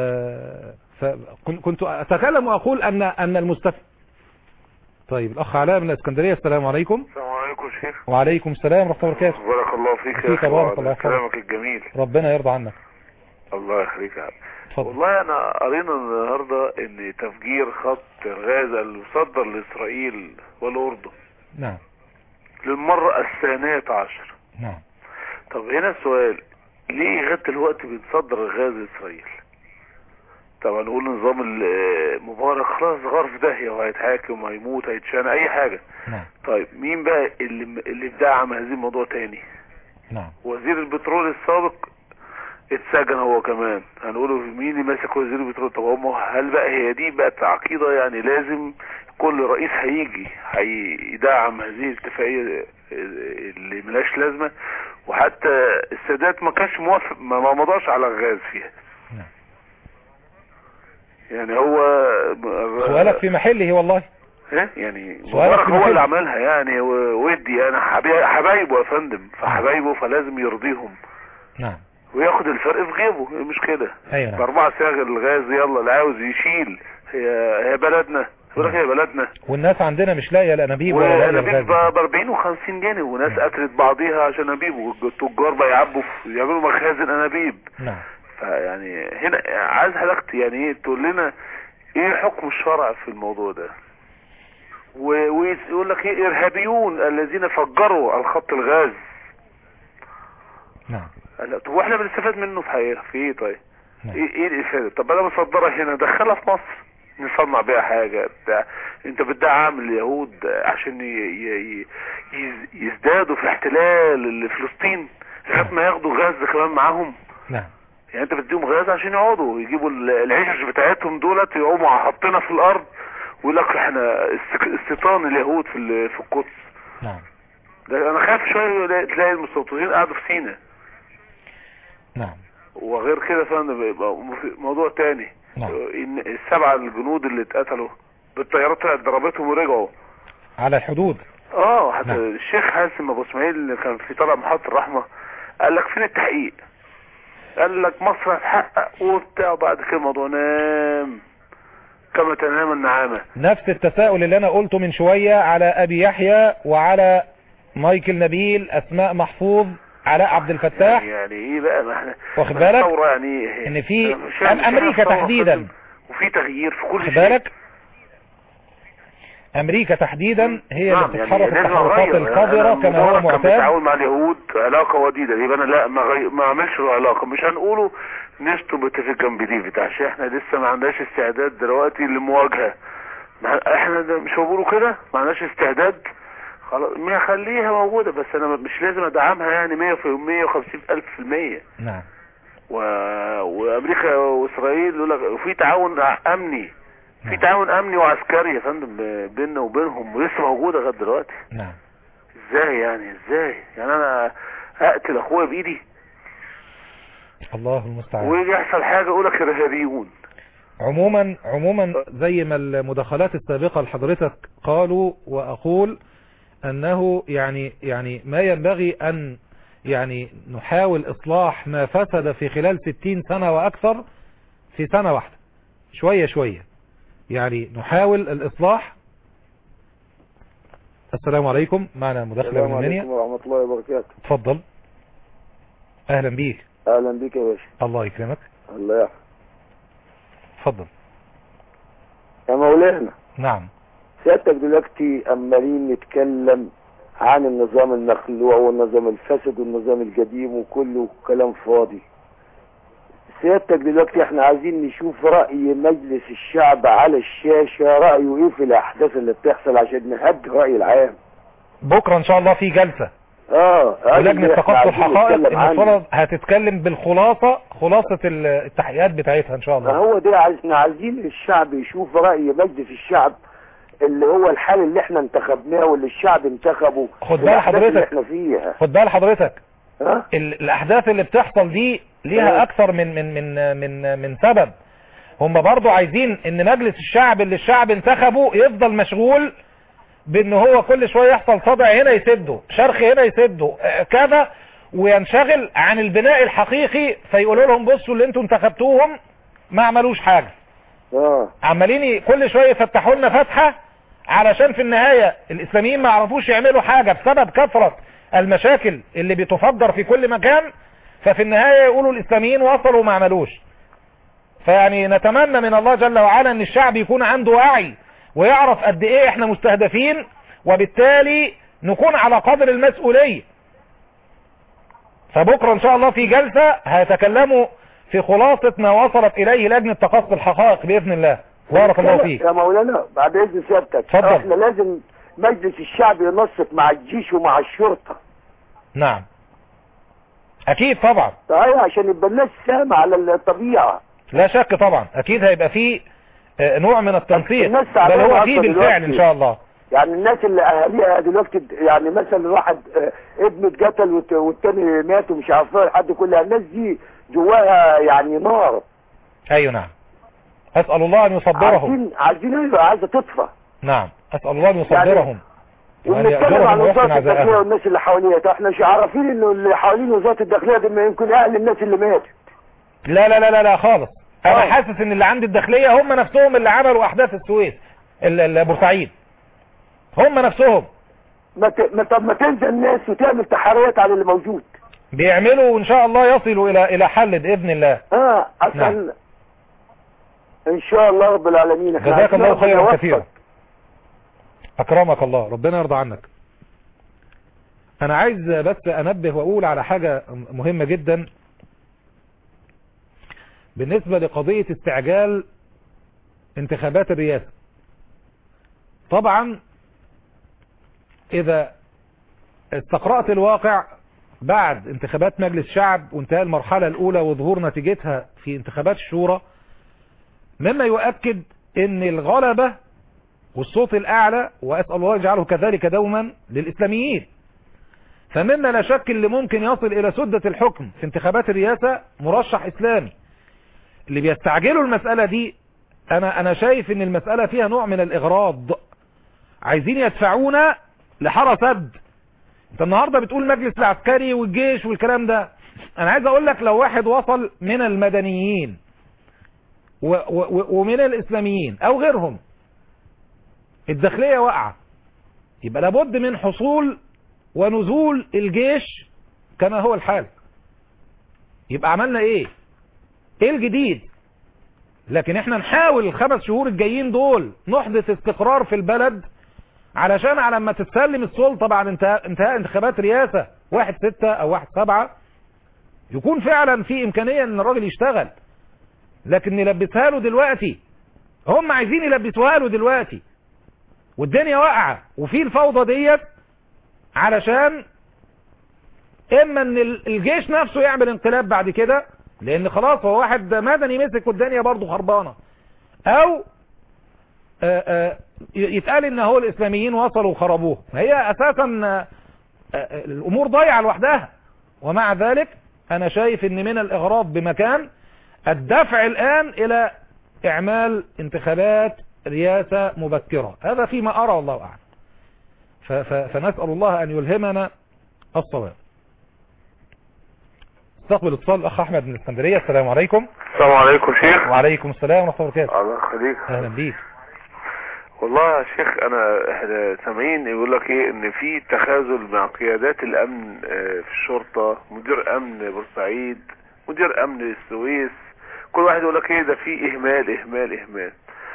فكنت اتكلم واقول ان ان المستفيد طيب الاخ علاء من الاسكندريه السلام عليكم السلام عليكم يا شيخ وعليكم السلام ورحمه الله وبركاته بارك الله فيك فيك يا اخي بارك الله وعلى يحفظك. كلامك الجميل ربنا يرضى عنك الله يخليك يا عم. اتفضل. والله انا قرينا النهارده ان تفجير خط غازة المصدر لاسرائيل والاردن نعم للمرة الثانية عشر نعم طب هنا السؤال ليه لغاية دلوقتي بنصدر الغاز لاسرائيل طبعا نقول نظام ال- مبارك خلاص غار في داهية وهيتحاكم وهيموت هيتشان اي حاجة نعم طيب مين بقى اللي اللي دعم هذه الموضوع تاني نعم وزير البترول السابق اتسجن هو كمان هنقوله مين اللي ماسك وزير البترول طب هم هل بقى هي دي بقت عقيدة يعني لازم كل رئيس هيجي هيدعم هذه الاتفاقية اللي ملاش لازمة وحتى السادات ما كانش موافق ما ما مضاش على الغاز فيها نعم. يعني هو سؤالك في محله والله ها يعني سؤالك مبارك في هو محل. اللي عملها يعني و- ودي انا حبي- حبايبه يا فندم فحبايبه فلازم يرضيهم نعم وياخد الفرق في جيبه إيه المشكلة ايوه نعم باربعة صاغ الغاز يلا اللي عاوز يشيل هي هي بلدنا يقول لك هي بلدنا والناس عندنا مش لاقيه الانابيب ولا لاقيه والانابيب الغاز ب 40 و50 جنيه وناس قتلت بعضيها عشان انابيب والتجار بيعبوا في- يعملوا مخازن انابيب نعم فيعني هنا عايز حضرتك يعني ايه تقول لنا ايه حكم الشرع في الموضوع ده و- ويقول لك ايه ارهابيون الذين فجروا الخط الغاز نعم لا طب واحنا بنستفاد منه في حقيقة في ايه طيب نعم. ايه ايه الافادة طب انا مصدرها هنا دخلها في مصر نصنع بيها حاجة بتاع انت بتدعم اليهود عشان ي... ي... ي... يزدادوا في احتلال فلسطين لغايه ما ياخدوا غاز كمان معاهم نعم يعني انت بتديهم غاز عشان يقعدوا يجيبوا ال- العشش بتاعتهم دولت يقوموا حاطينها في الارض ويقول لك احنا السك- استيطان اليهود في ال- في القدس نعم ده انا خايف شويه يلاقي- تلاقي المستوطنين قاعدوا في سينا نعم وغير كده فعلا يبقى موضوع تاني نعم ان السبعه الجنود اللي اتقتلوا بالطيارات طلعت ضربتهم ورجعوا على الحدود اه حتى نعم. الشيخ حاسم ابو اسماعيل اللي كان في طلع محطة الرحمة قال لك فين التحقيق قال لك مصر هتحقق وبتاع بعد كده الموضوع نام كما تنام النعامة نفس التساؤل اللي انا قلته من شوية على ابي يحيى وعلى مايكل نبيل اسماء محفوظ علاء عبد الفتاح يعني ايه بقى ما احنا واخد ما بالك الثورة يعني ايه ان في أنا مش فاهم- مش امريكا فاهم الثورة تحديدا فندم. وفي تغيير في كل واخد شيء بالك امريكا تحديدا هي نعم، اللي يعني بتتحرك لازم التحركات أغير. القذرة أنا كما هو مبارك كان معتاد بيتعاون مع اليهود علاقة وديدة يبقى انا لا ما, غي... ما اعملش له علاقة مش هنقوله نشتم باتفاق جنب ديفيد عشان احنا لسه ما عندناش استعداد دلوقتي للمواجهة ما احنا ده مش بقوله كده ما عندناش استعداد خلاص ما خليها موجودة بس انا مش لازم ادعمها يعني 100 في 150 الف في المية نعم و... وامريكا واسرائيل يقول لك وفي تعاون امني في تعاون امني وعسكري يا فندم ب- بيننا وبينهم ولسه موجوده لغايه دلوقتي نعم ازاي يعني ازاي يعني انا اقتل اخويا بايدي الله المستعان ويجي يحصل حاجه يقول لك ارهابيون عموما عموما زي ما المداخلات السابقة لحضرتك قالوا وأقول أنه يعني يعني ما ينبغي أن يعني نحاول إصلاح ما فسد في خلال ستين سنة وأكثر في سنة واحدة شوية شوية يعني نحاول الإصلاح السلام عليكم معنا مداخلة من السلام المنيا عليكم ورحمة الله وبركاته اتفضل أهلا بيك أهلا بك يا باشا الله يكرمك الله يحفظك اتفضل يا مولانا نعم سيادتك دلوقتي عمالين نتكلم عن النظام المخلوع والنظام الفاسد والنظام القديم وكله كلام فاضي سيادتك دلوقتي احنا عايزين نشوف رأي مجلس الشعب على الشاشة رأيه ايه في الأحداث اللي بتحصل عشان نهدي الرأي العام بكرة إن شاء الله في جلسة اه ولجنة احنا تخطي عايزين الحقائق نتكلم عنه. المفترض هتتكلم بالخلاصة خلاصة ال- التحقيقات بتاعتها ان شاء ما الله هو ده عايزنا عايزين الشعب يشوف رأي مجلس الشعب اللي هو الحال اللي احنا انتخبناه واللي الشعب انتخبه خد بال والأحداث اللي حضرتك. احنا فيها خد بال حضرتك ها ال- الاحداث اللي بتحصل دي ليها اه. اكثر من من من من من سبب هم برضو عايزين ان مجلس الشعب اللي الشعب انتخبه يفضل مشغول بان هو كل شوية يحصل صدع هنا يسده شرخ هنا يسده اه، كذا وينشغل عن البناء الحقيقي فيقولوا لهم بصوا اللي انتوا انتخبتوهم ما عملوش حاجة اه عمالين ي- كل شوية يفتحوا لنا فتحة علشان في النهاية الاسلاميين ما عرفوش يعملوا حاجة بسبب كثرة المشاكل اللي بتفجر في كل مكان ففي النهاية يقولوا الاسلاميين وصلوا وما عملوش فيعني نتمنى من الله جل وعلا ان الشعب يكون عنده وعي ويعرف قد ايه احنا مستهدفين وبالتالي نكون على قدر المسؤولية فبكرة ان شاء الله في جلسة هيتكلموا في خلاصة ما وصلت اليه لجنة تقصي الحقائق باذن الله بارك الله فيك يا مولانا بعد اذن سيادتك اتفضل. احنا لازم مجلس الشعب ينسق مع الجيش ومع الشرطة نعم اكيد طبعا صحيح عشان يبقى الناس سامة على الطبيعة لا شك طبعا اكيد هيبقى فيه آه، نوع من التنسيق الناس بل تعبانة هو أكتر فيه بالفعل دلوقتي. ان شاء الله يعني الناس اللي اهاليها دلوقتي يعني مثلا واحد آه، ابنه اتقتل والت- والتاني مات ومش عارف ايه لحد كلها الناس دي جواها يعني نار ايوه نعم اسال الله ان يصبرهم عايزين عايزين ايه عايزه تطفى نعم اسال الله ان يصبرهم وان ونتكلم عن يأجرهم ويحسن وزاره الداخليه عزاءهم والناس اللي حواليها طب احنا مش عارفين انه اللي حوالين وزاره الداخليه دي ما يمكن اهل الناس اللي ماتوا لا لا لا لا لا خالص انا آه. حاسس ان اللي عند الداخليه هم نفسهم اللي عملوا احداث السويس ال- ال- بورسعيد هم نفسهم ما ت... ما طب ما تنزل الناس وتعمل تحريات على اللي موجود بيعملوا وان شاء الله يصلوا الى الى حل باذن الله اه عشان نعم. ان شاء الله رب العالمين احنا جزاك عايزين الله ربنا خيرا يوفقك. كثيرا اكرمك الله ربنا يرضى عنك انا عايز بس انبه واقول على حاجة مهمة جدا بالنسبة لقضية استعجال انتخابات الرئاسة طبعا اذا استقرأت الواقع بعد انتخابات مجلس شعب وانتهاء المرحلة الاولى وظهور نتيجتها في انتخابات الشورى مما يؤكد ان الغلبة والصوت الاعلى واسأل الله يجعله كذلك دوما للاسلاميين فمما لا شك اللي ممكن يصل الى سدة الحكم في انتخابات الرئاسة مرشح اسلامي اللي بيستعجلوا المسألة دي انا انا شايف ان المسألة فيها نوع من الاغراض عايزين يدفعونا لحرى سد انت النهاردة بتقول مجلس العسكري والجيش والكلام ده انا عايز اقول لك لو واحد وصل من المدنيين و و ومن الاسلاميين او غيرهم الداخلية واقعة يبقى لابد من حصول ونزول الجيش كما هو الحال يبقى عملنا ايه ايه الجديد لكن احنا نحاول الخمس شهور الجايين دول نحدث استقرار في البلد علشان على ما تتسلم السلطة بعد انتهاء, انتهاء انتخابات رئاسة واحد ستة او واحد سبعة يكون فعلا في امكانية ان الراجل يشتغل لكن نلبسها له دلوقتي هم عايزين يلبسوها له دلوقتي والدنيا واقعة وفي الفوضى ديت علشان اما ان الجيش نفسه يعمل انقلاب بعد كده لان خلاص هو واحد مدني مسك والدنيا برضه خربانة او آآ آآ يتقال ان هو الاسلاميين وصلوا وخربوه هي اساسا الامور ضايعة لوحدها ومع ذلك انا شايف ان من الاغراض بمكان الدفع الان الى اعمال انتخابات رئاسة مبكرة هذا فيما ارى والله اعلم فنسأل الله ان يلهمنا الصواب استقبل اتصال الاخ احمد من الاسكندريه السلام عليكم السلام عليكم شيخ وعليكم السلام ورحمه الله وبركاته الله يخليك اهلا بيك والله يا شيخ انا احنا سامعين يقول لك ايه ان في تخاذل مع قيادات الامن اه في الشرطه مدير امن بورسعيد مدير امن السويس كل واحد يقول لك ايه ده في اهمال اهمال اهمال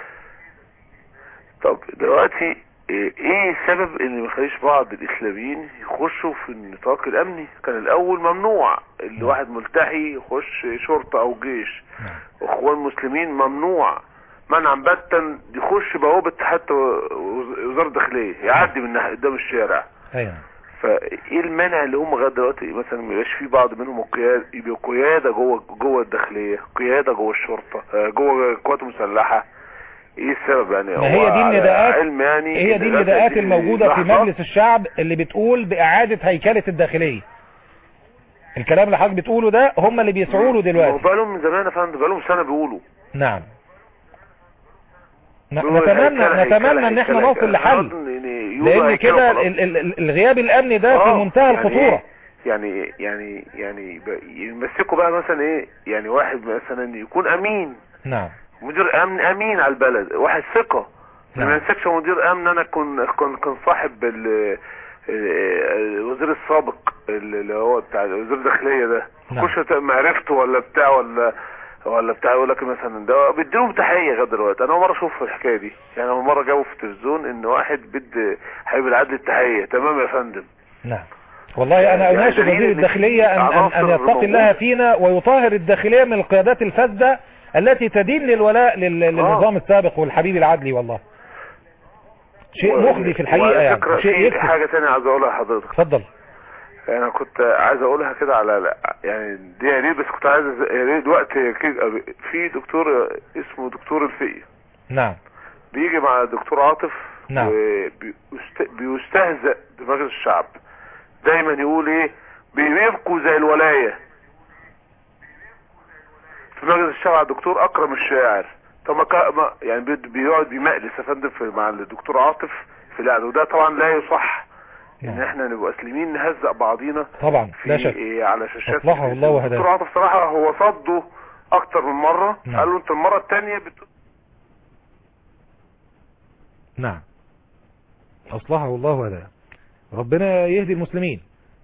طب دلوقتي ايه السبب ان ما يخليش بعض الاسلاميين يخشوا في النطاق الامني كان الاول ممنوع اللي واحد ملتحي يخش شرطة او جيش اخوان مسلمين ممنوع منعا باتا يخش بوابة حتى وزارة الداخلية يعدي من قدام الشارع ايوه فايه المانع اللي هم لغايه دلوقتي مثلا ما يبقاش في بعض منهم القياده يبقوا قياده جوه جوه الداخليه قياده جوه الشرطه جوه القوات المسلحه ايه السبب يعني ما هي هو دي على النداءات علم يعني هي دي إن النداءات دي الموجودة في لحظة مجلس الشعب اللي بتقول بإعادة هيكلة الداخلية الكلام اللي حضرتك بتقوله ده هم اللي بيسعوا له دلوقتي بقالهم من زمان يا فندم بقالهم سنة بيقولوا نعم ن- بيقولوا نتمنى هيكلة- نتمنى هيكلة- ان احنا هيكلة- نوصل لحل يعني يقولوا لان هيكلة كده وخلاص. ال- ال- ال- الغياب الامني ده في آه، منتهى يعني الخطورة إيه؟ يعني يعني يعني ب- يمسكوا بقى مثلا ايه يعني واحد مثلا يكون امين نعم مدير امن امين على البلد واحد ثقة ما نعم. يمسكش مدير امن انا كن كن كن صاحب ال- الوزير السابق اللي هو بتاع وزير الداخلية ده نعم. كش معرفته ولا بتاع ولا ولا بتاع يقول لك مثلا ده بيديله تحيه لغايه دلوقتي انا اول مره اشوف الحكايه دي يعني اول مره جابوا في التلفزيون ان واحد بيدي حبيب العدل التحيه تمام يا فندم نعم والله انا يعني اناشد دليل وزير إن الداخلية ان, أن, عناصر أن يتقي موجودة. الله فينا ويطهر الداخلية من القيادات الفاسدة التي تدين للولاء لل- للنظام السابق والحبيب العدلي والله شيء و- مخزي في الحقيقة وعلى يعني فكرة شيء في يكفي حاجة تانية عايز اقولها لحضرتك اتفضل انا كنت عايز اقولها كده على لا، يعني دي يا ريت بس كنت عايز يا ريت وقت كده في دكتور اسمه دكتور الفقي نعم بيجي مع دكتور عاطف نعم. وبيست- بيستهزأ بمجلس الشعب دايما يقول ايه بيبقوا زي الولاية في مجلس الشعب على الدكتور اكرم الشاعر طب ما كا- ما- يعني بي- بيقعد بيمقلس يا فندم في- مع الدكتور عاطف في القعده وده طبعا لا يصح ان احنا نبقى اسلمين نهزق بعضينا طبعا في لا شك إيه على شاشات أصلحه الله وهداه. الدكتور عاطف صراحه هو صده اكتر من مره نعم. قال له انت المره الثانيه بت... نعم أصلحه الله وهداه ربنا يهدي المسلمين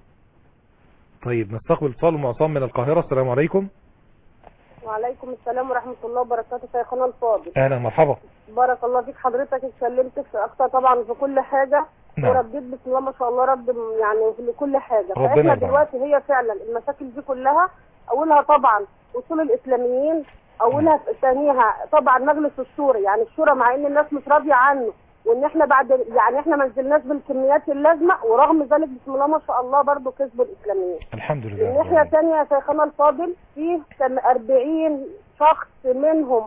طيب نستقبل اتصال ام عصام من القاهرة السلام عليكم وعليكم السلام ورحمة الله وبركاته شيخنا الفاضل اهلا مرحبا بارك الله فيك حضرتك اتكلمت في أكتر طبعا في كل حاجة نعم. ورديت بسم الله ما شاء الله رد يعني في كل حاجة ربنا فاحنا يرضى دلوقتي هي فعلا المشاكل دي كلها أولها طبعا وصول الإسلاميين أولها ثانيها طبعا مجلس الشورى يعني الشورى مع إن الناس مش راضية عنه وان احنا بعد يعني احنا ما نزلناش بالكميات اللازمه ورغم ذلك بسم الله ما شاء الله برضه كسبوا الاسلاميين الحمد لله الناحية تانية يا شيخنا الفاضل فيه كان 40 شخص منهم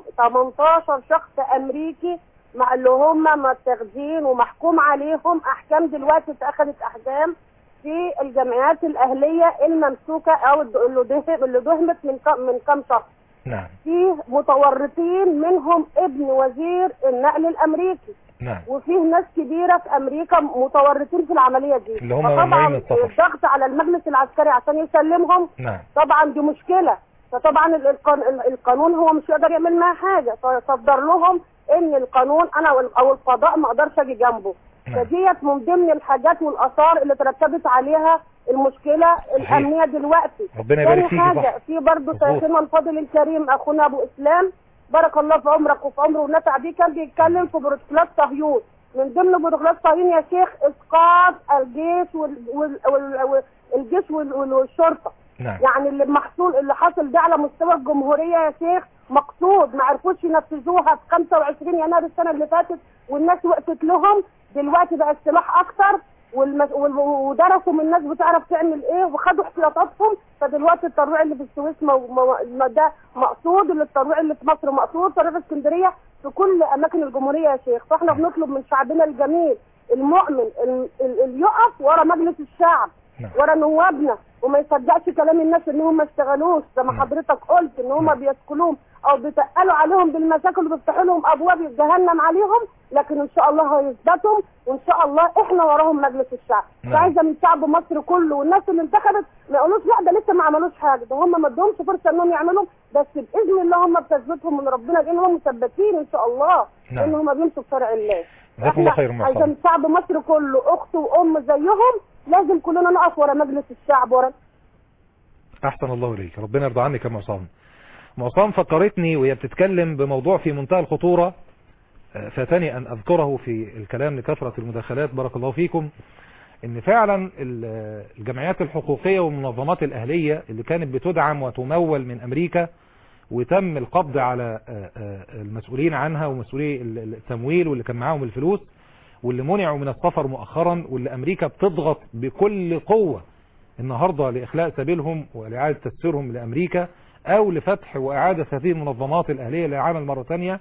18 شخص أمريكي مع اللي هم متاخدين ومحكوم عليهم أحكام دلوقتي اتأخذت أحكام في الجمعيات الأهلية الممسوكة أو اللي دهم- اللي دهمت من كم من كم شخص نعم فيه متورطين منهم ابن وزير النقل الأمريكي نعم وفيه ناس كبيرة في أمريكا متورطين في العملية دي اللي هم فطبعاً ممنوعين من السفر. الضغط على المجلس العسكري عشان يسلمهم نعم طبعا دي مشكلة فطبعا ال- القان- القانون هو مش يقدر يعمل معاه حاجة فصدر لهم ان القانون انا وال- او القضاء ما اقدرش اجي جنبه نعم. فديت من ضمن الحاجات والاثار اللي ترتبت عليها المشكلة الامنية دلوقتي ربنا يبارك تاني فيكي، حاجة صح. في برضه مظبوط. شيخنا الفاضل الكريم اخونا ابو اسلام بارك الله في عمرك وفي عمره ونفع بيه كان بيتكلم في بروتوكولات صهيون من ضمن بروتوكولات صهيون يا شيخ اسقاط الجيش وال... وال... وال... وال... الجيش وال... وال... والشرطه نعم يعني اللي محصول اللي حاصل ده على مستوى الجمهورية يا شيخ مقصود ما عرفوش ينفذوها في 25 يناير السنة اللي فاتت والناس وقفت لهم دلوقتي بقى السلاح اكتر والمس... وال... ودرسوا من الناس بتعرف تعمل ايه وخدوا احتياطاتهم فدلوقتي الترويع اللي في السويس مو... مو... ما ده مقصود اللي الترويع اللي في مصر مقصود ترويع في اسكندرية في كل اماكن الجمهورية يا شيخ فاحنا بنطلب من شعبنا الجميل المؤمن ال... ال... اللي يقف ورا مجلس الشعب نعم. ورا نوابنا وما يصدقش كلام الناس ان هم ما اشتغلوش زي ما حضرتك قلت ان هم بيسكلوهم او بيتقلوا عليهم بالمشاكل وبيفتحوا لهم ابواب جهنم عليهم لكن ان شاء الله هيثبتهم وان شاء الله احنا وراهم مجلس الشعب نعم. فعايزه من شعب مصر كله والناس اللي انتخبت ما يقولوش لا ده لسه ما عملوش حاجه ده هم ما ادهمش فرصه انهم يعملوا بس باذن الله هم بتثبتهم من ربنا لان هم مثبتين ان شاء الله نعم. ان هم بيمشوا بشرع الله جزاكم الله احنا خير أم عايزين عصام. شعب مصر كله اخت وام زيهم لازم كلنا نقف ورا مجلس الشعب ورا احسن الله اليك ربنا يرضى عنك يا معصام معصام فكرتني وهي بتتكلم بموضوع في منتهى الخطورة آه، فاتني ان اذكره في الكلام لكثرة المداخلات بارك الله فيكم ان فعلا ال- الجمعيات الحقوقية والمنظمات الاهلية اللي كانت بتدعم وتمول من امريكا وتم القبض على آه، آه، المسؤولين عنها ومسؤولي ال- ال- التمويل واللي كان معاهم الفلوس واللي منعوا من السفر مؤخرا واللي امريكا بتضغط بكل قوة النهاردة لإخلاء سبيلهم ولإعادة تسيرهم لأمريكا أو لفتح وإعادة هذه المنظمات الأهلية للعمل مرة ثانية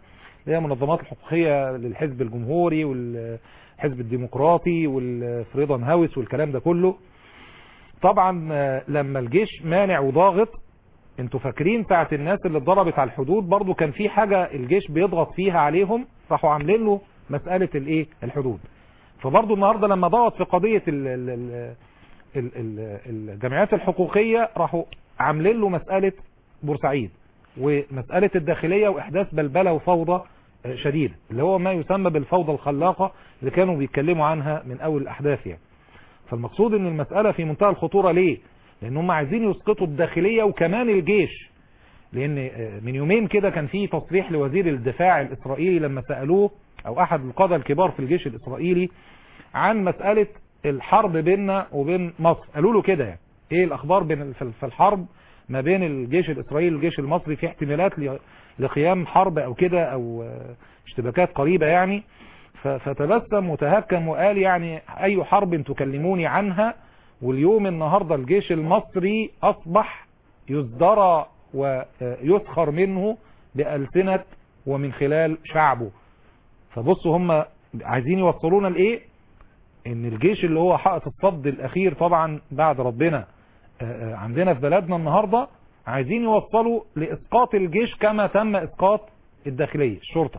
اللي هي منظمات الحقوقية للحزب الجمهوري والحزب الديمقراطي والفريدن هاوس والكلام ده كله طبعا آه، لما الجيش مانع وضاغط انتوا فاكرين ساعة الناس اللي اتضربت على الحدود برضو كان في حاجة الجيش بيضغط فيها عليهم راحوا عاملين له مسألة الايه الحدود فبرضو النهاردة لما ضغط في قضية ال ال ال ال ال الجمعيات الحقوقية راحوا عاملين له مسألة بورسعيد ومسألة الداخلية وإحداث بلبلة وفوضى آه، شديدة اللي هو ما يسمى بالفوضى الخلاقة اللي كانوا بيتكلموا عنها من أول الأحداث يعني فالمقصود ان المسألة في منتهى الخطورة ليه لان هم عايزين يسقطوا الداخلية وكمان الجيش لان آه، من يومين كده كان في تصريح لوزير الدفاع الاسرائيلي لما سألوه او احد القادة الكبار في الجيش الاسرائيلي عن مسألة الحرب بيننا وبين مصر قالوا له كده يعني ايه الاخبار بين في في الحرب ما بين الجيش الاسرائيلي والجيش المصري في احتمالات ل- لقيام حرب او كده او آه، اشتباكات قريبة يعني ف- فتبسم وتهكم وقال يعني اي حرب تكلموني عنها واليوم النهاردة الجيش المصري اصبح يزدرى ويسخر منه بألسنة ومن خلال شعبه فبصوا هم عايزين يوصلونا لايه ان الجيش اللي هو حائط الصد الاخير طبعا بعد ربنا آه، آه، عندنا في بلدنا النهاردة عايزين يوصلوا لاسقاط الجيش كما تم اسقاط الداخلية الشرطة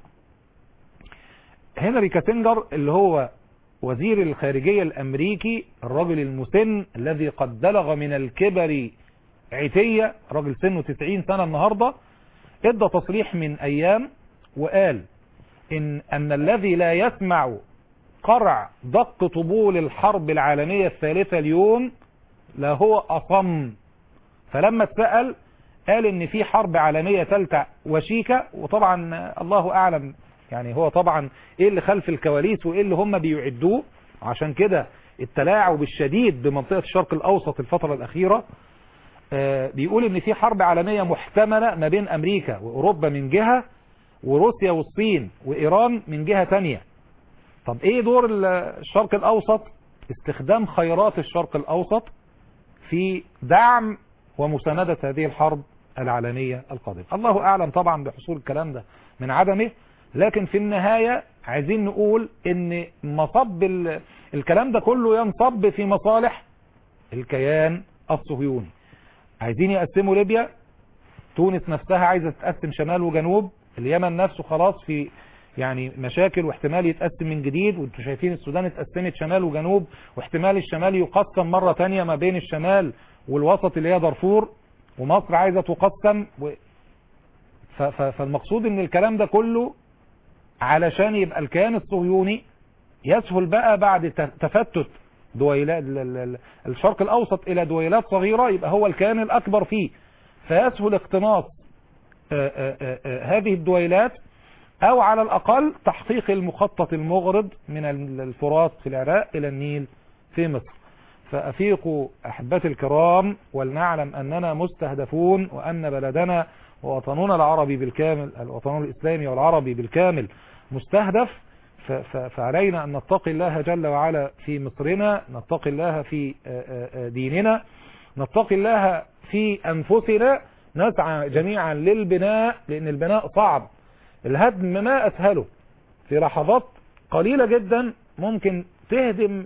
هنري كاسنجر اللي هو وزير الخارجية الامريكي الرجل المسن الذي قد بلغ من الكبر عتية رجل سنه 90 سنة النهاردة ادى تصريح من ايام وقال ان ان الذي لا يسمع قرع دق طبول الحرب العالمية الثالثة اليوم لا هو اصم فلما اتسأل قال ان في حرب عالمية ثالثة وشيكة وطبعا الله اعلم يعني هو طبعا ايه اللي خلف الكواليس وايه اللي هم بيعدوه عشان كده التلاعب الشديد بمنطقة الشرق الاوسط الفترة الاخيرة آه، بيقول ان في حرب عالمية محتملة ما بين امريكا واوروبا من جهة وروسيا والصين وايران من جهة تانية طب ايه دور ال- الشرق الاوسط استخدام خيرات الشرق الاوسط في دعم ومساندة هذه الحرب العالمية القادمة الله اعلم طبعا بحصول الكلام ده من عدمه لكن في النهاية عايزين نقول ان مصب ال- الكلام ده كله ينصب في مصالح الكيان الصهيوني عايزين يقسموا ليبيا تونس نفسها عايزة تقسم شمال وجنوب اليمن نفسه خلاص في يعني مشاكل واحتمال يتقسم من جديد وانتوا شايفين السودان اتقسمت شمال وجنوب واحتمال الشمال يقسم مرة تانية ما بين الشمال والوسط اللي هي دارفور ومصر عايزة تقسم و... ف... ف... فالمقصود ان الكلام ده كله علشان يبقى الكيان الصهيوني يسهل بقى بعد ت- تفتت دويلات ال- ال- ال- الشرق الاوسط الى دويلات صغيرة يبقى هو الكيان الاكبر فيه فيسهل اقتناص آه، آه، آه، آه، هذه الدويلات او على الاقل تحقيق المخطط المغرض من ال- الفرات في العراق الى النيل في مصر فافيقوا احبتي الكرام ولنعلم اننا مستهدفون وان بلدنا ووطننا العربي بالكامل الوطن الاسلامي والعربي بالكامل مستهدف ف- ف- فعلينا ان نتقي الله جل وعلا في مصرنا نتقي الله في آه، آه، آه، ديننا نتقي الله في انفسنا نسعى جميعا للبناء لان البناء صعب الهدم ما اسهله في لحظات قليلة جدا ممكن تهدم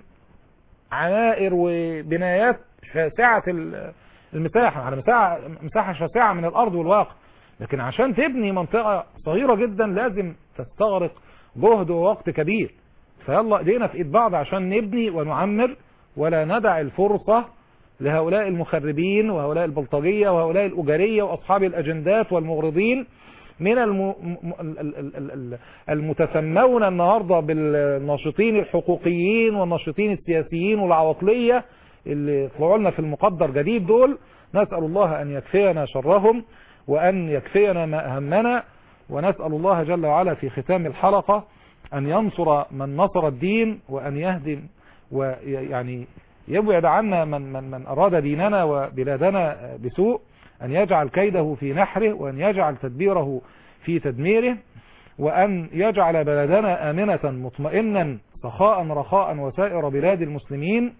عمائر وبنايات شاسعة ال- المساحة على مساحة, مساحة شاسعة من الارض والواقع لكن عشان تبني منطقة صغيرة جدا لازم تستغرق جهد ووقت كبير فيلا ايدينا في ايد بعض عشان نبني ونعمر ولا ندع الفرصة لهؤلاء المخربين وهؤلاء البلطجية وهؤلاء الأجرية وأصحاب الأجندات والمغرضين من الم... م- ال- ال- ال- ال- المتسمون النهاردة بالناشطين الحقوقيين والناشطين السياسيين والعواطلية اللي طلعوا لنا في المقدر جديد دول نسأل الله أن يكفينا شرهم وأن يكفينا ما أهمنا ونسأل الله جل وعلا في ختام الحلقة أن ينصر من نصر الدين وأن يهدم ويعني يبعد عنا من, من, من أراد ديننا وبلادنا بسوء أن يجعل كيده في نحره وأن يجعل تدبيره في تدميره وأن يجعل بلدنا آمنة مطمئنا سخاء رخاء وسائر بلاد المسلمين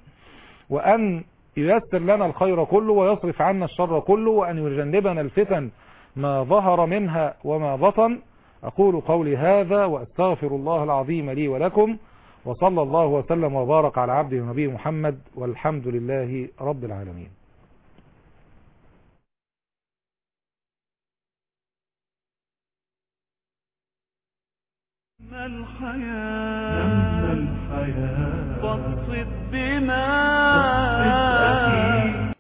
وأن ييسر لنا الخير كله ويصرف عنا الشر كله وأن يجنبنا الفتن ما ظهر منها وما بطن أقول قولي هذا وأستغفر الله العظيم لي ولكم وصلى الله وسلم وبارك على عبده ونبيه محمد والحمد لله رب العالمين الحياة الحياة فاقصد بما